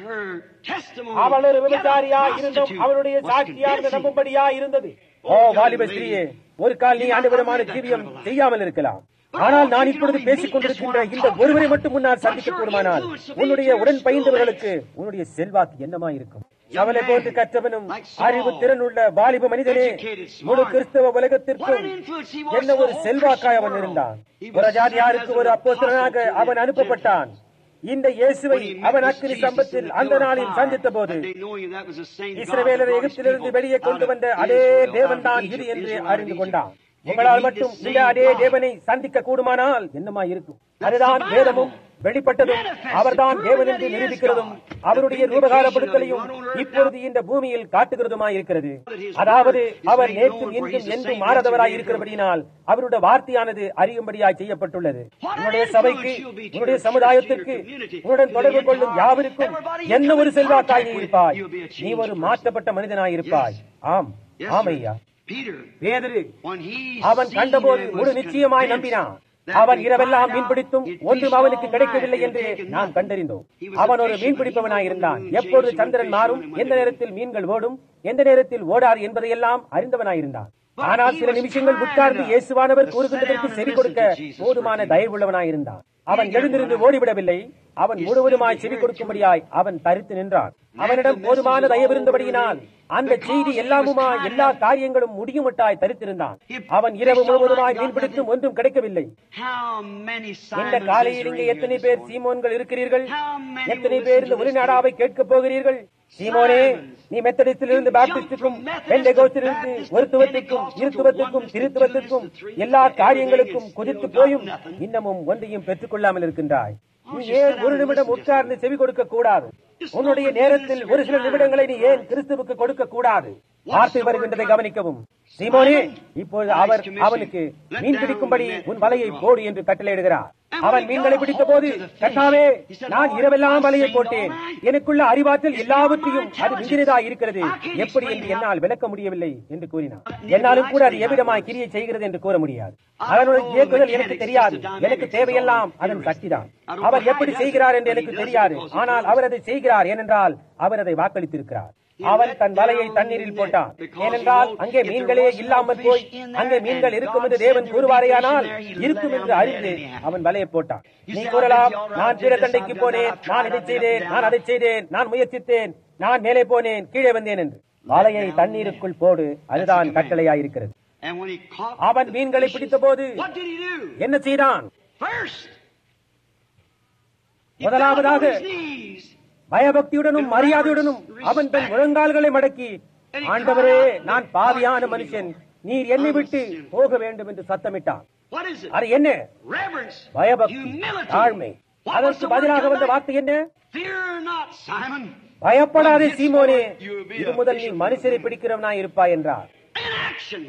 அவள் ஒரு விபச்சாரியா இருந்தும் அவளுடைய சாட்சியாக நம்பும்படியா இருந்தது ஓ வாலிப ஸ்திரியே ஒரு கால் நீ அந்த விதமான ஜீவியம் செய்யாமல் இருக்கலாம் ஆனால் நான் இப்பொழுது பேசிக் கொண்டிருக்கின்ற இந்த ஒருவரை மட்டும் முன்னால் சந்திக்க கூடுமானால் உன்னுடைய உடன் பயின்றவர்களுக்கு உன்னுடைய செல்வாக்கு என்னமா இருக்கும் அவளை போன்று கற்றவனும் அறிவு திறன் உள்ள வாலிப மனிதனே முழு கிறிஸ்தவ உலகத்திற்கும் என்ன ஒரு செல்வாக்காய் அவன் இருந்தான் ஒரு ஜாதியாருக்கு ஒரு அப்போஸ்தலனாக அவன் அனுப்பப்பட்டான் இந்த இயேசுவை அவன் அக்கினி சம்பத்தில் அந்த நாளில் சந்தித்த போது இஸ்ரவேலரை எகிப்திலிருந்து வெளியே கொண்டு வந்த அதே தேவன் தான் இது என்று அறிந்து கொண்டான் உங்களால் மட்டும் இந்த அதே தேவனை சந்திக்க கூடுமானால் என்னமா இருக்கும் அதுதான் வேதமும் வெளிப்பட்டதும் அவர்தான் தேவன் என்று நிரூபிக்கிறதும் அவருடைய ரூபகாரப்படுத்தலையும் இப்பொழுது இந்த பூமியில் காட்டுகிறதுமாய் இருக்கிறது அதாவது அவர் நேற்றும் இன்றும் என்றும் மாறாதவராய் இருக்கிறபடியினால் அவருடைய வார்த்தையானது அறியும்படியாய் செய்யப்பட்டுள்ளது உன்னுடைய சபைக்கு உன்னுடைய சமுதாயத்திற்கு உன்னுடன் தொடர்பு கொள்ளும் யாவருக்கும் என்ன ஒரு செல்வாக்காய் நீ இருப்பாய் நீ ஒரு மாற்றப்பட்ட மனிதனாய் இருப்பாய் ஆம் ஆமையா பேதரு அவன் கண்டபோது ஒரு நிச்சயமாய் நம்பினான் அவன் இரவெல்லாம் மீன்பிடித்தும் ஒன்றும் அவனுக்கு கிடைக்கவில்லை என்று நாம் கண்டறிந்தோம் அவன் ஒரு மீன்பிடிப்பவனாய் இருந்தான் எப்பொழுது சந்திரன் மாறும் எந்த நேரத்தில் மீன்கள் ஓடும் எந்த நேரத்தில் ஓடாது என்பதையெல்லாம் அறிந்தவனாயிருந்தான் ஆனால் சில நிமிஷங்கள் உட்கார்ந்து இயேசுவானவர் கூறுகின்றதற்கு செவி கொடுக்க போதுமான தயவுள்ளவனாயிருந்தான் அவன் எழுந்திருந்து ஓடிவிடவில்லை அவன் முழுவதுமாய் செவி கொடுக்கும்படியாய் அவன் தரித்து நின்றான் அவனிடம் போதுமான தயவிருந்தபடியினால் அந்த செய்தி எல்லாமுமா எல்லா காரியங்களும் முடியுமட்டாய் தரித்திருந்தான் அவன் இரவு முழுவதுமாய் மீன்பிடித்தும் ஒன்றும் கிடைக்கவில்லை இந்த காலையில் இங்கே எத்தனை பேர் சீமோன்கள் இருக்கிறீர்கள் எத்தனை பேர் இந்த ஒளிநாடாவை கேட்கப் போகிறீர்கள் சீமோனே நீ மெத்தடிஸ்டிலிருந்து பாப்டிஸ்டுக்கும் பெண்டகோஸ்டிலிருந்து ஒருத்துவத்திற்கும் இருத்துவத்திற்கும் திருத்துவத்திற்கும் எல்லா காரியங்களுக்கும் குதித்து போயும் இன்னமும் ஒன்றையும் பெற்றுக் கொள்ளாமல் இருக்கின்றாய் நீ ஏன் ஒரு நிமிடம் உட்கார்ந்து செவி கொடுக்க கூடாது உன்னுடைய நேரத்தில் ஒரு சில நிமிடங்களை நீ ஏன் கிறிஸ்துவுக்கு கொடுக்க கூடாது வார்த்தை வருகின்றதை கவனிக்கவும் சீமோனே இப்பொழுது அவர் அவனுக்கு மீன் பிடிக்கும்படி உன் வலையை போடு என்று கட்டளையிடுகிறார் அவன் மீன்களை பிடித்த போது கட்டாவே நான் இரவெல்லாம் வலையை போட்டேன் எனக்குள்ள அறிவாற்றல் எல்லாவற்றையும் அது மிஞ்சினதா இருக்கிறது எப்படி என்று என்னால் விளக்க முடியவில்லை என்று கூறினார் என்னாலும் கூட அது எவ்விதமாய் கிரியை செய்கிறது என்று கூற முடியாது அதனுடைய இயக்குதல் எனக்கு தெரியாது எனக்கு தேவையெல்லாம் அதன் சக்திதான் அவர் எப்படி செய்கிறார் என்று எனக்கு தெரியாது ஆனால் அவர் அதை செய்கிறார் ஏனென்றால் அவர் அதை வாக்களித்திருக்கிறார் அவன் தன் வலையை தண்ணீரில் போட்டான் ஏனென்றால் அங்கே மீன்களே இல்லாமல் போய் அங்கே மீன்கள் இருக்கும் என்று தேவன் கூறுவாரேயானால் இருக்கும் என்று அறிந்து அவன் வலையை போட்டான் நீ கூறலாம் நான் தண்டைக்கு போனேன் நான் இதை செய்தேன் நான் அதை செய்தேன் நான் முயற்சித்தேன் நான் மேலே போனேன் கீழே வந்தேன் என்று வலையை தண்ணீருக்குள் போடு அதுதான் கட்டளையாயிருக்கிறது அவன் மீன்களை பிடித்த போது என்ன செய்தான் முதலாவதாக பயபக்தியுடனும் மரியாதையுடனும் அவன் தன் முழங்கால்களை மடக்கி ஆண்டவரே நான் பாவியான மனுஷன் நீர் என்னை விட்டு போக வேண்டும் என்று சத்தமிட்டான் அது என்ன பயபக்தி தாழ்மை அதற்கு பதிலாக வந்த வார்த்தை என்ன not, Simon. பயப்படாதே சீமோனே இது முதல் நீ மனுஷரை பிடிக்கிறவனா இருப்பாய் என்றார் In action.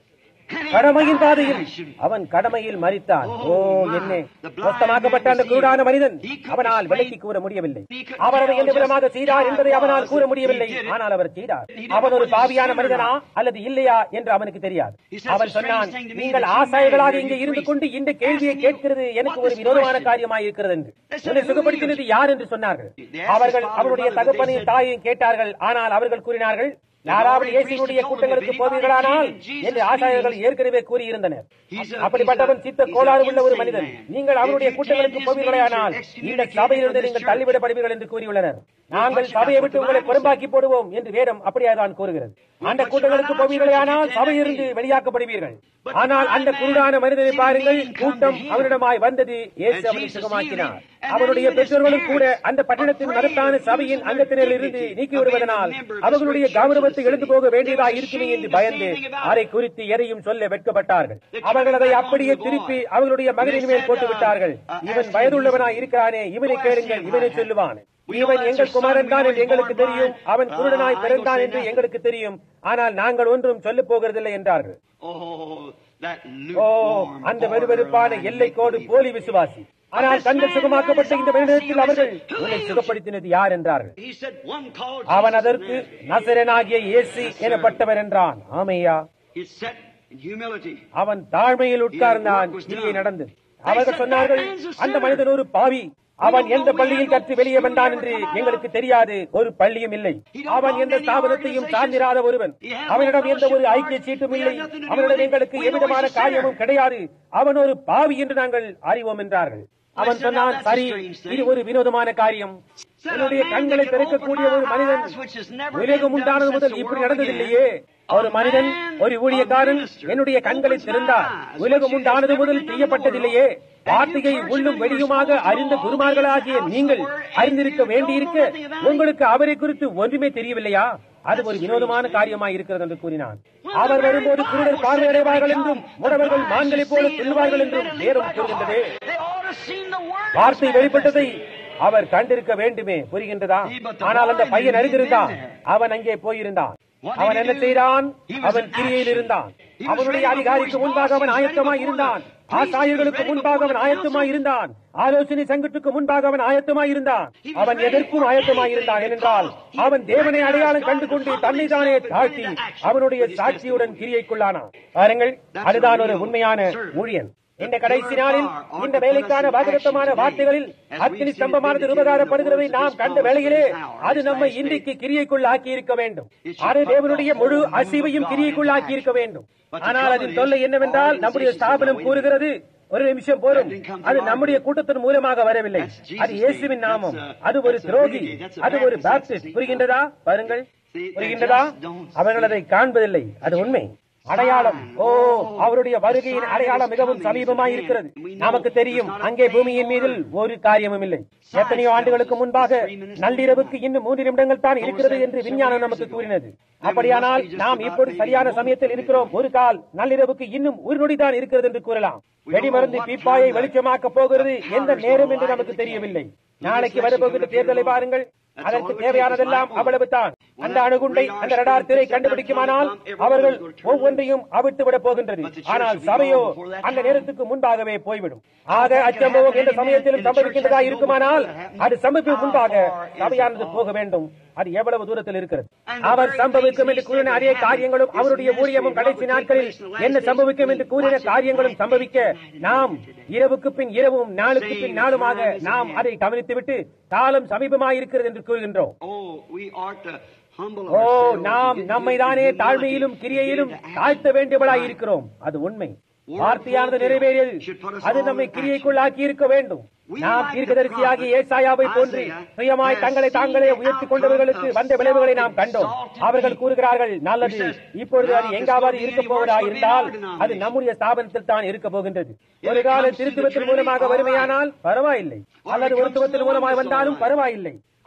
And he கடமையின் died in பாதையில் action. அவன் கடமையில் மறித்தான் ஓ என்ன மொத்தமாக்கப்பட்ட அந்த குருடான மனிதன் அவனால் விலக்கி கூற முடியவில்லை அவர் அதை எந்த விதமாக செய்தார் என்பதை அவனால் கூற முடியவில்லை ஆனால் அவர் செய்தார் அவன் ஒரு பாவியான மனிதனா அல்லது இல்லையா என்று அவனுக்கு தெரியாது அவன் சொன்னான் நீங்கள் ஆசாயர்களாக இங்கே இருந்து கொண்டு இந்த கேள்வியை கேட்கிறது எனக்கு ஒரு விரோதமான காரியமாய் இருக்கிறது என்று என்னை சுகப்படுத்தினது யார் என்று சொன்னார்கள் அவர்கள் அவருடைய தகப்பனையும் தாயையும் கேட்டார்கள் ஆனால் அவர்கள் கூறினார்கள் யாராவது இயேசுடைய கூட்டங்களுக்கு போவீர்களானால் என்று ஆசாரியர்கள் ஏற்கனவே கூறியிருந்தனர் அப்படிப்பட்டவன் சித்த கோளாறு உள்ள ஒரு மனிதன் நீங்கள் அவருடைய கூட்டங்களுக்கு போவீர்களானால் இந்த சபையிலிருந்து நீங்கள் தள்ளிவிடப்படுவீர்கள் என்று கூறியுள்ளனர் நாங்கள் சபையை விட்டு உங்களை புறம்பாக்கி போடுவோம் என்று வேதம் அப்படியே தான் கூறுகிறது அந்த கூட்டங்களுக்கு போவீர்களானால் சபையிலிருந்து வெளியாக்கப்படுவீர்கள் ஆனால் அந்த குருடான மனிதனை பாருங்கள் கூட்டம் அவனிடமாய் வந்தது இயேசு அவனை சுகமாக்கினார் அவனுடைய பெற்றோர்களும் கூட அந்த பட்டணத்தின் மகத்தான சபையின் அங்கத்தினர் இருந்து நீக்கி விடுவதனால் அவர்களுடைய கௌரவத்தை எழுந்து போக வேண்டியதாக இருக்குமே என்று பயந்து அதை குறித்து எதையும் சொல்ல வெட்கப்பட்டார்கள் அவர்கள் அதை அப்படியே திருப்பி அவர்களுடைய மகனின் மேல் போட்டு விட்டார்கள் இவன் வயதுள்ளவனாய் இருக்கிறானே இவனை கேளுங்கள் இவனை சொல்லுவான் இவன் எங்கள் குமாரன் தான் என்று எங்களுக்கு தெரியும் அவன் குருடனாய் பிறந்தான் என்று எங்களுக்கு தெரியும் ஆனால் நாங்கள் ஒன்றும் சொல்ல போகிறதில்லை என்றார்கள் Oh, that ஓ lukewarm. அந்த வெறுவெறுப்பான எல்லை கோடு போலி விசுவாசி ஆனால் கண்கள் சுகமாக்கப்பட்ட இந்த மனிதத்தில் அவர்கள் உன்னை சுகப்படுத்தினது யார் என்றார்கள் He said, one called அவன் Jesus அதற்கு of Nazareth. நசரனாகிய இயேசு எனப்பட்டவர் என்றான் ஆமையா He sat in humility. அவன் தாழ்மையில் உட்கார்ந்தான் கிரியை நடந்தது அவர்கள் சொன்னார்கள் அந்த மனிதன் ஒரு பாவி அவன் எந்த பள்ளியில் கற்று வெளியே வந்தான் என்று எங்களுக்கு தெரியாது ஒரு பள்ளியும் இல்லை அவன் எந்த ஸ்தாபனத்தையும் சார்ந்திராத ஒருவன் அவனிடம் எந்த ஒரு ஐக்கிய சீட்டும் இல்லை அவனிடம் எங்களுக்கு எவ்விதமான காரியமும் கிடையாது அவன் ஒரு பாவி என்று நாங்கள் அறிவோம் என்றார்கள் அவன் சொன்னான் சரி இது ஒரு வினோதமான காரியம் என்னுடைய கண்களை திறக்கக்கூடிய ஒரு மனிதன் உலகம் உண்டானது முதல் இப்படி நடந்ததில்லையே ஒரு மனிதன் ஒரு ஊழியக்காரன் என்னுடைய கண்களை திறந்தார் உலகம் உண்டானது முதல் செய்யப்பட்டதில்லையே வார்த்தையை உள்ளும் வெளியுமாக அறிந்த குருமார்களாகிய நீங்கள் அறிந்திருக்க வேண்டியிருக்க உங்களுக்கு அவரை குறித்து ஒன்றுமே தெரியவில்லையா அது ஒரு வினோதமான காரியமாய் இருக்கிறது என்று கூறினான் அவர் வரும்போது குருடர் பார்வையடைவார்கள் என்றும் முடவர்கள் மான்களைப் போல செல்வார்கள் என்றும் வேறும் கூறுகின்றது They ought to have seen the word. வார்த்தை வெளிப்பட்டதை அவர் கண்டிருக்க வேண்டுமே புரிகின்றதா ஆனால் அந்த பையன் அறிந்திருந்தான் அவன் அங்கே போயிருந்தான் அவன் என்ன செய்தான் அவன் கிரியில் இருந்தான் அவனுடைய அதிகாரிக்கு முன்பாக அவன் ஆயத்தமாய் இருந்தான் ஆசாரியர்களுக்கு முன்பாக அவன் ஆயத்தமாய் இருந்தான் ஆலோசனை சங்கத்துக்கு முன்பாக அவன் ஆயத்தமாய் இருந்தான் அவன் எதற்கும் ஆயத்தமாய் இருந்தான் ஏனென்றால் அவன் தேவனை அடையாளம் கண்டு கொண்டு தன்னை தானே தாழ்த்தி அவனுடைய சாட்சியுடன் கிரியைக்குள்ளானான் பாருங்கள் அதுதான் ஒரு உண்மையான ஊழியன் இந்த கடைசி நாளில் இந்த வேலைக்கான வாக்குத்தமான வார்த்தைகளில் அக்னி ஸ்தம்பமானது உபகாரப்படுகிறதை நாம் கண்ட வேளையிலே அது நம்மை இன்றைக்கு கிரியைக்குள் ஆக்கி இருக்க வேண்டும் அது தேவனுடைய முழு அசைவையும் கிரியைக்குள் ஆக்கி இருக்க வேண்டும் ஆனால் அதன் தொல்லை என்னவென்றால் நம்முடைய ஸ்தாபனம் கூறுகிறது ஒரு நிமிஷம் போரும் அது நம்முடைய கூட்டத்தின் மூலமாக வரவில்லை அது இயேசுவின் நாமம் அது ஒரு துரோகி அது ஒரு பாப்டிஸ்ட் புரிகின்றதா பாருங்கள் புரிகின்றதா அவர்கள் அதை காண்பதில்லை அது உண்மை அடையாளம் ஓ அவருடைய வருகையின் அடையாளம் மிகவும் சமீபமாய் இருக்கிறது நமக்கு தெரியும் அங்கே பூமியின் மீதில் ஒரு காரியமும் இல்லை எத்தனையோ ஆண்டுகளுக்கு முன்பாக நள்ளிரவுக்கு இன்னும் மூன்று நிமிடங்கள் தான் இருக்கிறது என்று விஞ்ஞானம் நமக்கு கூறினது அப்படியானால் நாம் இப்பொழுது சரியான சமயத்தில் இருக்கிறோம் ஒரு கால் நள்ளிரவுக்கு இன்னும் ஒரு நொடிதான் இருக்கிறது என்று கூறலாம் வெடிமருந்து பீப்பாயை வெளிச்சமாக்க போகிறது எந்த நேரம் என்று நமக்கு தெரியவில்லை நாளைக்கு வரப்போகிற தேர்தலை பாருங்கள் அதற்கு தேவையானதெல்லாம் அவ்வளவு தான் அந்த அணுகுண்டை அந்த ரடார் திரை கண்டுபிடிக்குமானால் அவர்கள் ஒவ்வொன்றையும் அவிட்டு விட போகின்றது ஆனால் சபையோ அந்த நேரத்துக்கு முன்பாகவே போய்விடும் ஆக அச்சம்பவம் எந்த சமயத்திலும் சம்பவிக்கின்றதா இருக்குமானால் அது சம்பவிக்கும் முன்பாக சபையானது போக வேண்டும் அது எவ்வளவு தூரத்தில் இருக்கிறது அவர் சம்பவிக்கும் என்று கூறின அதே காரியங்களும் அவருடைய ஊழியமும் கடைசி நாட்களில் என்ன சம்பவிக்கும் என்று கூறின காரியங்களும் சம்பவிக்க நாம் இரவுக்கு பின் இரவும் நாளுக்கு பின் நாளுமாக நாம் அதை கவனித்துவிட்டு காலம் சமீபமாயிருக்கிறது என்று கூறுகின்றோம் Oh, we ought to humble O ourselves. நாம் நம்மை தானே தாழ்மையிலும் கிரியையிலும் தாழ்த்த வேண்டியவளாய் இருக்கிறோம் அது உண்மை வார்த்தையானது நிறைவேறியது அது நம்மை கிரியைக்குள் ஆக்கி இருக்க வேண்டும் நாம் தீர்க்கதரிசியாகி ஏசாயாவை போன்று சுயமாய் தங்களை தாங்களே உயர்த்திக் கொண்டவர்களுக்கு வந்த விளைவுகளை நாம் கண்டோம் அவர்கள் கூறுகிறார்கள் நல்லது இப்பொழுது அது எங்காவது இருக்க போவதா இருந்தால் அது நம்முடைய ஸ்தாபனத்தில் தான் இருக்க போகின்றது ஒரு கால திருத்துவத்தின் மூலமாக வறுமையானால் பரவாயில்லை அல்லது ஒருத்துவத்தின் மூலமாக வந்தாலும் பரவாயில்லை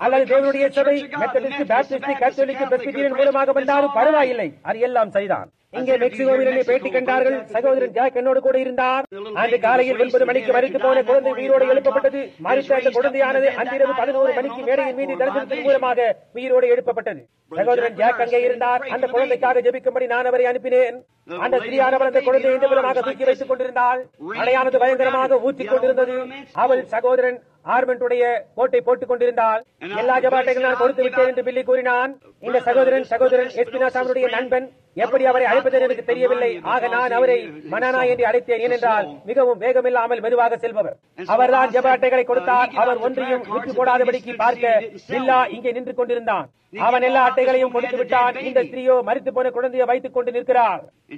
அல்லது தேவனுடைய சபை மெத்தடிஸ்ட் பாப்டிஸ்ட் கத்தோலிக் பிரஸ்பிட்டீரியன் மூலமாக வந்தாலும் பரவாயில்லை அது எல்லாம் சரிதான் இங்கே மெக்சிகோவில் என்னை பேட்டி கண்டார்கள் சகோதரன் ஜாக் என்னோடு கூட இருந்தார் அன்று காலையில் ஒன்பது மணிக்கு மறித்து போன குழந்தை உயிரோடு எழுப்பப்பட்டது மறித்த அந்த குழந்தையானது அன்றிரவு பதினோரு மணிக்கு மேடையின் மீது தரிசனத்தின் மூலமாக உயிரோடு எழுப்பப்பட்டது சகோதரன் ஜாக் அங்கே இருந்தார் அந்த குழந்தைக்காக ஜெபிக்கும்படி நான் அவரை அனுப்பினேன் அந்த ஸ்திரீயானவர் அந்த குழந்தையை இந்த விதமாக தூக்கி வைத்துக் கொண்டிருந்தாள் மழையானது பயங்கரமாக ஊற்றிக் கொண்டிருந்தது அவள் சகோதரன் ஆர்மெண்டுடைய கோட்டை போட்டுக் கொண்டிருந்தால் எல்லா ஜபாட்டைகளும் நான் கொடுத்து விட்டேன் என்று பில்லி கூறினான் இந்த சகோதரன் சகோதரன் எஸ்பினாசாமனுடைய நண்பன் எப்படி அவரை அழைப்பது எனக்கு தெரியவில்லை ஆக நான் அவரை மனானா என்று அழைத்தேன் ஏனென்றால் மிகவும் வேகமில்லாமல் மெதுவாக செல்பவர் அவர்தான் ஜபாட்டைகளை கொடுத்தார் அவர் ஒன்றையும் விட்டு போடாதபடிக்கு பார்க்க பில்லா இங்கே நின்று கொண்டிருந்தான் அவன் எல்லா அட்டைகளையும் கொடுத்து விட்டான் இந்த ஸ்திரீயோ மறித்து போன குழந்தையை வைத்துக் கொண்டு நிற்கிறார்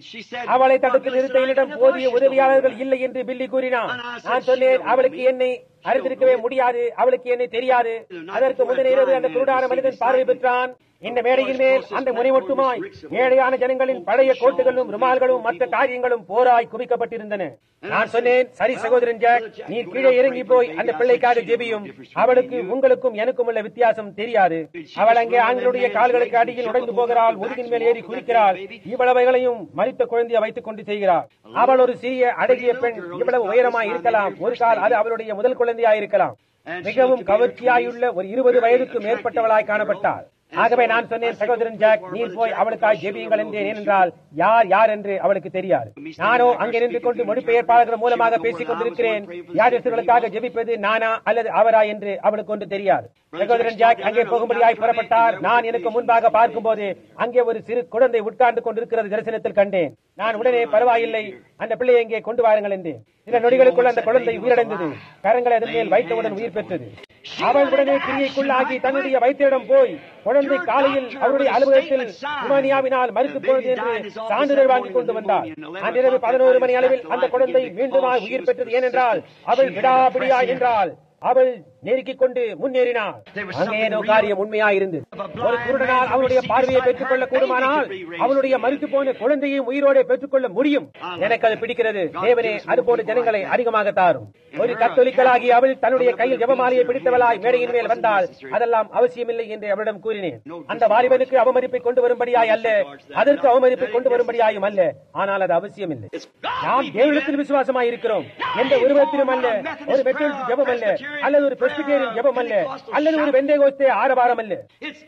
அவளை தடுத்து நிறுத்த என்னிடம் போதிய உதவியாளர்கள் இல்லை என்று பில்லி கூறினான் நான் சொன்னேன் அவளுக்கு என்னை அறிந்திருக்கவே முடியாது அவளுக்கு என்னை தெரியாது அதற்கு முந்தின இரவு அந்த குருடான மனிதன் பார்வை பெற்றான் இந்த மேடையின் மேல் அந்த முனை மட்டுமாய் ஏழையான ஜனங்களின் பழைய கோட்டுகளும் ருமால்களும் மற்ற காரியங்களும் போராய் குவிக்கப்பட்டிருந்தன நான் சொன்னேன் சரி சகோதரன் ஜாக் நீ கீழே இறங்கி போய் அந்த பிள்ளைக்காக ஜெபியும் அவளுக்கு உங்களுக்கும் எனக்கும் உள்ள வித்தியாசம் தெரியாது அவள் அங்கே ஆண்களுடைய கால்களுக்கு அடியில் உடைந்து போகிறாள் முதுகின் மேல் ஏறி குதிக்கிறாள் இவ்வளவைகளையும் மறித்த குழந்தையை வைத்துக் கொண்டு செய்கிறாள் அவள் ஒரு சிறிய அழகிய பெண் இவ்வளவு உயரமாய் இருக்கலாம் ஒரு கால் அது அவளுடைய முதல் குழந்தையாய் இருக்கலாம் மிகவும் கவர்ச்சியாயுள்ள ஒரு இருபது வயதுக்கு மேற்பட்டவளாய் காணப்பட்டாள் ஆகவே நான் சொன்னேன் சகோதரன் ஜாக் நீர் போய் அவளுக்காய் ஜெபியுங்கள் என்றேன் ஏனென்றால் யார் யார் என்று அவளுக்கு தெரியாது நானோ அங்கே நின்று கொண்டு மொழிபெயர்ப்பாளர்கள் மூலமாக பேசிக் கொண்டிருக்கிறேன் யார் எசுகளுக்காக ஜெபிப்பது நானா அல்லது அவரா என்று அவளுக்கு ஒன்று தெரியாது சகோதரன் ஜாக் அங்கே போகும்படியாய் புறப்பட்டார் நான் எனக்கு முன்பாக பார்க்கும்போது அங்கே ஒரு சிறு குழந்தை உட்கார்ந்து கொண்டிருக்கிறது தரிசனத்தில் கண்டேன் நான் உடனே பரவாயில்லை அந்த பிள்ளையை இங்கே கொண்டு வாருங்கள் என்றேன் சில நொடிகளுக்குள் அந்த குழந்தை உயிரடைந்தது கரங்களை அதன் மேல் வைத்தவுடன் உயிர் பெற்றது அவள் உடனே கிரியைக்குள்ளாகி தன்னுடைய வைத்தியிடம் போய் குழந்தை காலையில் அவருடைய அலுவலகத்தில் உமானியாவினால் மறுத்து போனது என்று சான்றிதழ் வாங்கிக் கொண்டு வந்தார் அன்றிரவு பதினோரு மணி அளவில் அந்த குழந்தை மீண்டுமாய் உயிர் பெற்றது ஏனென்றால் அவள் விடாபிடியா என்றால் அவள் நெருக்கிக் கொண்டு முன்னேறினாள் அங்கே ஏதோ காரியம் உண்மையாயிருந்தது ஒரு குருடனால் அவனுடைய பார்வையை பெற்றுக் கொள்ள கூடுமானால் அவனுடைய மறித்து போன குழந்தையும் உயிரோட பெற்றுக்கொள்ள முடியும் எனக்கு அது பிடிக்கிறது தேவனே அதுபோல ஜனங்களை அதிகமாக தாரும் ஒரு கத்தொலிக்கலாகி அவள் தன்னுடைய கையில் ஜபமாலையை பிடித்தவளாய் மேடையின் மேல் வந்தால் அதெல்லாம் அவசியமில்லை என்று அவளிடம் கூறினேன் அந்த வாலிபனுக்கு அவமதிப்பை கொண்டு வரும்படியாய் அல்ல அதற்கு அவமதிப்பை கொண்டு வரும்படியாயும் அல்ல ஆனால் அது அவசியமில்லை நாம் தேவனத்தில் விசுவாசமாய் இருக்கிறோம் எந்த உருவத்திலும் அல்ல ஒரு மெட்டல் ஜபம் அல்ல அல்லது ஒரு பிரஸ்பிட்டேரியன் ஜபம் அல்ல அல்லது ஒரு வெந்தேகோஸ்தே ஆரவாரம் அல்ல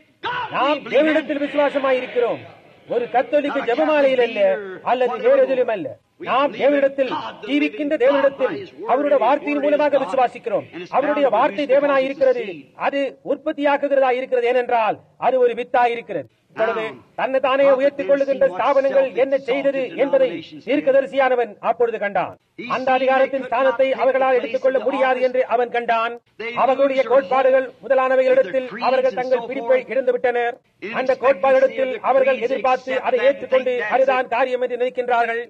நாம் தேவனிடத்தில் விசுவாசமாய் இருக்கிறோம் ஒரு கத்தோலிக்க ஜபமாலையில் அல்ல அல்லது வேறு எதிலும் அல்ல நாம் தேவனிடத்தில் ஜீவிக்கின்ற தேவனிடத்தில் அவருடைய வார்த்தையின் மூலமாக விசுவாசிக்கிறோம் அவருடைய வார்த்தை தேவனாய் இருக்கிறது அது உற்பத்தியாக்குகிறதா இருக்கிறது ஏனென்றால் அது ஒரு வித்தாய் இருக்கிறது இப்பொழுது தன்னை தானே உயர்த்திக் கொள்ளுகின்ற ஸ்தாபனங்கள் என்ன செய்தது என்பதை தீர்க்கதரிசியானவன் அப்பொழுது கண்டான் அந்த அதிகாரத்தின் ஸ்தானத்தை அவர்களால் எடுத்துக் கொள்ள முடியாது என்று அவன் கண்டான் அவர்களுடைய கோட்பாடுகள் முதலானவைகளிடத்தில் அவர்கள் தங்கள் பிடிப்பை இழந்து விட்டனர் அந்த கோட்பாடிடத்தில் அவர்கள் எதிர்பார்த்து அதை ஏற்றுக்கொண்டு அதுதான் காரியம் என்று நினைக்கின்றார்கள்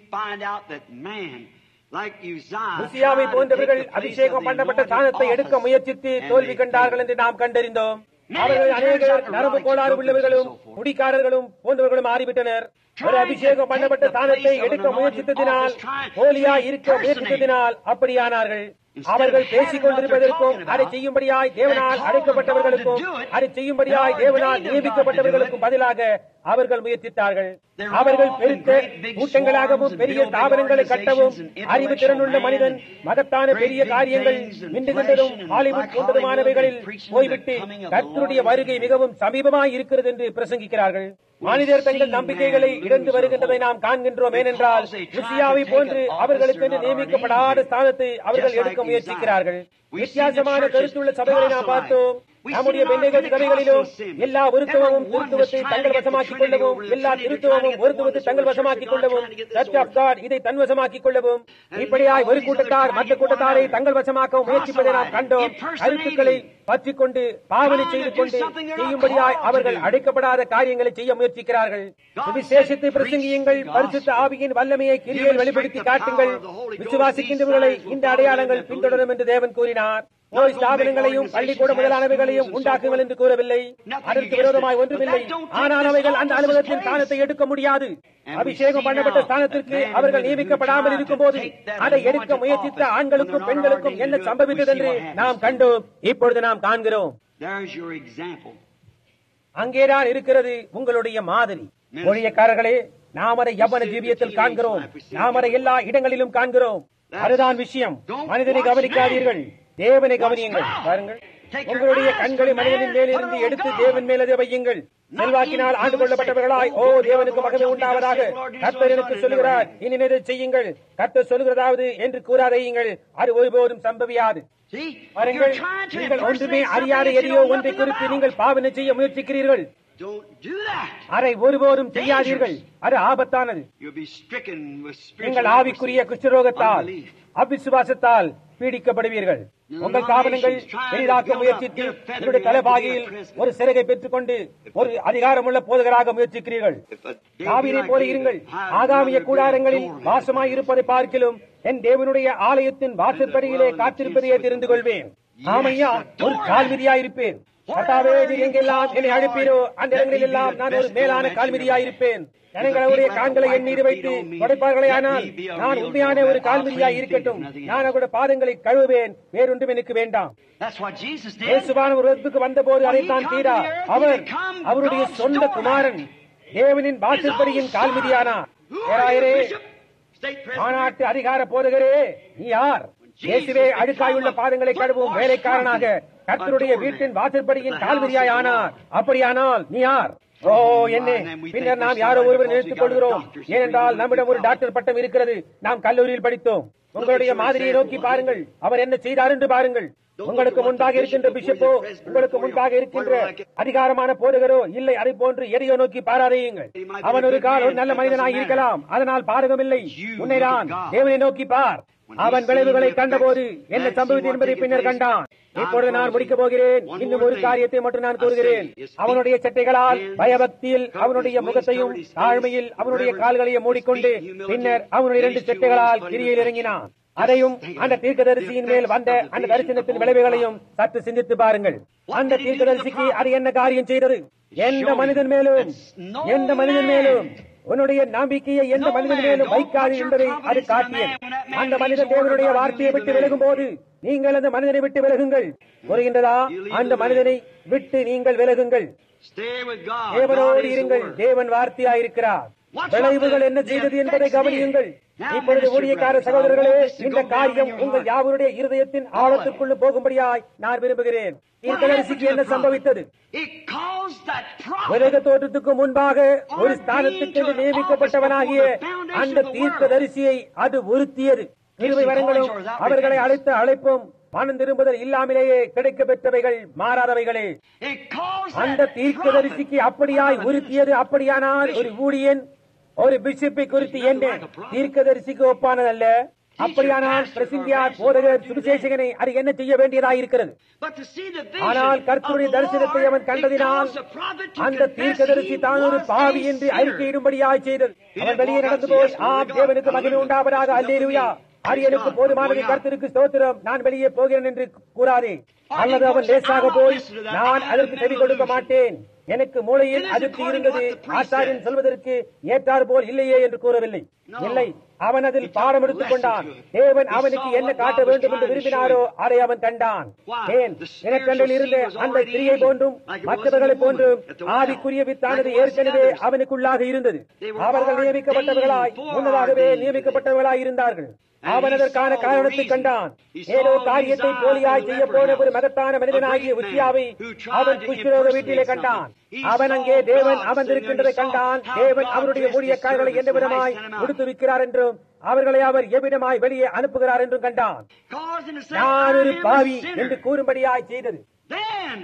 ருசியாவை போன்றவர்கள் அபிஷேகம் பண்ணப்பட்ட ஸ்தானத்தை எடுக்க முயற்சித்து தோல்வி கண்டார்கள் என்று நாம் கண்டறிந்தோம் அவர்கள் அநேகர் நரம்பு கோளாறு உள்ளவர்களும் குடிக்காரர்களும் போன்றவர்களும் மாறிவிட்டனர் ஒரு அபிஷேகம் பண்ணப்பட்ட ஸ்தானத்தை எடுக்க முயற்சித்ததினால் போலியா இருக்க முயற்சித்ததினால் அப்படியானார்கள் அவர்கள் பேசிக் கொண்டிருப்பதற்கும் அதை செய்யும்படியாய் தேவனால் அழைக்கப்பட்டவர்களுக்கும் அதை செய்யும்படியாய் தேவனால் நியமிக்கப்பட்டவர்களுக்கும் பதிலாக அவர்கள் முயற்சித்தார்கள் அவர்கள் பெருத்த கூட்டங்களாகவும் பெரிய ஸ்தாபனங்களை கட்டவும் அறிவு திறனுள்ள மனிதன் மகத்தான பெரிய காரியங்கள் மின்னுகின்றதும் ஹாலிவுட் போன்றதுமானவைகளில் போய்விட்டு கர்த்தருடைய வருகை மிகவும் சமீபமாய் இருக்கிறது என்று பிரசங்கிக்கிறார்கள் மனிதர் தங்கள் நம்பிக்கைகளை இழந்து வருகின்றதை நாம் காண்கின்றோம் ஏனென்றால் ருசியாவை போன்று அவர்களுக்கு நியமிக்கப்படாத ஸ்தானத்தை அவர்கள் எடுக்க முயற்சிக்கிறார்கள் வித்தியாசமான கருத்துள்ள சபைகளை நாம் பார்த்தோம் நம்முடைய பெண்ணைகள் சபைகளிலும் எல்லா ஒருத்துவமும் திருத்துவத்தை தங்கள் வசமாக்கிக் கொள்ளவும் எல்லா திருத்துவமும் ஒருத்துவத்தை தங்கள் வசமாக்கிக் கொள்ளவும் சர்ச் ஆஃப் காட் இதை தன்வசமாக்கிக் கொள்ளவும் இப்படியாய் ஒரு கூட்டத்தார் மற்ற கூட்டத்தாரை தங்கள் வசமாக்கவும் முயற்சிப்பதை நாம் கண்டோம் கருத்துக்களை பற்றிக் கொண்டு பாவனை செய்து கொண்டு செய்யும்படியாய் அவர்கள் அழைக்கப்படாத காரியங்களை செய்ய முயற்சிக்கிறார்கள் சுவிசேஷத்தை பிரசங்கியுங்கள் பரிசுத்த ஆவியின் வல்லமையை கிரியில் வெளிப்படுத்தி காட்டுங்கள் விசுவாசிக்கின்றவர்களை இந்த அடையாளங்கள் பின்தொடரும் என்று தேவன் கூறினார் நோய் ஸ்தாபனங்களையும் பள்ளிக்கூட முதலானவைகளையும் உண்டாக்குங்கள் என்று கூறவில்லை அதற்கு விரோதமாய் ஒன்றுமில்லை ஆனால் அவைகள் அந்த அலுவலகத்தின் ஸ்தானத்தை எடுக்க முடியாது அபிஷேகம் பண்ணப்பட்ட ஸ்தானத்திற்கு அவர்கள் நியமிக்கப்படாமல் இருக்கும் போது அதை எடுக்க முயற்சித்த ஆண்களுக்கும் பெண்களுக்கும் என்ன சம்பவித்தது என்று நாம் கண்டோம் இப்பொழுது நாம் காண்கிறோம் There's your example. அங்கேதான் இருக்கிறது உங்களுடைய மாதிரி ஊழியக்காரர்களே நாம் அதை யவன ஜீவியத்தில் காண்கிறோம் நாம் அதை எல்லா இடங்களிலும் காண்கிறோம் அதுதான் விஷயம் மனிதனை கவனிக்காதீர்கள் தேவனை கவனியுங்கள் பாருங்கள் உங்களுடைய கண்களை மனிதனின் மேலிருந்து எடுத்து தேவன் மேல் அதை வையுங்கள் செல்வாக்கினால் ஆண்டு கொள்ளப்பட்டவர்களாய் ஓ தேவனுக்கு மகமே உண்டாவதாக கர்த்தர் எனக்கு சொல்லுகிறார் இனி இதை செய்யுங்கள் கர்த்தர் சொல்லுகிறதாவது என்று கூறாதையுங்கள் அது ஒருபோதும் சம்பவியாது See? பாருங்கள் You're trying to நீங்கள் ஒன்றுமே impersonate அறியாத something that எதையோ you know ஒன்றை nothing குறித்து about. நீங்கள் பாவனை செய்ய முயற்சிக்கிறீர்கள் Don't do that. அதை ஒருபோதும் செய்யாதீர்கள் அது ஆபத்தானது You'll be stricken with நீங்கள் spiritual ஆவிக்குரிய leprosy, குஷ்டரோகத்தால் unbelief. அவிசுவாசத்தால் பீடிக்கப்படுவீர்கள் உங்கள் காவலங்கள் பெரிதாக்க முயற்சித்து உங்களுடைய தலைபாகியில் ஒரு சிறகை பெற்றுக்கொண்டு ஒரு அதிகாரமுள்ள போதகராக முயற்சிக்கிறீர்கள் If a David தாவீதை like போல David இருங்கள் hides ஆகாமிய under கூடாரங்களில் great door, வாசமாய் இருப்பதை பார்க்கிலும் என் தேவனுடைய ஆலயத்தின் வாசற்படியிலே காத்திருப்பதையே தெரிந்து கொள்வேன் ஆமையா ஒரு கால்மிதியா இருப்பேன் கர்த்தாவே நீர் எங்கெல்லாம் என்னை அழைப்பீரோ அந்த இடங்களில் எல்லாம் நான் ஒரு மேலான கால்மிதியா இருப்பேன் ஜனங்கள் அவருடைய கால்களை என் மீது வைத்து படைப்பார்களே ஆனால் நான் உண்மையான ஒரு கால்மிதியா இருக்கட்டும் நான் அவருடைய பாதங்களை கழுவுவேன் வேறொன்றும் எனக்கு வேண்டாம் That's what Jesus did. இயேசுவான ஒரு இடத்துக்கு வந்தபோது அதைத்தான் செய்தார் அவர் அவருடைய சொந்த குமாரன் தேவனின் வாசற்படியின் கால்மிதியானார் பேராயரே State president. மாநாட்டு அதிகார போதகரே நீ யார் இயேசுவே அழுக்காயுள்ள பாதங்களை கழுவும் வேலைக்காரனாக கர்த்தருடைய வீட்டின் வாசற்படியின் கால்மிதியாய் ஆனார் அப்படியானால் நீ யார் ஓ என்ன பின்னர் நாம் யாரோ ஒருவர் நினைத்துக் கொள்கிறோம் ஏனென்றால் நம்மிடம் ஒரு டாக்டர் பட்டம் இருக்கிறது நாம் கல்லூரியில் படித்தோம் உங்களுடைய மாதிரியை நோக்கி பாருங்கள் அவர் என்ன செய்தார் என்று பாருங்கள் உங்களுக்கு முன்பாக இருக்கின்ற பிஷப்போ உங்களுக்கு முன்பாக இருக்கின்ற அதிகாரமான போதகரோ இல்லை அதை போன்று எதையோ நோக்கி பாராதையுங்கள் அவன் ஒரு கால் ஒரு நல்ல மனிதனாய் இருக்கலாம் அதனால் பாரகமில்லை உன்னைதான் தேவனை நோக்கி பார் அவன் விளைவுகளை கண்டபோது என்ன சம்பவித்தது என்பதை பின்னர் கண்டான் இப்பொழுது நான் முடிக்கப் போகிறேன் இன்னும் ஒரு காரியத்தை மட்டும் நான் கூறுகிறேன் அவனுடைய சட்டைகளால் பயபக்தியில் அவனுடைய முகத்தையும் தாழ்மையில் அவனுடைய கால்களையும் மூடிக்கொண்டு பின்னர் அவனுடைய இரண்டு சட்டைகளால் கிரியில் இறங்கினான் அதையும் அந்த தீர்க்கதரிசியின் மேல் வந்த அந்த தரிசனத்தின் விளைவுகளையும் சற்று சிந்தித்து பாருங்கள் அந்த தீர்க்கதரிசிக்கு அது என்ன காரியம் செய்தது எந்த மனிதன் மேலும் எந்த மனிதன் மேலும் உன்னுடைய நம்பிக்கையை எந்த மனிதன் மேலும் வைக்காது என்பதை அது காட்டியது அந்த மனிதன் தேவனுடைய வார்த்தையை விட்டு விலகும் போது நீங்கள் அந்த மனிதனை விட்டு விலகுங்கள் புரிகின்றதா அந்த மனிதனை விட்டு நீங்கள் விலகுங்கள் Stay with God. God தேவனோடு is the இருங்கள் Word. தேவன் வார்த்தையாயிருக்கிறார் விளைவுகள் என்ன செய்தது என்பதை கவனியுங்கள் இப்பொழுது ஊழியக்கார சகோதரர்களே இந்த காரியம் உங்கள் யாவருடைய இருதயத்தின் ஆழத்திற்குள்ள போகும்படியாய் நான் விரும்புகிறேன் தீர்க்கதரிசிக்கு என்ன சம்பவித்தது It caused that prophet உலக தோற்றத்துக்கு முன்பாக ஒரு ஸ்தானத்துக்கு என்று நியமிக்கப்பட்டவனாகிய அந்த தீர்க்க தரிசியை அது உறுத்தியது இருவை வரங்களும் அவர்களை அழைத்த அழைப்பும் மனம் திரும்புதல் இல்லாமலேயே கிடைக்க பெற்றவைகள் மாறாதவைகளே It caused அந்த that தீர்க்க prophet தரிசிக்கு அப்படியாய் உறுத்தியது அப்படியானால் ஒரு ஊழியன் ஒரு பிஷப்பை குறித்து என்ன தீர்க்க தரிசிக்கு ஒப்பானதல்ல அப்படியானால் பிரசிந்தியார் போதகர் சுவிசேஷகனை அது என்ன செய்ய வேண்டியதாயிருக்கிறது But to see the vision ஆனால் கர்த்தருடைய of the தரிசனத்தை Lord, அவன் it கண்டதினால் caused the prophet to அந்த confess தீர்க்கதரிசி he தான் ஒரு was பாவி a என்று sinner. அறிக்கையிடும்படியாய் செய்தது அவன் வெளியே நடந்து போய் ஆம் தேவனுக்கு மகிமை உண்டாவதாக அல்லேலுயா அரியனுக்கு போதுமானது கர்த்தருக்கு ஸ்தோத்திரம் நான் வெளியே போகிறேன் என்று கூறாதே அல்லது அவன் லேசாக போய் நான் அதற்கு செவி கொடுக்க மாட்டேன் எனக்கு மூளையில் அதிர்ச்சி இருந்தது ஆச்சாரியன் சொல்வதற்கு ஏற்றாறு போல் இல்லையே என்று கூறவில்லை இல்லை அவன் அதில் பாடம் எடுத்துக் கொண்டான் தேவன் அவனுக்கு என்ன காட்ட வேண்டும் என்று விரும்பினாரோ அதை அவன் கண்டான் ஏன் எனக்கண்டில் இருந்த அந்த ஸ்திரியை போன்றும் மற்றவர்களை போன்றும் ஆவிக்குரிய வித்தானது ஏற்கனவே அவனுக்குள்ளாக இருந்தது அவர்கள் நியமிக்கப்பட்டவர்களாய் முன்னதாகவே நியமிக்கப்பட்டவர்களாய் இருந்தார்கள் அவன் அதற்கான காரணத்தை கண்டான் ஏதோ காரியத்தை போலியாய் செய்ய போன ஒரு மகத்தான மனிதனாகிய உச்சியாவை அவன் குஷ்டரோக வீட்டிலே கண்டான் அவன் அங்கே தேவன் அமர்ந்திருக்கின்றதை கண்டான் தேவன் அவருடைய ஊழியக்காரர்களை எந்த விதமாய் கொடுத்து விற்கிறார் என்றும் அவர்களை அவர் எவ்விதமாய் வெளியே அனுப்புகிறார் என்றும் கண்டான் Caused him to say, நான் ஒரு "I am a பாவி sinner." என்று கூறும்படியாய் செய்தது Then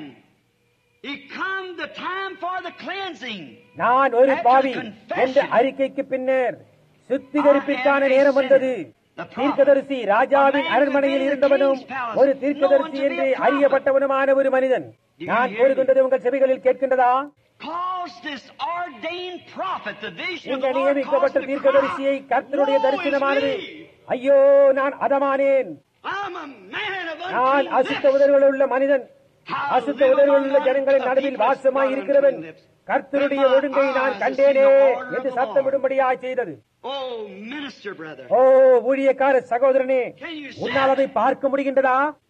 it come the time for the cleansing. நான் ஒரு பாவி என்ற அறிக்கைக்கு பின்னர் சுத்திகரிப்பிற்கான நேரம் வந்தது தீர்க்கதரிசி ராஜாவின் அரண்மனையில் இருந்தவனும் ஒரு தீர்க்கதரிசி என்று அறியப்பட்டவனுமான ஒரு மனிதன் நான் கூறுகின்றது உங்கள் செவிகளில் கேட்கின்றதா Caused this ordained prophet, the vision of இந்த the Lord நியமிக்கப்பட்ட caused him to தீர்க்கதரிசியை cry, கர்த்தருடைய "Woe is தரிசனமானது me! ஐயோ நான் அதமானேன் I'm a man of நான் unclean அசுத்த lips. உதடுகள் உள்ள மனிதன் அசுத்த உதடுகள் உள்ள ஜனங்களின் நடுவில் வாசமாய் இருக்கிறவன் கர்த்தருடைய ஒழுங்கை நான் கண்டேனே என்று சத்தமிடும்படியாய் செய்தது Oh, minister brother. ஓ ஊழியக்கார சகோதரனே உன்னால் அதை பார்க்க முடிகின்றதா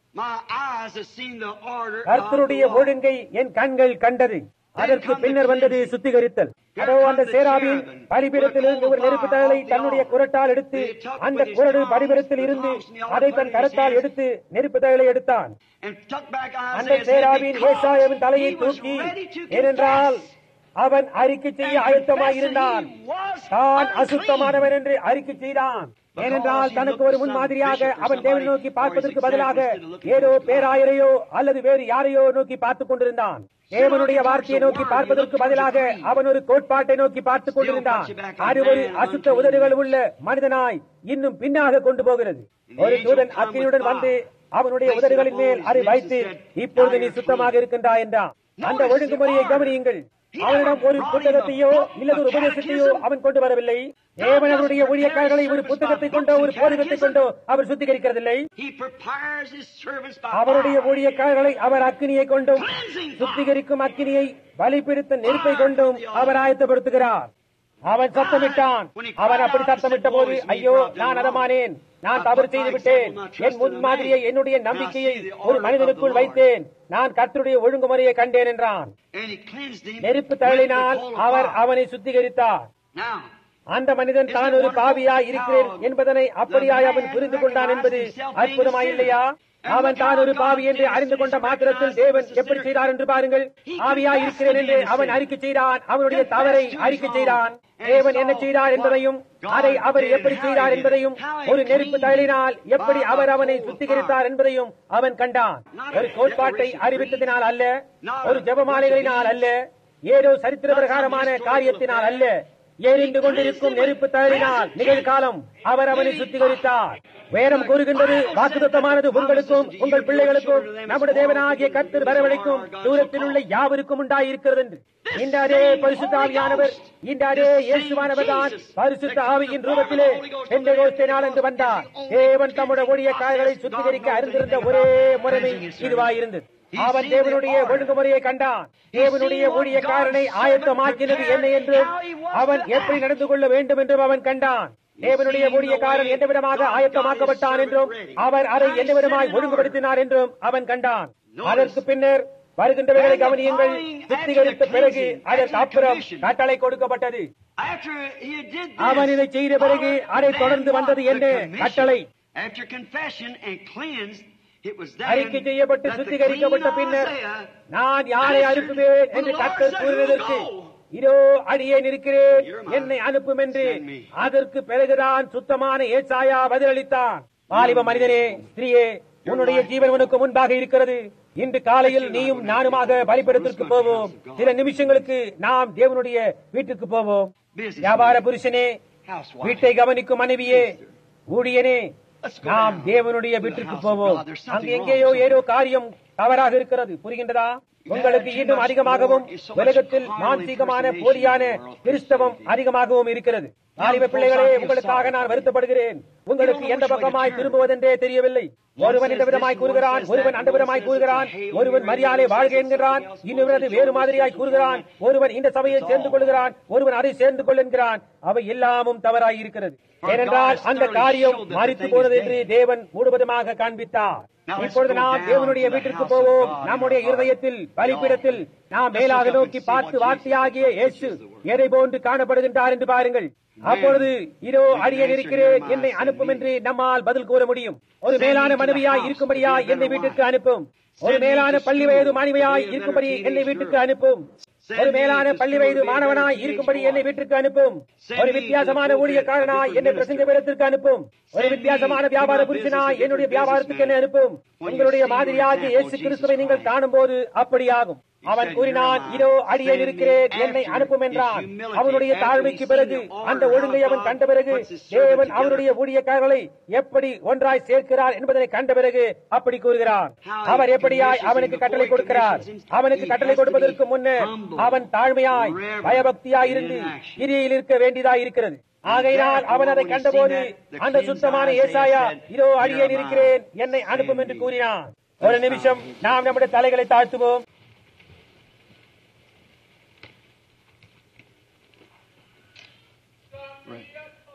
My eyes have seen the order of the கர்த்தருடைய Lord. ஒழுங்கை என் கண்கள் கண்டது அதற்கு பின்னர் வந்தது சுத்திகரித்தல் அதோ அந்த சேராவின் பலிபீடத்திலிருந்து ஒரு நெருப்பு தழலை தன்னுடைய குரட்டால் எடுத்து அந்த குரடு பலிபீடத்தில் இருந்து அதை தன் கரத்தால் எடுத்து நெருப்பு தழலை எடுத்தான் And took back அந்த Isaiah's head சேராவின் because ஏசாயாவின் தலையை he was தூக்கி ready to ஏனென்றால் confess. அவன் அறிக்கை செய்ய ஆயத்தமாய் இருந்தான் And confess that he was தான் unclean. அசுத்தமானவன் என்று அறிக்கை செய்தான் ஏனென்றால் தனக்கு ஒரு முன்மாதிரியாக அவன் தேவனை நோக்கி பார்ப்பதற்கு பதிலாக ஏதோ பேராயரையோ அல்லது வேறு யாரையோ நோக்கி பார்த்துக் கொண்டிருந்தான் தேவனுடைய வார்த்தையை நோக்கி பார்ப்பதற்கு பதிலாக அவன் ஒரு கோட்பாட்டை நோக்கி பார்த்துக் கொண்டிருந்தான் அது ஒரு அசுத்த உதடுகள் உள்ள மனிதனாய் இன்னும் பின்னாக கொண்டு போகிறது ஒரு தூதன் அக்கினியுடன் வந்து அவனுடைய உதடுகளின் மேல் அதை வைத்து இப்பொழுது நீ சுத்தமாக இருக்கின்றாய் என்றான் அந்த ஒழுங்குமுறையை கவனியுங்கள் அவனிடம் ஒரு புத்தகத்தையோ இல்லது ஒரு உபதேசத்தையோ அவன் கொண்டு வரவில்லை தேவன் அவருடைய ஊழியக்காரர்களை ஒரு புத்தகத்தை கொண்டோ ஒரு போதகத்தை கொண்டோ அவர் சுத்திகரிக்கிறதில்லை He prepares his servants by அவருடைய fire. ஊழியக்காரர்களை அவர் அக்கினியை கொண்டும் சுத்திகரிக்கும் அக்கினியை பலிப்பிடித்த நெருப்பை கொண்டும் அவர் ஆயத்தப்படுத்துகிறார் அவன் சத்தமிட்டான் அவன் அப்படி சத்தமிட்ட போது ஐயோ நான் அதமானேன் நான் தவறு செய்து விட்டேன் என் முன்மாதிரியை என்னுடைய நம்பிக்கையை ஒரு மனிதனுக்குள் வைத்தேன் நான் கர்த்தருடைய ஒழுங்குமுறையை கண்டேன் என்றான் And he cleansed him நெருப்பு with தழலினால் the coal of our fire. அவனை சுத்திகரித்தார் Now, அந்த மனிதன் தான் ஒரு பாவியாய் இருக்கிறேன் என்பதனை அப்படியாய் அவன் புரிந்து கொண்டான் என்பது அற்புதமாயில்லையா அவன் தான் ஒரு பாவி என்று அறிந்து கொண்ட மாத்திரத்தில் தேவன் எப்படி செய்தார் என்று பாருங்கள் ஆவியாய் இருக்கிறேன் என்று அவன் அறிக்கை செய்தான் அவனுடைய தவறை அறிக்கை செய்தான் தேவன் என்ன செய்தார் என்பதையும் அதை அவர் எப்படி செய்தார் என்பதையும் ஒரு நெருப்பு தழலினால் எப்படி அவர் அவனை சுத்திகரித்தார் என்பதையும் அவன் கண்டான் ஒரு கோட்பாட்டை அறிவித்ததினால் அல்ல ஒரு ஜெபமாலைகளினால் அல்ல ஏதோ சரித்திர பிரகாரமான காரியத்தினால் அல்ல எரிந்து கொண்டிருக்கும் நெருப்பு தழலினால் நிகழ்காலம் அவர் அவனை சுத்திகரித்தார் வேதம் கூறுகின்றது வாக்குத்தமானது உங்களுக்கும் உங்கள் பிள்ளைகளுக்கும் நம்முடைய தேவனாகிய கர்த்தர் வரவழைக்கும் தூரத்தில் உள்ள யாவருக்கும் உண்டாயிருக்கிறது என்று இந்த அதே பரிசுத்த ஆவியானவர் இந்த அதே இயேசுவானவர் தான் பரிசுத்த ஆவியின் ரூபத்திலே பெந்தகோஸ்தே நாள் என்று வந்தார் தேவன் தம்முடைய ஊழியக்காரர்களை சுத்திகரிக்க அறிந்திருந்த ஒரே முறைமை இதுவாயிருந்தது அவன் தேவனுடைய ஒழுங்குமுறையை கண்டான் தேவனுடைய ஊழியக்காரனை ஆயத்தமாக்கினது என்ன என்றும் அவன் எப்படி நடந்து கொள்ள வேண்டும் என்றும் அவன் கண்டான் தேவனுடைய ஊழியக்காரன் எந்த விதமாக ஆயத்தமாக்கப்பட்டான் என்றும் அவர் அதை எந்த விதமாய் ஒழுங்குபடுத்தினார் என்றும் அவன் கண்டான் அதற்கு பின்னர் வருகின்றவர்களை கவனியுங்கள் சுத்திகரித்த பிறகு அதற்கு அப்புறம் கட்டளை கொடுக்கப்பட்டது after he did this, அவன் இதை செய்த பிறகு அதை தொடர்ந்து வந்தது என்ன கட்டளை after confession and cleansed, it was then அறிக்கை செய்யப்பட்டு that the சுத்திகரிக்கப்பட்ட clean பின்னர் Isaiah நான் யாரை அனுப்புவேன் என்று கர்த்தர் கூறுவதற்கு இதோ அடியேன் இருக்கிறேன் என்னை அனுப்பும் என்று அதற்கு பிறகுதான் சுத்தமான ஏசாயா பதிலளித்தான் வாலிப மனிதனே ஸ்திரீயே உன்னுடைய ஜீவன் உனக்கு முன்பாக இருக்கிறது இன்று காலையில் நீயும் நானுமாக பலிபடத்திற்கு போவோம் சில நிமிஷங்களுக்கு நாம் தேவனுடைய வீட்டுக்கு போவோம் வியாபார புருஷனே வீட்டை கவனிக்கும் மனைவியே ஊழியனே நாம் தேவனுடைய வீட்டிற்கு போவோம் அங்கு எங்கேயோ ஏதோ காரியம் தவறாக இருக்கிறது புரிகின்றதா உங்களுக்கு இன்னும் அதிகமாகவும் உலகத்தில் மானசீகமான போலியான கிறிஸ்தவம் அதிகமாகவும் இருக்கிறது வாலிப பிள்ளைகளே உங்களுக்காக நான் வருத்தப்படுகிறேன் உங்களுக்கு எந்த பக்கமாய் திரும்புவதென்றே தெரியவில்லை ஒருவன் இந்த விதமாய் கூறுகிறான் ஒருவன் அந்த விதமாய் கூறுகிறான் ஒருவன் மரியாதை வாழ்க என்கிறான் இன்னொரு வேறு மாதிரியாய் கூறுகிறான் ஒருவன் இந்த சபையை சேர்ந்து கொள்கிறான் ஒருவன் அதை சேர்ந்து கொள் என்கிறான் அவை எல்லாமும் தவறாய் இருக்கிறது ஏனென்றால் அந்த காரியம் மறித்து போனது என்று தேவன் முழுவதுமாக காண்பித்தார் இப்பொழுது நாம் தேவனுடைய வீட்டிற்கு போவோம் நம்முடைய இருதயத்தில் பலிப்பிடத்தில் நாம் மேலாக நோக்கி பார்த்து வார்த்தையாகிய இயேசு எதை போன்று காணப்படுகின்றார் என்று பாருங்கள் அப்பொழுது இதோ அடியேன் இருக்கிறேன் என்னை அனுப்பும் என்று நம்மால் பதில் கூற முடியும் ஒரு மேலான மனைவியாய் இருக்கும்படியாய் என்னை வீட்டுக்கு அனுப்பும் ஒரு மேலான பள்ளி வயது மாணவியாய் இருக்கும்படி என்னை வீட்டுக்கு அனுப்பும் ஒரு மேலான பள்ளி வயது மாணவனாய் இருக்கும்படி என்னை வீட்டுக்கு அனுப்பும் ஒரு வித்தியாசமான ஊழியக்காரனாய் என்னை பிரசங்க பீடத்திற்கு அனுப்பும் ஒரு வித்தியாசமான வியாபார புருஷனாய் என்னுடைய வியாபாரத்துக்கு என்னை அனுப்பும் உங்களுடைய மாதிரியாக இயேசு கிறிஸ்துவை நீங்கள் காணும் போது அப்படியாகும் அவன் கூறினான் இதோ அடியேன் இருக்கிறேன் என்னை அனுப்பும் என்றான் அவனுடைய தாழ்மைக்கு பிறகு அந்த ஒழுங்கை அவன் கண்ட பிறகு தேவன் அவருடைய ஊழியக்காரர்களை எப்படி ஒன்றாய் சேர்க்கிறார் என்பதனை கண்ட பிறகு அப்படி கூறுகிறார் அவர் எப்படியாய் அவனுக்கு கட்டளை கொடுக்கிறார் அவனுக்கு கட்டளை கொடுப்பதற்கு முன்னர் அவன் தாழ்மையாய் பயபக்தியாய் இருந்து கிரியில் இருக்க வேண்டியதாய் இருக்கிறது ஆகையினால் அவன் அதை கண்டபோது அந்த சுத்தமான ஏசாயா இதோ அடியேன் இருக்கிறேன் என்னை அனுப்பும் என்று கூறினான் ஒரு நிமிஷம் நாம் நம்முடைய தலைகளை தாழ்த்துவோம்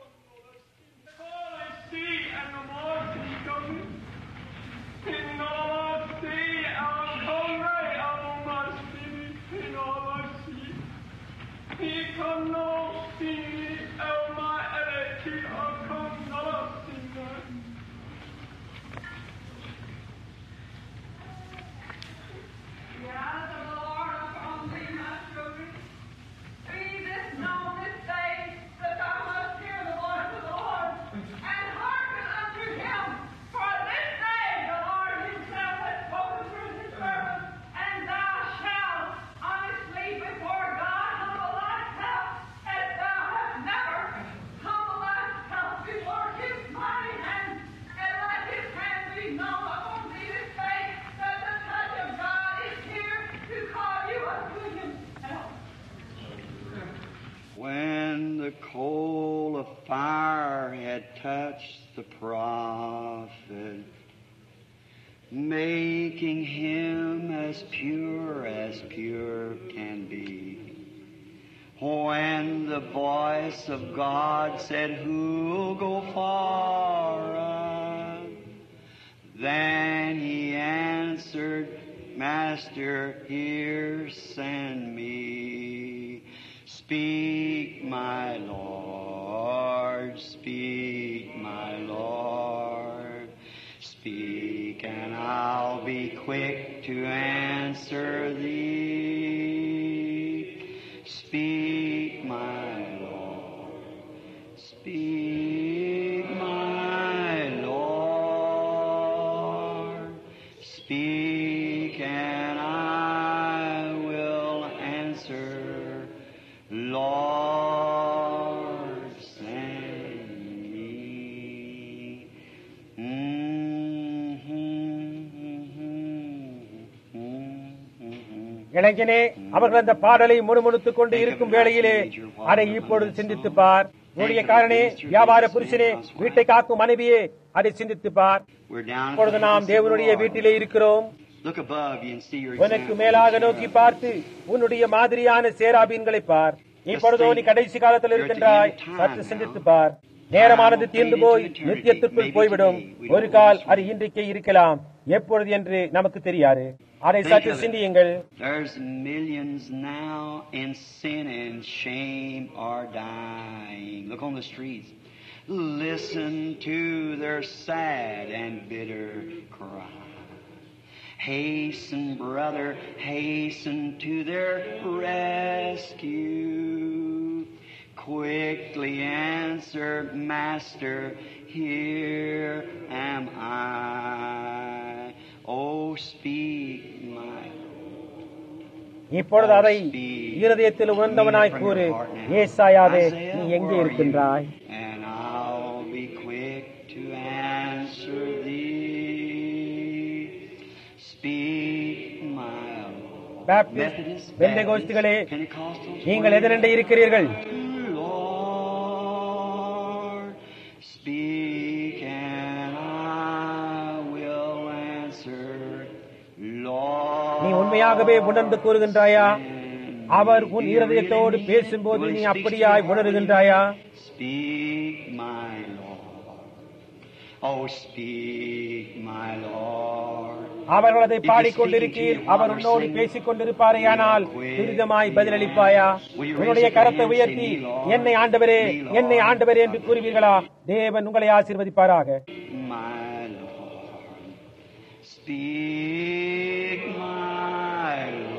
see and the more he coming. In all touched the prophet, making him as pure as pure can be. When the voice of God said, Who'll go for us? Then he answered, Master, here send me. Speak, my Lord, speak, my Lord. Speak, and I'll be quick to answer thee. Speak, my Lord. Speak, my Lord. Speak, and I will answer. Lord, send me. இளைஞனே அவர்கள் அந்த பாடலை முணுமுணுத்துக் கொண்டு இருக்கும் வேளையிலே அதை இப்பொழுது சிந்தித்து பார் ஊழியக்காரனே வியாபார புருஷனே வீட்டை காக்கும் மனைவியே அதை சிந்தித்து பார் We're down at இப்பொழுது the நாம் house of தேவனுடைய the Lord. வீட்டிலே இருக்கிறோம் Look above you and see your உனக்கு example. மேலாக நோக்கி பார்த்து உன்னுடைய மாதிரியான சேராபீன்களை பார் இப்பொழுதோ நீ கடைசி காலத்தில் இருக்கின்றாய் சற்று சிந்தித்து பார் நேரமானது தீர்ந்து போய் நித்தியத்திற்குள் போய்விடும் ஒரு கால் அது இன்றைக்கே இருக்கலாம் எப்பொழுது என்று நமக்கு தெரியாது அதை சற்று சிந்தியுங்கள் There's millions now in sin and shame are dying. Look on the streets. Listen to their sad and bitter cry. Hasten, brother, hasten to their rescue. Quickly answer, Master, here am I. Oh, speak, my இப்பொழுது அதை இருதயத்தில் உணர்ந்தவனாய் கூறு ஏசாயாவே நீ எங்கே இருக்கின்றாய் And I'll be quick to answer thee. Speak, my Lord. Baptist Methodists, பெந்தகோஸ்துகளே Baptists, Pentecostals, நீங்கள் எதிரண்டை இருக்கிறீர்கள் Lord, speak and I will answer. Lord, நீ உண்மையாகவே உணர்ந்து கூறுகின்றாயா அவர் உன் இருதயத்தோடு பேசும்போது நீ அப்படியாய் உணர்கின்றாயா Speak, my Lord. Oh, speak, my Lord. அவர்கள் அதை பாடிக்கொண்டிருக்கீர் அவர் உன்னோடு பேசிக் கொண்டிருப்பாரேயானால் துரிதமாய் பதிலளிப்பாயா உன்னுடைய கரத்தை உயர்த்தி என்னை ஆண்டவரே என்னை ஆண்டவரே என்று கூறுவீர்களா தேவன் உங்களை ஆசீர்வதிப்பாராக My Lord, speak, my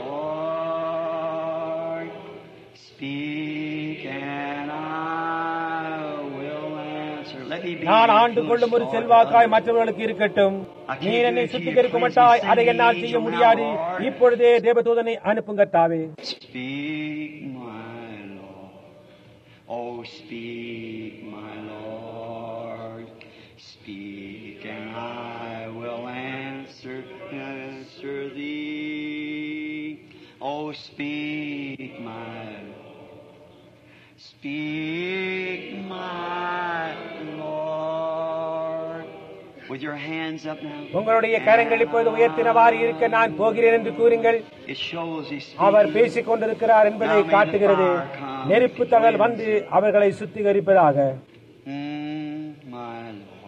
Lord, speak, and I will answer. Let me be நான் ஆண்டு influenced, கொள்ளும் ஒரு Lord, செல்வாக்காய் by மற்றவர்களுக்கு இருக்கட்டும் நீ என்னை சுத்திகரிக்க மாட்டாய் அதை என்னால் செய்ய முடியாது இப்பொழுதே தேவதூதனை அனுப்புங்கத்தாவே Speak, my Lord. Oh, speak, my Lord. Speak, and I will answer, answer thee. Oh, speak, my Speak, my Lord. With your hands up now. உங்களுடைய கரங்கள் இப்பொழுது உயர்த்தினவாறு இருக்க நான் போகிறேன் என்று கூறுங்கள் It shows He's our speaking. பேசிக் கொண்டிருக்கிறார் என்பதை காட்டுகிறது நெருப்பு தகல் வந்து அவர்களை சுத்திகரிப்பதாக Mm, my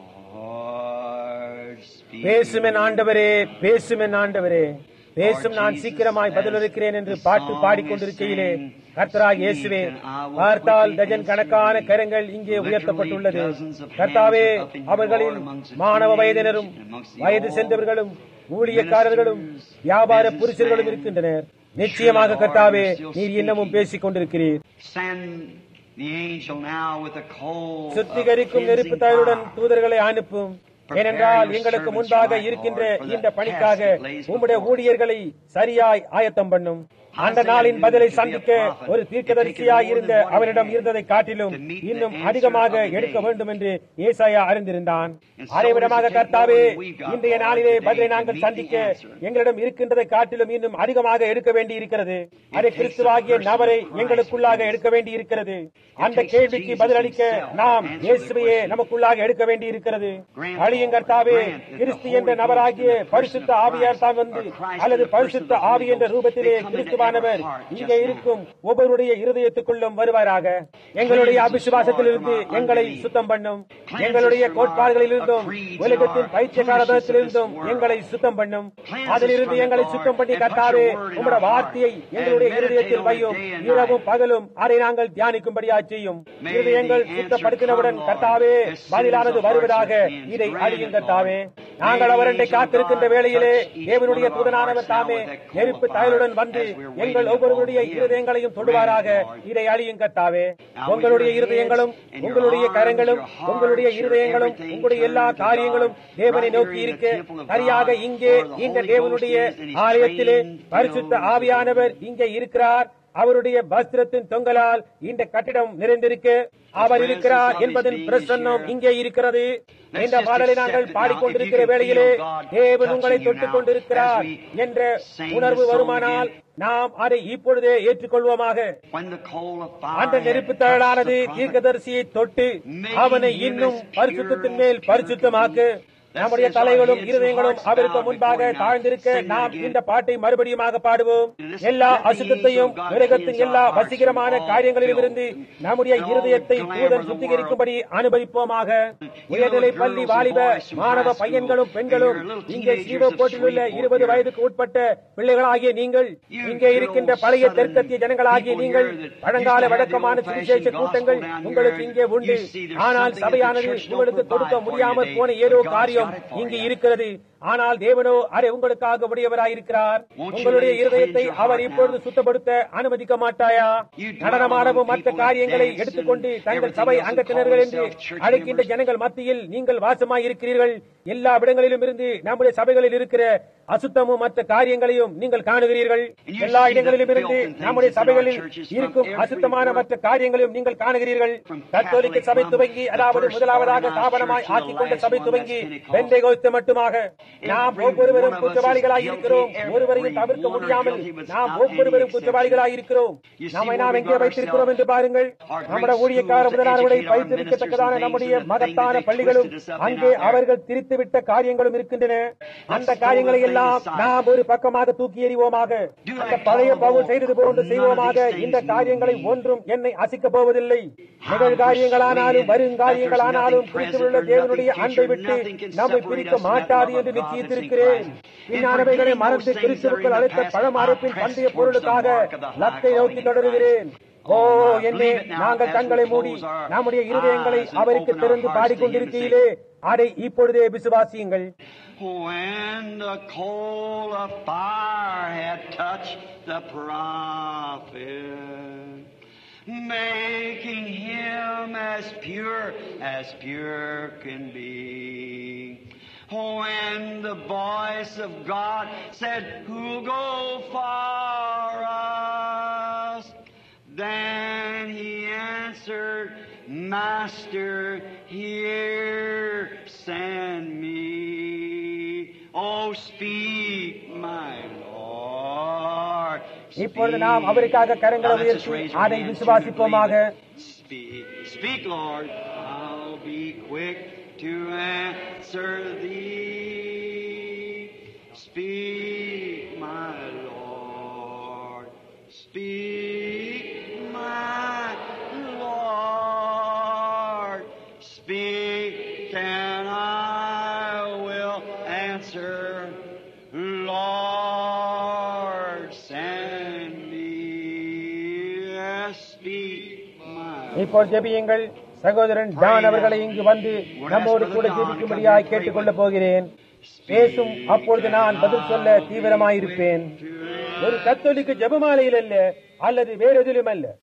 Lord, speak. பேசுமென் ஆண்டவரே பேசுமென் ஆண்டவரே பேசும் நான் சீக்கிரமாய் பதிலளிக்கிறேன் என்று பாட்டு பாடிக்கொண்டிருக்கையிலே கர்த்தராய் இயேசுவே பார்த்தால் டஜன் கணக்கான கரங்கள் இங்கே உயர்த்தப்பட்டுள்ளது கர்த்தாவே அவர்களில் மாணவ வயதினரும் வயது சென்றவர்களும் ஊழியக்காரர்களும் வியாபார புருஷர்களும் இருக்கின்றனர் நிச்சயமாக கர்த்தாவே நீர் இன்னமும் பேசிக் கொண்டிருக்கிறீர் Send the angel now with a coal. of சுத்திகரிக்கும் நெருப்பு cleansing தயருடன் fire. தூதர்களை அனுப்பும் ஏனென்றால் எங்களுக்கு முன்பாக இருக்கின்ற இந்த பணிக்காக உம்முடைய ஊழியர்களை சரியாய் ஆயத்தம் பண்ணும் அந்த நாளின் பதிலை சந்திக்க ஒரு தீர்க்கதரிசியாய் இருந்த அவரிடம் இருந்ததை காட்டிலும் இன்னும் அதிகமாக எடுக்க வேண்டும் என்று ஏசாயா அறிந்திருந்தான் அதே விதமாக கர்த்தாவே இன்றைய நாளிலே பதிலை நாங்கள் சந்திக்க எங்களிடம் இருக்கின்றதை காட்டிலும் இன்னும் அதிகமாக எடுக்க வேண்டி இருக்கிறது அதை கிறிஸ்துவாகிய நபரை எங்களுக்குள்ளாக எடுக்க வேண்டி இருக்கிறது அந்த கேள்விக்கு பதிலளிக்க நாம் இயேசுவையே நமக்குள்ளாக எடுக்க வேண்டி இருக்கிறது அழியும் கர்த்தாவே கிறிஸ்து என்ற நபராகிய பரிசுத்த ஆவியார் தான் வந்து அல்லது பரிசுத்த ஆவி என்ற ரூபத்திலே கிறிஸ்துவானவர் இங்கே இருக்கும் ஒவ்வொருடைய இருதயத்துக்குள்ளும் வருவாராக எங்களுடைய அபிசுவாசத்திலிருந்து எங்களை சுத்தம் பண்ணும் எங்களுடைய கோட்பாடுகளிலிருந்தும் உலகத்தின் பைத்தியகாரத்திலிருந்தும் எங்களை சுத்தம் பண்ணும் அதிலிருந்து எங்களை சுத்தம் பண்ணி கர்த்தாவே உங்களுடைய வார்த்தையை எங்களுடைய இருதயத்தில் வையும் இரவும் பகலும் அதை நாங்கள் தியானிக்கும்படியா செய்யும் இருதயங்கள் சுத்தப்படுத்தினவுடன் கர்த்தாவே பதிலானது வருவதாக இதை அழியும் கர்த்தாவே நாங்கள் அவரண்டை காத்திருக்கின்ற வேளையிலே தேவனுடைய தூதனானவர் தாமே நெருப்பு தாயலுடன் வந்து எங்கள் ஒவ்வொருவருடைய இருதயங்களையும் தொடுவாராக இதை அழியும் கர்த்தாவே உங்களுடைய இருதயங்களும் உங்களுடைய கரங்களும் உங்களுடைய இருதயங்களும் உங்களுடைய எல்லா காரியங்களும் தேவனை நோக்கி இருக்க சரியாக இங்கே இந்த தேவனுடைய ஆலயத்திலே பரிசுத்த ஆவியானவர் இங்கே இருக்கிறார் அவருடைய வஸ்திரத்தின் தொங்கலால் இந்த கட்டிடம் நிறைந்திருக்க அவர் இருக்கிறார் என்பதன் பிரசன்னம் இங்கே இருக்கிறது இந்த பாடலை நாங்கள் பாடிக்கொண்டிருக்கிற வேளையிலே தேவன் உங்களை தொட்டுக் கொண்டிருக்கிறார் என்ற உணர்வு வருமானால் நாம் அதை இப்பொழுதே ஏற்றுக்கொள்வோமாக அந்த நெருப்பு தழலானது தீர்க்கதரிசியை தொட்டு அவனை இன்னும் பரிசுத்தத்தின் மேல் பரிசுத்தமாக்கு நம்முடைய தலைகளும் இருதயங்களும் அவருக்கு முன்பாக தாழ்ந்திருக்க நாம் இந்த பாட்டை மறுபடியுமாக பாடுவோம் எல்லா அசுத்தத்தையும் விரகத்தின் எல்லா வசீகரமான காரியங்களிலும் இருந்து நம்முடைய இருதயத்தை தூதன் சுத்திகரிக்கும்படி அனுபவிப்போமாக உயர்நிலை பள்ளி வாலிப மாணவ பையன்களும் பெண்களும் இங்கே சீவ போட்டிலுள்ள இருபது வயதுக்கு உட்பட்ட பிள்ளைகளாகிய நீங்கள் இங்கே இருக்கின்ற பழைய தெற்கத்திய ஜனங்களாகிய நீங்கள் பழங்கால வழக்கமான சுவிசேஷ கூட்டங்கள் உங்களுக்கு இங்கே உண்டு ஆனால் சபையானது உங்களுக்கு கொடுக்க முடியாமல் போன ஏதோ காரியம் இங்கு இருக்கிறது ஆனால் தேவனோ அதை உங்களுக்காக உடையவராயிருக்கிறார் உங்களுடைய இருதயத்தை அவர் இப்பொழுது சுத்தப்படுத்த அனுமதிக்க மாட்டாயா நடனமாடவும் மற்ற காரியங்களை எடுத்துக்கொண்டு தங்கள் சபை அங்கத்தினர்கள் என்று அழைக்கின்ற ஜனங்கள் மத்தியில் நீங்கள் வாசமாய் இருக்கிறீர்கள் எல்லா இடங்களிலும் இருந்து நம்முடைய சபைகளில் இருக்கிற அசுத்தமும் மற்ற காரியங்களையும் நீங்கள் காணுகிறீர்கள் எல்லா இடங்களிலும் இருந்து நம்முடைய சபைகளில் இருக்கும் அசுத்தமான மற்ற காரியங்களையும் நீங்கள் காணுகிறீர்கள் கத்தோலிக்க சபை துவங்கி அதாவது முதலாவதாக தாபனமாய் ஆக்கிக் கொண்ட சபை துவங்கி வெந்தை கோய்த்து மட்டுமாக நாம் ஒவ்வொருவரும் குற்றவாளிகளாய் இருக்கிறோம் ஒருவரையும் தவிர்க்க முடியாமல் நாம் ஒவ்வொருவரும் குற்றவாளிகளாய் இருக்கிறோம் நம்மை நாம் எங்கே வைத்திருக்கிறோம் என்று பாருங்கள் நம்முடைய ஊழியக்கார முதலாளர்களை வைத்திருக்கத்தக்கதான நம்முடைய மகத்தான பள்ளிகளும் அங்கே அவர்கள் திரித்துவிட்ட காரியங்களும் இருக்கின்றன அந்த காரியங்களை எல்லாம் நாம் ஒரு பக்கமாக தூக்கி எறிவோமாக அந்த பழைய பவுல் செய்தது போன்று செய்வோமாக இந்த காரியங்களை ஒன்றும் என்னை அசிக்கப் போவதில்லை நிகழ்காரியங்களானாலும் வருங்காரியங்களானாலும் குறித்துள்ள தேவனுடைய அன்பை விட்டு நம்மை பிரிக்க மாட்டாது என்று நிச்சயித்திருக்கிறேன் விஞ்ஞானவைகளை மறந்து கிறிஸ்துவுக்குள் அழைத்த பழமரப்பின் பந்தய பொருளுக்காக லத்தை நோக்கி தொடருகிறேன் ஓ என்னே நாங்கள் கண்களை மூடி நம்முடைய இருதயங்களை அவருக்கு திறந்து பாடிக்கொண்டிருக்கையிலே அதை இப்பொழுதே விசுவாசியுங்கள் When the coal of fire had touched the prophet, making him as pure as pure can be. When the voice of God said, Who'll go for us? Then he answered, Master, here send me. Oh, speak, my Lord. இப்பொழுது நாம் அவருக்காக கரங்களை உயர்த்தி அதை விசுவாசிப்போமாக Speak, speak, Lord. I'll be quick to answer thee. Speak, my Lord. Speak, my Lord. Speak, and I will answer. Lord, send me. Yes, speak, my இப்போ ஜெபியுங்கள் சகோதரன் John அவர்களை இங்கு வந்து நம்மோடு கூட ஜெபிக்கும்படியாய் கேட்டுக்கொள்ளப் போகிறேன் பேசும் அப்பொழுது நான் பதில் சொல்ல தீவிரமாயிருப்பேன் ஒரு கத்தோலிக்க ஜெபமாலையில் அல்ல அல்லது வேறெதிலும் அல்ல